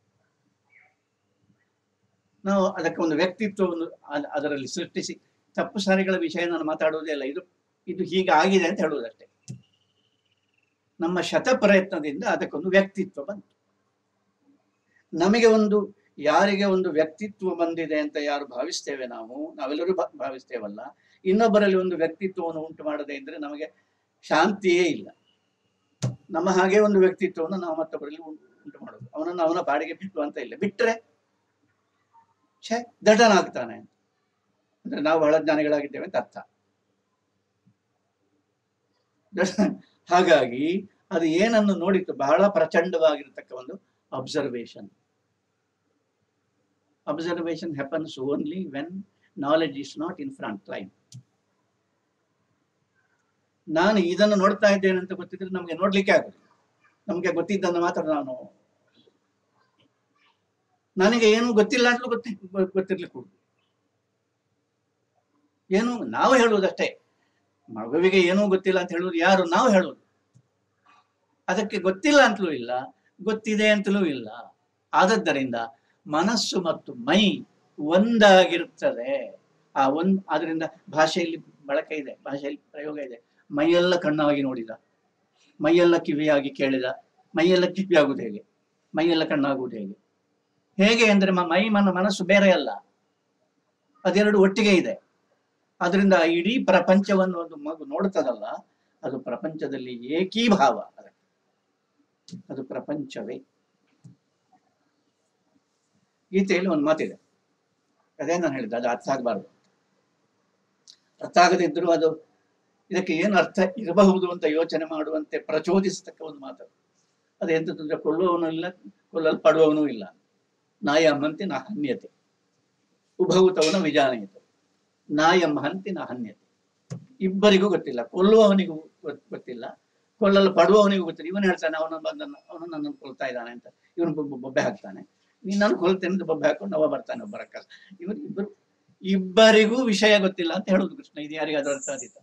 ನಾವು ಅದಕ್ಕೆ ಒಂದು ವ್ಯಕ್ತಿತ್ವವನ್ನು ಅದ್- ಅದರಲ್ಲಿ ಸೃಷ್ಟಿಸಿ ತಪ್ಪು ಸಾರಿಗಳ ವಿಷಯ ನಾನು ಮಾತಾಡುವುದೇ ಇಲ್ಲ ಇದು ಇದು ಹೀಗೆ ಆಗಿದೆ ಅಂತ ಹೇಳುವುದಷ್ಟೇ ನಮ್ಮ ಶತ ಪ್ರಯತ್ನದಿಂದ ಅದಕ್ಕೊಂದು ವ್ಯಕ್ತಿತ್ವ ಬಂತು ನಮಗೆ ಒಂದು ಯಾರಿಗೆ ಒಂದು ವ್ಯಕ್ತಿತ್ವ ಬಂದಿದೆ ಅಂತ ಯಾರು ಭಾವಿಸ್ತೇವೆ ನಾವು ನಾವೆಲ್ಲರೂ ಭಾ- ಭಾವಿಸ್ತೇವಲ್ಲ ಇನ್ನೊಬ್ಬರಲ್ಲಿ ಒಂದು ವ್ಯಕ್ತಿತ್ವವನ್ನು ಉಂಟು ಮಾಡದೇ ಇದ್ರೆ ನಮಗೆ ಶಾಂತಿಯೇ ಇಲ್ಲ ನಮ್ಮ ಹಾಗೆ ಒಂದು ವ್ಯಕ್ತಿತ್ವವನ್ನು ನಾವು ಮತ್ತೊಬ್ಬರಲ್ಲಿ ಉಂಟು ಉಂಟು ಮಾಡೋದು ಅವನನ್ನು ಅವನ ಬಾಡಿಗೆ ಬಿಟ್ಟು ಅಂತ ಇಲ್ಲ ಬಿಟ್ಟರೆ ಛೇ ದಡ್ಡನಾಗ್ತಾನೆ ಅಂದ್ರೆ ನಾವು ಬಹಳ ಜ್ಞಾನಿಗಳಾಗಿದ್ದೇವೆ ಅಂತ ಅರ್ಥ ದಡ್ಡ- ಹಾಗಾಗಿ ಅದು ಏನನ್ನು ನೋಡಿತ್ತು ಬಹಳ ಪ್ರಚಂಡವಾಗಿರತಕ್ಕ ಒಂದು observation observation happens only when knowledge is not in front line ನಾನು ಇದನ್ನು ನೋಡ್ತಾ ಇದ್ದೇನೆ ಅಂತ ಗೊತ್ತಿದ್ರೆ ನಮಗೆ ನೋಡ್ಲಿಕ್ಕೆ ಆಗುದಿಲ್ಲ ನಮಗೆ ಗೊತ್ತಿದ್ದನ್ನು ಮಾತ್ರ ನಾನು ನನಗೆ ಏನು ಗೊತ್ತಿಲ್ಲ ಅಂತಲೂ ಗೊತ್ತಿ ಗೊತ್ತಿರ್ಲಿಕ್ಕೆ ಕೂಡುದು ಏನು ನಾವು ಹೇಳುವುದಷ್ಟೇ ಮಗುವಿಗೆ ಏನೂ ಗೊತ್ತಿಲ್ಲ ಅಂತ ಹೇಳುವುದು ಯಾರು ನಾವು ಹೇಳುವುದು ಅದಕ್ಕೆ ಗೊತ್ತಿಲ್ಲ ಅಂತಲೂ ಇಲ್ಲ ಗೊತ್ತಿದೆ ಅಂತಲೂ ಇಲ್ಲ ಆದದ್ದರಿಂದ ಮನಸ್ಸು ಮತ್ತು ಮೈ ಒಂದಾಗಿರುತ್ತದೆ ಆ ಒಂದ್ ಅದರಿಂದ ಭಾಷೆಯಲ್ಲಿ ಬಳಕೆ ಇದೆ ಭಾಷೆಯಲ್ಲಿ ಪ್ರಯೋಗ ಇದೆ ಮೈಯೆಲ್ಲ ಕಣ್ಣಾಗಿ ನೋಡಿದ ಮೈಯೆಲ್ಲ ಕಿವಿಯಾಗಿ ಕೇಳಿದ ಮೈಯೆಲ್ಲ ಕಿವಿಯಾಗುವುದು ಹೇಗೆ ಮೈಯೆಲ್ಲ ಕಣ್ಣಾಗುವುದು ಹೇಗೆ ಹೇಗೆ ಅಂದ್ರೆ ಮ- ಮೈ ಮನ ಮನಸ್ಸು ಬೇರೆ ಅಲ್ಲ ಅದೆರಡು ಒಟ್ಟಿಗೆ ಇದೆ ಅದರಿಂದ ಇಡೀ ಪ್ರಪಂಚವನ್ನು ಒಂದು ಮಗು ನೋಡ್ತದಲ್ಲ ಅದು ಪ್ರಪಂಚದಲ್ಲಿ ಏಕೀಭಾವ ಅದಕ್ಕೆ ಅದು ಪ್ರಪಂಚವೇ ಗೀತೆಯಲ್ಲಿ ಒಂದು ಮಾತಿದೆ ಅದೇ ನಾನು ಹೇಳಿದ್ದೆ ಅದು ಅರ್ಥ ಆಗಬಾರ್ದು ಅರ್ಥ ಆಗದಿದ್ದರೂ ಅದು ಇದಕ್ಕೆ ಏನು ಅರ್ಥ ಇರಬಹುದು ಅಂತ ಯೋಚನೆ ಮಾಡುವಂತೆ ಪ್ರಚೋದಿಸತಕ್ಕ ಒಂದು ಮಾತು ಅದು ಎಂತದ್ದು ಅಂದ್ರೆ ಕೊಳ್ಳುವವನು ಇಲ್ಲ ಕೊಲ್ಲಲ್ಪಡುವವನೂ ಇಲ್ಲ ನಾಯಮ್ಮಂತಿ ನ ಹನ್ಯತೆ ಉಭೌತವನ ವಿಜಾನೀಯತೆ ನಾಯಮ್ಮ ಹಂತಿ ನ ಹನ್ಯತೆ ಇಬ್ಬರಿಗೂ ಗೊತ್ತಿಲ್ಲ ಕೊಲ್ಲುವವನಿಗೂ ಗೊತ್- ಗೊತ್ತಿಲ್ಲ ಕೊಲ್ಲಲು ಪಡುವವನಿಗೂ ಗೊತ್ತಿಲ್ಲ ಇವನು ಹೇಳ್ತಾನೆ ಅವನು ಬಂದ ಅವನು ನನ್ನನ್ನು ಕೊಲ್ತಾ ಇದ್ದಾನೆ ಅಂತ ಇವನು ಬೊಬ್ಬೆ- ಬೊಬ್ಬೆ ಹಾಕ್ತಾನೆ ನೀನು ನಾನು ಕೊಲ್ತೇನೆ ಅಂತ ಬೊಬ್ಬೆ ಹಾಕೊಂಡು ಅವ ಬರ್ತಾನೆ ಒಬ್ಬರ ಕಲ್ ಇವನು ಇಬ್ಬರು ಇಬ್ಬರಿಗೂ ವಿಷಯ ಗೊತ್ತಿಲ್ಲ ಅಂತ ಹೇಳುದು ಕೃಷ್ಣ ಇದು ಯಾರಿಗಾದ್ರೂ ಅರ್ಥ ಆದೀತ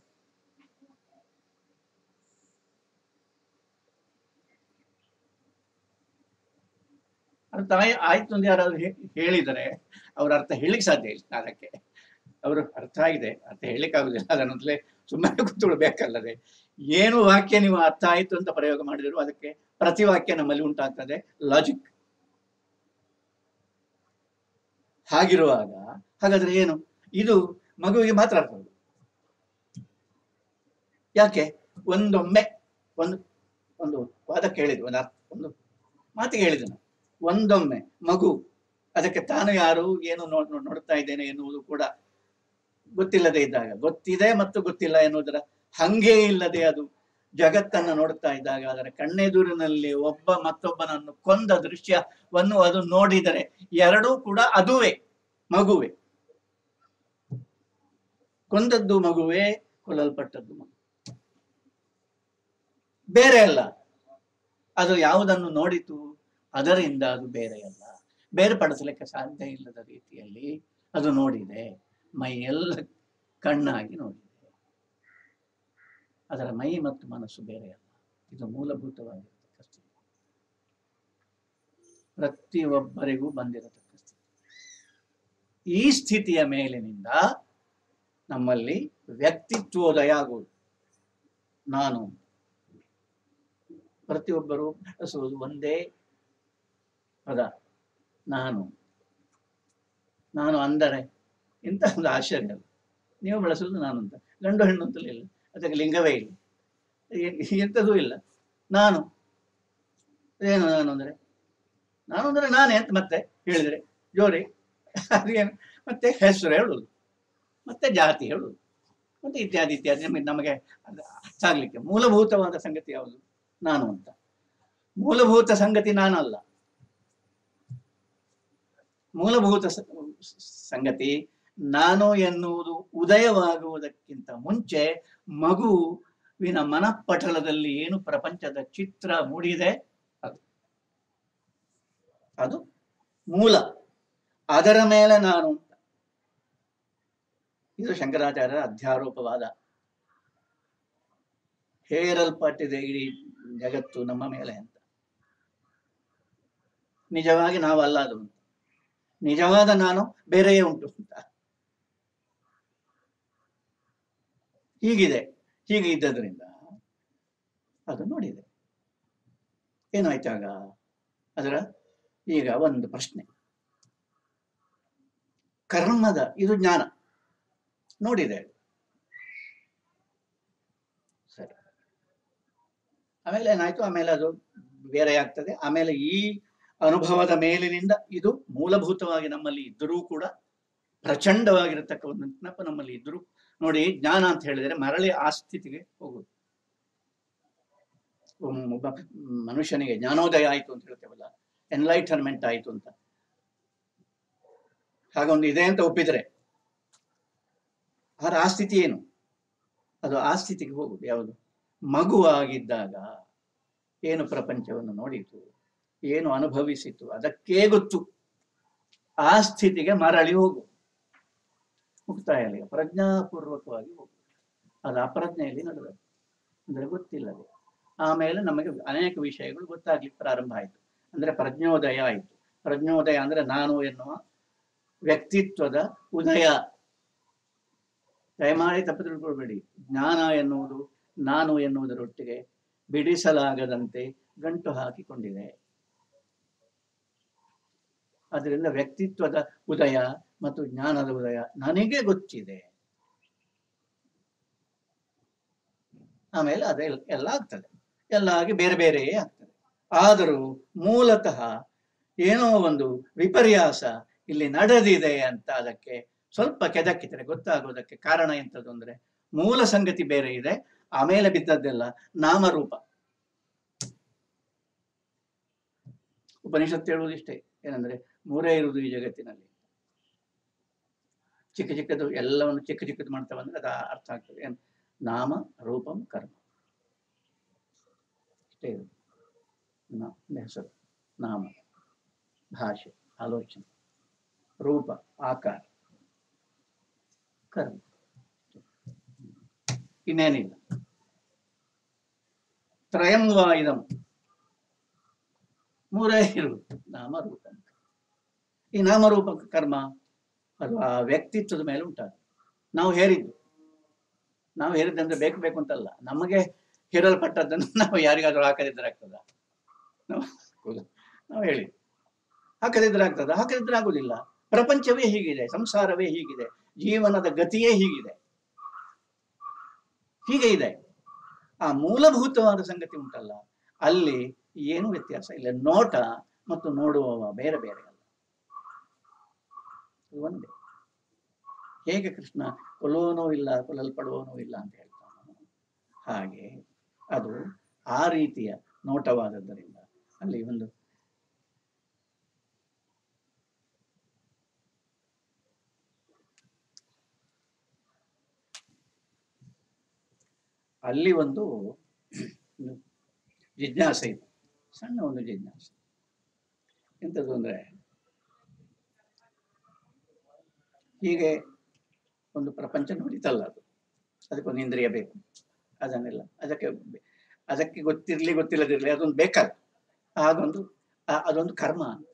ಅರ್ಥ ಆಯ್- ಆಯ್ತು ಅಂತ ಯಾರಾದ್ರೂ ಹೇ- ಹೇಳಿದರೆ ಅವ್ರ ಅರ್ಥ ಹೇಳಿಕ್ ಸಾಧ್ಯ ಇಲ್ಲ ಅದಕ್ಕೆ ಅವರು ಅರ್ಥ ಆಗಿದೆ ಅರ್ಥ ಹೇಳಿಕ್ ಆಗುದಿಲ್ಲ ಅದನ್ನೊಂದಲೇ ಸುಮ್ಮನೆ ಕೂತ್ಕೊಳ್ಬೇಕಲ್ಲದೆ ಏನು ವಾಕ್ಯ ನೀವು ಅರ್ಥ ಆಯ್ತು ಅಂತ ಪ್ರಯೋಗ ಮಾಡಿದ್ರು ಅದಕ್ಕೆ ಪ್ರತಿವಾಕ್ಯ ನಮ್ಮಲ್ಲಿ ಉಂಟಾಗ್ತದೆ ಲಾಜಿಕ್ ಹಾಗಿರುವಾಗ ಹಾಗಾದ್ರೆ ಏನು ಇದು ಮಗುವಿಗೆ ಮಾತ್ರ ಅರ್ಥ ಆಗುದು. ಯಾಕೆ ಒಂದೊಮ್ಮೆ ಒಂದು ಒಂದು ವಾದ ಕೇಳಿದ್ವಿ ಒಂದು ಅರ್ಥ ಒಂದು ಮಾತಿಗೆ ಹೇಳಿದ ನಾನು ಒಂದೊಮ್ಮೆ ಮಗು ಅದಕ್ಕೆ ತಾನು ಯಾರು ಏನು ನೋಡ್ ನೋಡ್- ನೋಡ್ತಾ ಇದ್ದೇನೆ ಎನ್ನುವುದು ಕೂಡ ಗೊತ್ತಿಲ್ಲದೆ ಇದ್ದಾಗ ಗೊತ್ತಿದೆ ಮತ್ತು ಗೊತ್ತಿಲ್ಲ ಎನ್ನುವುದರ ಹಂಗೇ ಇಲ್ಲದೆ ಅದು ಜಗತ್ತನ್ನು ನೋಡ್ತಾ ಇದ್ದಾಗ ಅದರ ಕಣ್ಣೆದುರಿನಲ್ಲಿ ಒಬ್ಬ ಮತ್ತೊಬ್ಬನನ್ನು ಕೊಂದ ದೃಶ್ಯವನ್ನು ಅದು ನೋಡಿದರೆ ಎರಡೂ ಕೂಡ ಅದುವೇ ಮಗುವೆ ಕೊಂದದ್ದು ಮಗುವೆ ಕೊಲ್ಲಲ್ಪಟ್ಟದ್ದು ಮಗು ಬೇರೆ ಅಲ್ಲ ಅದು ಯಾವುದನ್ನು ನೋಡಿತು ಅದರಿಂದ ಅದು ಬೇರೆಯಲ್ಲ ಬೇರ್ಪಡಿಸಲಿಕ್ಕೆ ಸಾಧ್ಯ ಇಲ್ಲದ ರೀತಿಯಲ್ಲಿ ಅದು ನೋಡಿದೆ ಮೈಯೆಲ್ಲ ಕಣ್ಣಾಗಿ ನೋಡಿದೆ ಅದರ ಮೈ ಮತ್ತು ಮನಸ್ಸು ಬೇರೆಯಲ್ಲ ಇದು ಮೂಲಭೂತವಾಗಿರತಕ್ಕ ಸ್ಥಿತಿ ಪ್ರತಿಯೊಬ್ಬರಿಗೂ ಬಂದಿರತಕ್ಕ ಸ್ಥಿತಿ ಈ ಸ್ಥಿತಿಯ ಮೇಲಿನಿಂದ ನಮ್ಮಲ್ಲಿ ವ್ಯಕ್ತಿತ್ವೋದಯ ಆಗುವುದು ನಾನು ಪ್ರತಿಯೊಬ್ಬರು ಬಳಸುವುದು ಒಂದೇ ಪದ ನಾನು ನಾನು ಅಂದರೆ ಇಂಥ ಒಂದು ಆಶ್ಚರ್ಯ ಅಲ್ಲ ನೀವು ಬಳಸುವುದು ನಾನು ಅಂತ ಗಂಡು ಹೆಣ್ಣು ಅಂತಲೇ ಇಲ್ಲ ಅದಕ್ಕೆ ಲಿಂಗವೇ ಇಲ್ಲ ಎ- ಎಂಥದೂ ಇಲ್ಲ ನಾನು ಏನು ನಾನು ಅಂದರೆ ನಾನು ಅಂದರೆ ನಾನೇ ಅಂತ ಮತ್ತೆ ಹೇಳಿದರೆ ಜೋರಿ ಅದೇನು ಮತ್ತೆ ಹೆಸರು ಹೇಳುವುದು ಮತ್ತೆ ಜಾತಿ ಹೇಳುವುದು ಮತ್ತೆ ಇತ್ಯಾದಿ ಇತ್ಯಾದಿ ನಮಗೆ ನಮಗೆ ಅದು ಅರ್ಥ ಆಗ್ಲಿಕ್ಕೆ ಮೂಲಭೂತವಾದ ಸಂಗತಿ ಯಾವುದು ನಾನು ಅಂತ ಮೂಲಭೂತ ಸಂಗತಿ ನಾನಲ್ಲ ಮೂಲಭೂತ ಸ- ಸಂಗತಿ ನಾನು ಎನ್ನುವುದು ಉದಯವಾಗುವುದಕ್ಕಿಂತ ಮುಂಚೆ ಮಗುವಿನ ಮನಪಟಲದಲ್ಲಿ ಏನು ಪ್ರಪಂಚದ ಚಿತ್ರ ಮೂಡಿದೆ ಅದು ಅದು ಮೂಲ ಅದರ ಮೇಲೆ ನಾನು ಅಂತ ಇದು ಶಂಕರಾಚಾರ್ಯರ ಅಧ್ಯಾರೋಪವಾದ ಹೇರಲ್ಪಟ್ಟಿದೆ ಇಡೀ ಜಗತ್ತು ನಮ್ಮ ಮೇಲೆ ಅಂತ ನಿಜವಾಗಿ ನಾವಲ್ಲ ಅದು ಅಂತ ನಿಜವಾದ ನಾನು ಬೇರೆಯೇ ಉಂಟು ಅಂತ ಹೀಗಿದೆ ಹೀಗೆ ಇದ್ದದ್ರಿಂದ ಅದು ನೋಡಿದೆ ಏನಾಯ್ತಾಗ ಅದರ ಈಗ ಒಂದು ಪ್ರಶ್ನೆ ಕರ್ಮದ ಇದು ಜ್ಞಾನ ನೋಡಿದೆ ಸರಿ ಆಮೇಲೆ ಏನಾಯ್ತು ಆಮೇಲೆ ಅದು ಬೇರೆ ಆಗ್ತದೆ ಆಮೇಲೆ ಈ ಅನುಭವದ ಮೇಲಿನಿಂದ ಇದು ಮೂಲಭೂತವಾಗಿ ನಮ್ಮಲ್ಲಿ ಇದ್ದರೂ ಕೂಡ ಪ್ರಚಂಡವಾಗಿರತಕ್ಕ ಒಂದು ನೆನಪು ನಮ್ಮಲ್ಲಿ ಇದ್ದರೂ ನೋಡಿ ಜ್ಞಾನ ಅಂತ ಹೇಳಿದರೆ ಮರಳಿ ಆ ಸ್ಥಿತಿಗೆ ಹೋಗುದು ಒಮ್- ಒಬ್ಬ ಮನುಷ್ಯನಿಗೆ ಜ್ಞಾನೋದಯ ಆಯ್ತು ಅಂತ ಹೇಳ್ತೇವಲ್ಲ ಎನ್ಲೈಟನ್ಮೆಂಟ್ ಆಯ್ತು ಅಂತ ಹಾಗೊಂದು ಇದೆ ಅಂತ ಒಪ್ಪಿದ್ರೆ ಆದ್ರೆ ಆ ಸ್ಥಿತಿ ಏನು ಅದು ಆ ಸ್ಥಿತಿಗೆ ಹೋಗುದು ಯಾವುದು ಮಗುವಾಗಿದ್ದಾಗ ಏನು ಪ್ರಪಂಚವನ್ನು ನೋಡಿತು ಏನು ಅನುಭವಿಸಿತು ಅದಕ್ಕೇ ಗೊತ್ತು ಆ ಸ್ಥಿತಿಗೆ ಮರಳಿ ಹೋಗು ಮುಕ್ತಾಯಲ್ಲಿ ಪ್ರಜ್ಞಾಪೂರ್ವಕವಾಗಿ ಹೋಗು ಅದು ಅಪ್ರಜ್ಞೆಯಲ್ಲಿ ನಡೆದದ್ದು ಅಂದ್ರೆ ಗೊತ್ತಿಲ್ಲದೆ ಆಮೇಲೆ ನಮಗೆ ಅನೇಕ ವಿಷಯಗಳು ಗೊತ್ತಾಗ್ಲಿಕ್ಕೆ ಪ್ರಾರಂಭ ಆಯಿತು ಅಂದ್ರೆ ಪ್ರಜ್ಞೋದಯ ಆಯಿತು ಪ್ರಜ್ಞೋದಯ ಅಂದ್ರೆ ನಾನು ಎನ್ನುವ ವ್ಯಕ್ತಿತ್ವದ ಉದಯ ದಯಮಾಡಿ ತಪ್ಪು ತಿಳ್ಕೊಳ್ಬೇಡಿ ಜ್ಞಾನ ಎನ್ನುವುದು ನಾನು ಎನ್ನುವುದರೊಟ್ಟಿಗೆ ಬಿಡಿಸಲಾಗದಂತೆ ಗಂಟು ಹಾಕಿಕೊಂಡಿದೆ ಅದರಿಂದ ವ್ಯಕ್ತಿತ್ವದ ಉದಯ ಮತ್ತು ಜ್ಞಾನದ ಉದಯ ನನಗೆ ಗೊತ್ತಿದೆ ಆಮೇಲೆ ಅದೇ ಎಲ್ಲ ಆಗ್ತದೆ ಎಲ್ಲ ಆಗಿ ಬೇರೆ ಬೇರೆಯೇ ಆಗ್ತದೆ ಆದರೂ ಮೂಲತಃ ಏನೋ ಒಂದು ವಿಪರ್ಯಾಸ ಇಲ್ಲಿ ನಡೆದಿದೆ ಅಂತ ಅದಕ್ಕೆ ಸ್ವಲ್ಪ ಕೆದಕಿದ್ರೆ ಗೊತ್ತಾಗೋದಕ್ಕೆ ಕಾರಣ ಎಂತದ್ದು ಅಂದ್ರೆ ಮೂಲ ಸಂಗತಿ ಬೇರೆ ಇದೆ ಆಮೇಲೆ ಬಿದ್ದದ್ದೆಲ್ಲ ನಾಮರೂಪ ಉಪನಿಷತ್ತು ಹೇಳುವುದು ಇಷ್ಟೇ ಏನಂದ್ರೆ ಮೂರೇ ಇರುವುದು ಈ ಜಗತ್ತಿನಲ್ಲಿ ಚಿಕ್ಕ ಚಿಕ್ಕದು ಎಲ್ಲವನ್ನು ಚಿಕ್ಕ ಚಿಕ್ಕದು ಮಾಡ್ತಾ ಬಂದ್ರೆ ಅದು ಅರ್ಥ ಆಗ್ತದೆ ಏನು ನಾಮ ರೂಪಂ ಕರ್ಮ ಇಷ್ಟೇ ಇರುವುದು ನಾ- ಒಂದು ಹೆಸರು ನಾಮ ಭಾಷೆ ಆಲೋಚನೆ ರೂಪ ಆಕಾರ ಕರ್ಮ ಇನ್ನೇನಿಲ್ಲ ತ್ರಯಂ ವಾ ಇದಂ ಮೂರೇ ಇರುವುದು ನಾಮರೂಪ ಈ ನಾಮರೂಪ ಕರ್ಮ ಅದು ಆ ವ್ಯಕ್ತಿತ್ವದ ಮೇಲೆ ಉಂಟಾಗ ನಾವು ಹೇರಿದ್ದು ನಾವು ಹೇರಿದ್ದಂದ್ರೆ ಬೇಕು ಬೇಕು ಅಂತಲ್ಲ ನಮಗೆ ಹೇರಲ್ಪಟ್ಟದ್ದನ್ನು ನಾವು ಯಾರಿಗಾದ್ರೂ ಹಾಕದಿದ್ರೆ ಆಗ್ತದ ನಾವು ನಾವು ಹೇಳಿ ಹಾಕದಿದ್ರೆ ಆಗ್ತದ ಹಾಕದಿದ್ರೆ ಆಗುದಿಲ್ಲ ಪ್ರಪಂಚವೇ ಹೀಗಿದೆ ಸಂಸಾರವೇ ಹೀಗಿದೆ ಜೀವನದ ಗತಿಯೇ ಹೀಗಿದೆ ಹೀಗೆ ಇದೆ ಆ ಮೂಲಭೂತವಾದ ಸಂಗತಿ ಉಂಟಲ್ಲ ಅಲ್ಲಿ ಏನು ವ್ಯತ್ಯಾಸ ಇಲ್ಲ ನೋಟ ಮತ್ತು ನೋಡುವವ ಬೇರೆ ಬೇರೆ ಅಲ್ಲ ಇದು ಒಂದೇ ಹೇಗೆ ಕೃಷ್ಣ ಕೊಲ್ಲುವನೂ ಇಲ್ಲ ಕೊಲ್ಲಲ್ಪಡುವನೂ ಇಲ್ಲ ಅಂತ ಹೇಳ್ತಾನೆ ಹಾಗೆ ಅದು ಆ ರೀತಿಯ ನೋಟವಾದದ್ದರಿಂದ ಅಲ್ಲಿ ಒಂದು ಅಲ್ಲಿ ಒಂದು ಜಿಜ್ಞಾಸೆ ಇದೆ ಸಣ್ಣ ಒಂದು ಜಿಜ್ಞಾಸೆ ಎಂಥದ್ದು ಅಂದ್ರೆ ಹೀಗೆ ಒಂದು ಪ್ರಪಂಚ ನೋಡಿತಲ್ಲ ಅದು ಅದಕ್ಕೊಂದು ಇಂದ್ರಿಯ ಬೇಕು ಅದನ್ನೆಲ್ಲ ಅದಕ್ಕೆ ಬೆ- ಅದಕ್ಕೆ ಗೊತ್ತಿರ್ಲಿ ಗೊತ್ತಿಲ್ಲದಿರ್ಲಿ ಅದೊಂದು ಬೇಕಲ್ಲ ಹಾಗೊಂದು ಆ- ಅದೊಂದು ಕರ್ಮ ಅಂತ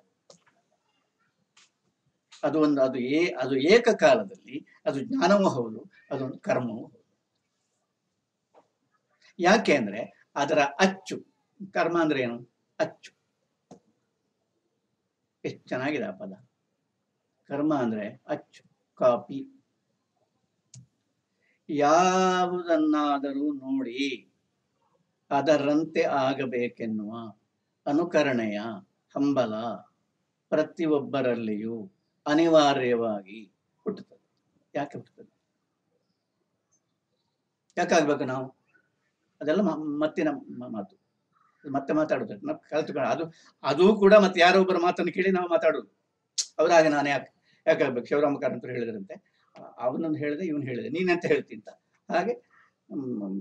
ಅದು ಒಂದು ಅದು ಏ ಅದು ಏಕಕಾಲದಲ್ಲಿ ಅದು ಜ್ಞಾನವೂ ಹೌದು ಅದೊಂದು ಕರ್ಮವೂ ಹೌದು ಯಾಕೆ ಅಂದ್ರೆ ಅದರ ಅಚ್ಚು ಕರ್ಮ ಅಂದ್ರೆ ಏನು ಅಚ್ಚು ಎಷ್ಟು ಚೆನ್ನಾಗಿದೆ ಆ ಪದ ಕರ್ಮ ಅಂದ್ರೆ ಅಚ್ಚು ಕಾಪಿ ಯಾವುದನ್ನಾದರೂ ನೋಡಿ ಅದರಂತೆ ಆಗಬೇಕೆನ್ನುವ ಅನುಕರಣೆಯ ಹಂಬಲ ಪ್ರತಿಯೊಬ್ಬರಲ್ಲಿಯೂ ಅನಿವಾರ್ಯವಾಗಿ ಹುಟ್ಟುತ್ತದೆ ಯಾಕೆ ಹುಟ್ಟುತ್ತದೆ ಯಾಕಾಗ್ಬೇಕು ನಾವು ಅದೆಲ್ಲ ಮ- ಮತ್ತಿನ ಮ- ಮಾತು ಅದು ಮತ್ತೆ ಮಾತಾಡುದು ನಾವು ಕಲ್ತುಕೊಂಡು ಅದು ಅದು ಕೂಡ ಮತ್ತೆ ಯಾರೋ ಒಬ್ಬರ ಮಾತನ್ನು ಕೇಳಿ ನಾವು ಮಾತಾಡುದು ಅವ್ರಾಗ ನಾನು ಯಾಕೆ ಯಾಕಾಗ್ಬೇಕು ಶಿವರಾಮ ಕಾರಂತರು ಹೇಳಿದ್ರಂತೆ ಅವನನ್ನು ಹೇಳಿದೆ ಇವನು ಹೇಳಿದೆ ನೀನೆಂತ ಹೇಳ್ತೀನಿ ಅಂತ ಹಾಗೆ ಹ್ಮ್,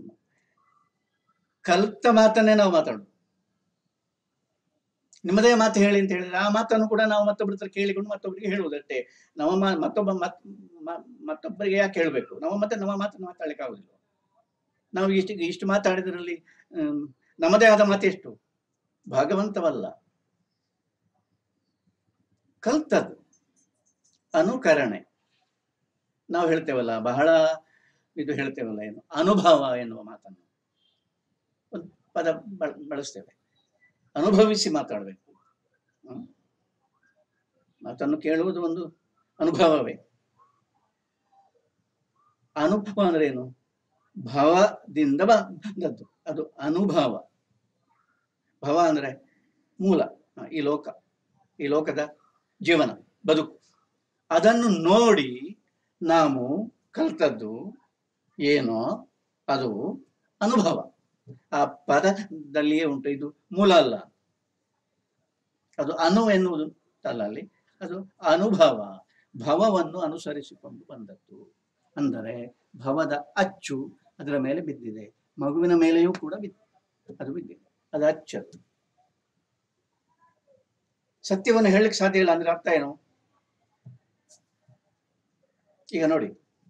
ಕಲ್ತ ಮಾತನ್ನೇ ನಾವು ಮಾತಾಡುದು ನಿಮ್ಮದೇ ಮಾತು ಹೇಳಿ ಅಂತ ಹೇಳಿದ್ರೆ ಆ ಮಾತನ್ನು ಕೂಡ ನಾವು ಮತ್ತೊಬ್ಬರ ಹತ್ರ ಕೇಳಿಕೊಂಡು ಮತ್ತೊಬ್ಬರಿಗೆ ಹೇಳುವುದಷ್ಟೇ ನಮ್ಮ ಮಾ- ಮತ್ತೊಬ್ಬ ಮತ್ ಮ- ಮತ್ತೊಬ್ಬರಿಗೆ ಯಾಕೆ ಹೇಳ್ಬೇಕು ನಮ್ಮ ಮತ್ತೆ ನಮ್ಮ ಮಾತನ್ನು ಮಾತಾಡ್ಲಿಕ್ಕೆ ಆಗುದಿಲ್ಲ ನಾವು ಇಷ್ಟು ಇಷ್ಟು ಮಾತಾಡಿದ್ರಲ್ಲಿ ಹ್ಮ್, ನಮ್ಮದೇ ಆದ ಮಾತೆಷ್ಟು ಭಾಗವಂತವಲ್ಲ ಕಲ್ತದ್ದು ಅನುಕರಣೆ ನಾವು ಹೇಳ್ತೇವಲ್ಲ ಬಹಳ ಇದು ಹೇಳ್ತೇವಲ್ಲ ಏನು ಅನುಭವ ಎನ್ನುವ ಮಾತನ್ನು ಒಂದು ಪದ ಬಳ- ಬಳಸ್ತೇವೆ ಅನುಭವಿಸಿ ಮಾತಾಡಬೇಕು ಹ್ಮ್. ಮಾತನ್ನು ಕೇಳುವುದು ಒಂದು ಅನುಭವವೇ ಅನುಭವ ಅಂದ್ರೆ ಏನು ಭವದಿಂದ ಬ- ಬಂದದ್ದು ಅದು ಅನುಭವ ಭವ ಅಂದ್ರೆ ಮೂಲ ಹ, ಈ ಲೋಕ ಈ ಲೋಕದ ಜೀವನ ಬದುಕು ಅದನ್ನು ನೋಡಿ ನಾವು ಕಲ್ತದ್ದು ಏನೋ ಅದು ಅನುಭವ ಆ ಪದದಲ್ಲಿಯೇ ಉಂಟು ಇದು ಮೂಲ ಅಲ್ಲ ಅದು ಅನು ಎನ್ನುವುದು ಅಲ್ಲ ಅಲ್ಲಿ ಅದು ಅನುಭವ ಭವವನ್ನು ಅನುಸರಿಸಿಕೊಂಡು ಬಂದದ್ದು ಅಂದರೆ ಭವದ ಅಚ್ಚು ಅದರ ಮೇಲೆ ಬಿದ್ದಿದೆ ಮಗುವಿನ ಮೇಲೆಯೂ ಕೂಡ ಬಿದ್ದ ಅದು ಬಿದ್ದಿದೆ ಅದು ಅಚ್ಚದು ಸತ್ಯವನ್ನು ಹೇಳಲಿಕ್ಕೆ ಸಾಧ್ಯ ಇಲ್ಲ ಅಂದ್ರೆ ಅರ್ಥ ಏನು ಈಗ ನೋಡಿ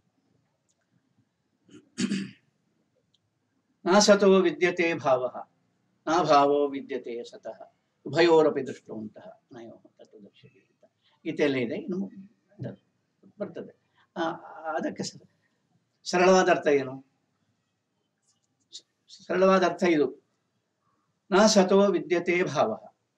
ನಾ ಸತೋ ವಿದ್ಯತೆ ಭಾವ ನಾ ಭಾವೋ ವಿದ್ಯತೆ ಸತಃ ಉಭಯೋರಪಿ ದೃಷ್ಟವಂತಹ ನಯೋ ತತ್ವದರ್ಶಿ ಅಂತ ಗೀತೆಯಲ್ಲೇ ಇದೆ ಇನ್ನು ಇದು ಬರ್ತದೆ ಆ, ಅದಕ್ಕೆ ಸ- ಸರಳವಾದ ಅರ್ಥ ಏನು ಸ- ಸರಳವಾದ ಅರ್ಥ ಇದು ನಾ ಸತೋ ವಿದ್ಯತೆ ಭಾವ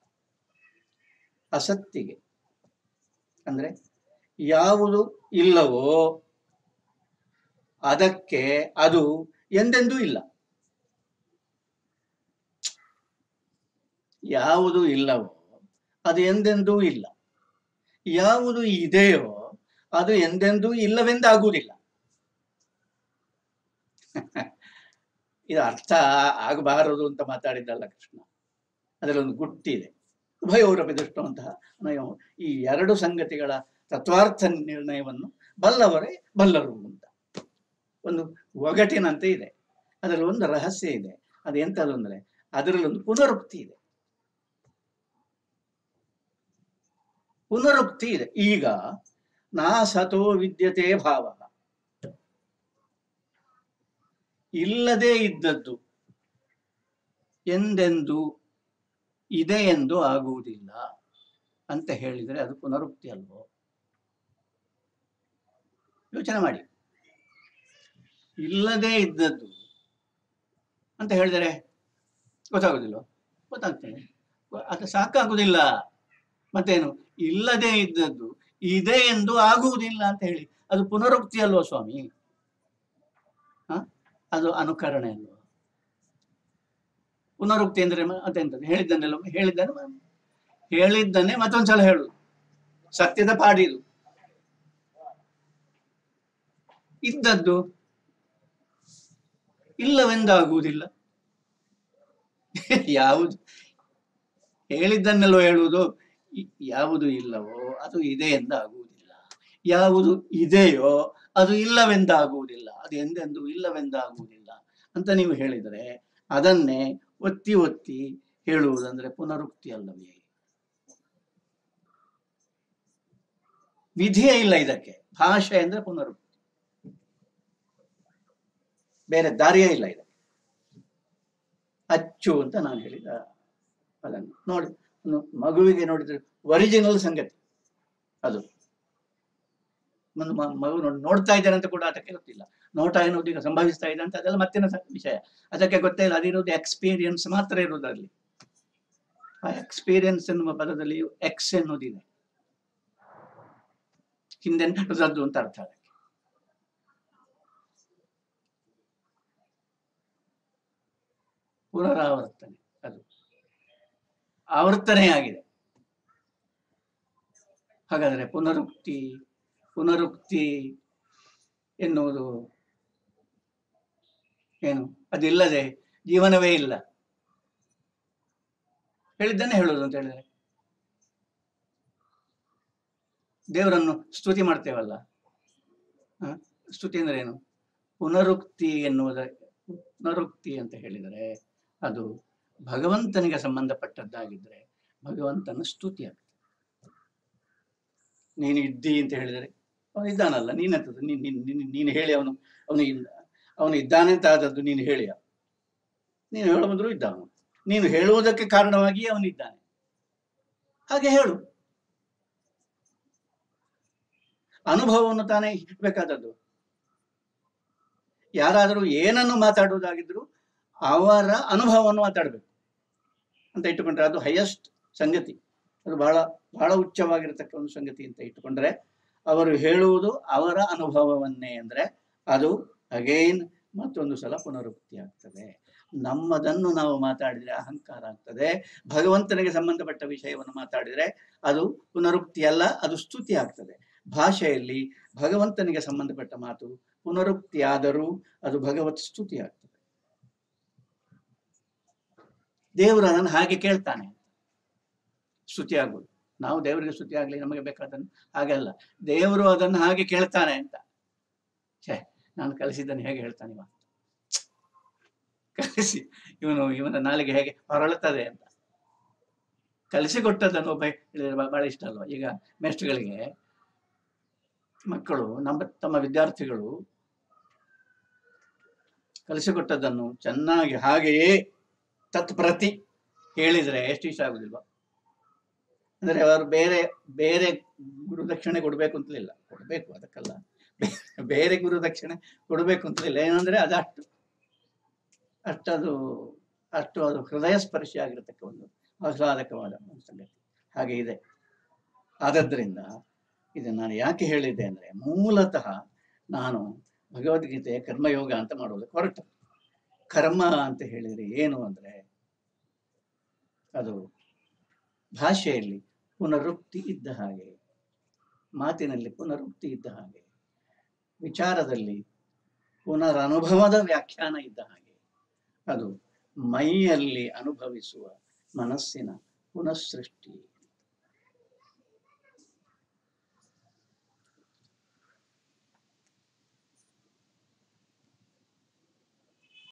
ಅಸತ್ತಿಗೆ ಅಂದ್ರೆ ಯಾವುದು ಇಲ್ಲವೋ ಅದಕ್ಕೆ ಅದು ಎಂದೆಂದೂ ಇಲ್ಲ ಯಾವುದು ಇಲ್ಲವೋ ಅದು ಎಂದೆಂದೂ ಇಲ್ಲ ಯಾವುದು ಇದೆಯೋ ಅದು ಎಂದೆಂದೂ ಇಲ್ಲವೆಂದಾಗುವುದಿಲ್ಲ ಇದು ಅರ್ಥ ಆಗಬಾರದು ಅಂತ ಮಾತಾಡಿದ್ದಲ್ಲ ಕೃಷ್ಣ ಅದರಲ್ಲೊಂದು ಗುಟ್ಟಿದೆ ಉಭಯೋರಪಿ ದೃಷ್ಟವಂತಹ ನಾವು ಈ ಎರಡು ಸಂಗತಿಗಳ ತತ್ವಾರ್ಥ ನಿರ್ಣಯವನ್ನು ಬಲ್ಲವರೇ ಬಲ್ಲರು ಅಂತ ಒಂದು ಒಗಟಿನಂತೆ ಇದೆ ಅದರಲ್ಲಿ ಒಂದು ರಹಸ್ಯ ಇದೆ ಅದು ಎಂತದು ಅಂದ್ರೆ ಅದರಲ್ಲಿ ಒಂದು ಪುನರುಕ್ತಿ ಇದೆ ಪುನರುಕ್ತಿ ಇದೆ ಈಗ ನಾ ಸತೋ ವಿದ್ಯತೆ ಭಾವ ಇಲ್ಲದೆ ಇದ್ದದ್ದು ಎಂದೆಂದು ಇದೆ ಎಂದು ಆಗುವುದಿಲ್ಲ ಅಂತ ಹೇಳಿದರೆ ಅದು ಪುನರುಕ್ತಿ ಅಲ್ವೋ ಯೋಚನೆ ಮಾಡಿ ಇಲ್ಲದೆ ಇದ್ದದ್ದು ಅಂತ ಹೇಳಿದರೆ ಗೊತ್ತಾಗುದಿಲ್ಲ ಗೊತ್ತಾಗ್ತದೆ ಅದು ಸಾಕಾಗುವುದಿಲ್ಲ ಮತ್ತೇನು ಇಲ್ಲದೆ ಇದ್ದದ್ದು ಇದೆ ಎಂದು ಆಗುವುದಿಲ್ಲ ಅಂತ ಹೇಳಿ ಅದು ಪುನರುಕ್ತಿ ಅಲ್ವಾ ಸ್ವಾಮಿ ಹ? ಅದು ಅನುಕರಣೆ ಅಲ್ವಾ ಪುನರುಕ್ತಿ ಅಂದ್ರೆ ಮ- ಅದೆಂತದ್ದು ಹೇಳಿದ್ದನ್ನೆಲ್ಲ ಹೇಳಿದ್ದನ್ನು ಮ- ಹೇಳಿದ್ದನ್ನೇ ಮತ್ತೊಂದ್ಸಲ ಹೇಳು ಸತ್ಯದ ಪಾಡಿದು ಇದ್ದದ್ದು ಇಲ್ಲವೆಂದಾಗುವುದಿಲ್ಲ ಯಾವುದು ಹೇಳಿದ್ದನ್ನೆಲ್ಲೋ ಹೇಳುವುದು ಇ- ಯಾವುದು ಇಲ್ಲವೋ ಅದು ಇದೆ ಎಂದಾಗುವುದಿಲ್ಲ ಯಾವುದು ಇದೆಯೋ ಅದು ಇಲ್ಲವೆಂದಾಗುವುದಿಲ್ಲ ಅದು ಎಂದೆಂದು ಇಲ್ಲವೆಂದಾಗುವುದಿಲ್ಲ ಅಂತ ನೀವು ಹೇಳಿದರೆ ಅದನ್ನೇ ಒತ್ತಿ ಒತ್ತಿ ಹೇಳುವುದಂದ್ರೆ ಪುನರುಕ್ತಿ ಅಲ್ಲವೇ ವಿಧಿಯೇ ಇಲ್ಲ ಇದಕ್ಕೆ ಭಾಷೆ ಅಂದ್ರೆ ಪುನರುಕ್ತಿ ಬೇರೆ ದಾರಿಯೇ ಇಲ್ಲ ಇದಕ್ಕೆ ಅಚ್ಚು ಅಂತ ನಾನು ಹೇಳಿದ ಅದನ್ನು ನೋಡಿ ಒಂದು ಮಗುವಿಗೆ ನೋಡಿದ್ರೆ ಒರಿಜಿನಲ್ ಸಂಗತಿ ಅದು ಒಂದು ಮ- ಮಗು ನೋಡಿ ನೋಡ್ತಾ ಇದ್ದಾನೆ ಅಂತ ಕೂಡ ಅದಕ್ಕೆ ಗೊತ್ತಿಲ್ಲ ನೋಟ ಎನ್ನುವುದು ಈಗ ಸಂಭವಿಸ್ತಾ ಇದೆ ಅಂತ ಅದೆಲ್ಲ ಮತ್ತಿನ ಸ- ವಿಷಯ ಅದಕ್ಕೆ ಗೊತ್ತೇ ಇಲ್ಲ ಅದಿರೋದು ಎಕ್ಸ್ಪೀರಿಯನ್ಸ್ ಮಾತ್ರ ಇರುವುದರಲ್ಲಿ ಆ ಎಕ್ಸ್ಪೀರಿಯನ್ಸ್ ಎನ್ನುವ ಪದದಲ್ಲಿ ಎಕ್ಸ್ ಎನ್ನುವುದಿದೆ ಹಿಂದೆ ನಡೆದದ್ದು ಅಂತ ಅರ್ಥ ಅದಕ್ಕೆ ಪುನರಾವರ್ತನೆ ಅದು ಆವರ್ತನೆಯಾಗಿದೆ ಹಾಗಾದರೆ ಪುನರುಕ್ತಿ ಪುನರುಕ್ತಿ ಎನ್ನುವುದು ಏನು ಅದಿಲ್ಲದೆ ಜೀವನವೇ ಇಲ್ಲ ಹೇಳಿದ್ದನ್ನೇ ಹೇಳೋದು ಅಂತ ಹೇಳಿದ್ರೆ ದೇವರನ್ನು ಸ್ತುತಿ ಮಾಡ್ತೇವಲ್ಲ ಹ? ಸ್ತುತಿ ಅಂದ್ರೆ ಏನು ಪುನರುಕ್ತಿ ಎನ್ನುವುದ ಪುನರುಕ್ತಿ ಅಂತ ಹೇಳಿದರೆ ಅದು ಭಗವಂತನಿಗೆ ಸಂಬಂಧಪಟ್ಟದ್ದಾಗಿದ್ರೆ ಭಗವಂತನ ಸ್ತುತಿ ಆಗ್ತದೆ ನೀನು ಇದ್ದಿ ಅಂತ ಹೇಳಿದರೆ ಅವನು ಇದ್ದಾನಲ್ಲ ನೀನೆಂತದ್ದು ನೀನ್ ನೀನ್ ನೀನ್- ನೀನು ಹೇಳಿ ಅವನು ಅವನು ಇಲ್ಲ ಅವನು ಇದ್ದಾನೆ ಅಂತ ಆದದ್ದು ನೀನು ಹೇಳಿಯ ನೀನು ಹೇಳ ಬಂದರೂ ಇದ್ದ ಅವನು ನೀನು ಹೇಳುವುದಕ್ಕೆ ಕಾರಣವಾಗಿ ಅವನು ಇದ್ದಾನೆ ಹಾಗೆ ಹೇಳು ಅನುಭವವನ್ನು ತಾನೇ ಇರಬೇಕಾದದ್ದು ಯಾರಾದರೂ ಏನನ್ನು ಮಾತಾಡುವುದಾಗಿದ್ರು ಅವರ ಅನುಭವವನ್ನು ಮಾತಾಡಬೇಕು ಅಂತ ಇಟ್ಟುಕೊಂಡ್ರೆ ಅದು ಹೈಯೆಸ್ಟ್ ಸಂಗತಿ ಅದು ಬಹಳ ಬಹಳ ಉಚ್ಚವಾಗಿರತಕ್ಕ ಒಂದು ಸಂಗತಿ ಅಂತ ಇಟ್ಟುಕೊಂಡ್ರೆ ಅವರು ಹೇಳುವುದು ಅವರ ಅನುಭವವನ್ನೇ ಅಂದ್ರೆ ಅದು ಅಗೈನ್ ಮತ್ತೊಂದು ಸಲ ಪುನರುಕ್ತಿ ಆಗ್ತದೆ ನಮ್ಮದನ್ನು ನಾವು ಮಾತಾಡಿದ್ರೆ ಅಹಂಕಾರ ಆಗ್ತದೆ ಭಗವಂತನಿಗೆ ಸಂಬಂಧಪಟ್ಟ ವಿಷಯವನ್ನು ಮಾತಾಡಿದ್ರೆ ಅದು ಪುನರುಕ್ತಿ ಅಲ್ಲ ಅದು ಸ್ತುತಿ ಆಗ್ತದೆ ಭಾಷೆಯಲ್ಲಿ ಭಗವಂತನಿಗೆ ಸಂಬಂಧಪಟ್ಟ ಮಾತು ಪುನರುಕ್ತಿ ಆದರೂ ಅದು ಭಗವತ್ ಸ್ತುತಿ ಆಗ್ತದೆ ದೇವರು ಅದನ್ನು ಹಾಗೆ ಕೇಳ್ತಾನೆ ಸ್ತುತಿ ಆಗುವುದು ನಾವು ದೇವರಿಗೆ ಸ್ತುತಿ ಆಗಲಿ ನಮಗೆ ಬೇಕಾದನ್ನು ಹಾಗಲ್ಲ ದೇವರು ಅದನ್ನು ಹಾಗೆ ಕೇಳ್ತಾನೆ ಅಂತ ಛೇ ನಾನು ಕಲಿಸಿದ್ದನ್ನು ಹೇಗೆ ಹೇಳ್ತಾನೆ ಇವ ಕಲಿಸಿ ಇವನು ಇವನ ನಾಲಿಗೆ ಹೇಗೆ ಹೊರಳುತ್ತದೆ ಅಂತ ಕಲಿಸಿಕೊಟ್ಟದ್ದನ್ನು ಒಬ್ಬ ಹೇಳಿದ್ರೆ ಬ- ಬಹಳ ಇಷ್ಟ ಅಲ್ವಾ ಈಗ ಮೇಸ್ಟ್ಗಳಿಗೆ ಮಕ್ಕಳು ನಮ್ಮ ತಮ್ಮ ವಿದ್ಯಾರ್ಥಿಗಳು ಕಲಿಸಿಕೊಟ್ಟದ್ದನ್ನು ಚೆನ್ನಾಗಿ ಹಾಗೆಯೇ ತತ್ಪ್ರತಿ ಹೇಳಿದ್ರೆ ಎಷ್ಟು ಇಷ್ಟ ಆಗುದಿಲ್ವಾ ಅಂದ್ರೆ ಅವರು ಬೇರೆ ಬೇರೆ ಗುರುದಕ್ಷಿಣೆ ಕೊಡ್ಬೇಕು ಅಂತಲಿಲ್ಲ ಕೊಡ್ಬೇಕು ಅದಕ್ಕಲ್ಲ ಬೇ- ಬೇರೆ ಗುರುದಕ್ಷಿಣೆ ಕೊಡ್ಬೇಕು ಅಂತಲಿಲ್ಲ ಏನಂದ್ರೆ ಅದಷ್ಟು ಅಷ್ಟದು ಅಷ್ಟು ಅದು ಹೃದಯ ಸ್ಪರ್ಶಿ ಆಗಿರತಕ್ಕ ಒಂದು ಆಹ್ಲಾದಕವಾದ ಒಂದು ಸಂಗತಿ ಹಾಗೆ ಇದೆ ಆದದ್ರಿಂದ ಇದನ್ನು ನಾನು ಯಾಕೆ ಹೇಳಿದ್ದೆ ಅಂದ್ರೆ ಮೂಲತಃ ನಾನು ಭಗವದ್ಗೀತೆ ಕರ್ಮಯೋಗ ಅಂತ ಮಾಡೋದಕ್ಕೆ ಹೊರಟ ಕರ್ಮ ಅಂತ ಹೇಳಿದ್ರೆ ಏನು ಅಂದ್ರೆ ಅದು ಭಾಷೆಯಲ್ಲಿ ಪುನರುಕ್ತಿ ಇದ್ದ ಹಾಗೆ ಮಾತಿನಲ್ಲಿ ಪುನರುಕ್ತಿ ಇದ್ದ ಹಾಗೆ ವಿಚಾರದಲ್ಲಿ ಪುನರನುಭವದ ವ್ಯಾಖ್ಯಾನ ಇದ್ದ ಹಾಗೆ ಅದು ಮೈಯಲ್ಲಿ ಅನುಭವಿಸುವ ಮನಸ್ಸಿನ ಪುನಃಸೃಷ್ಟಿ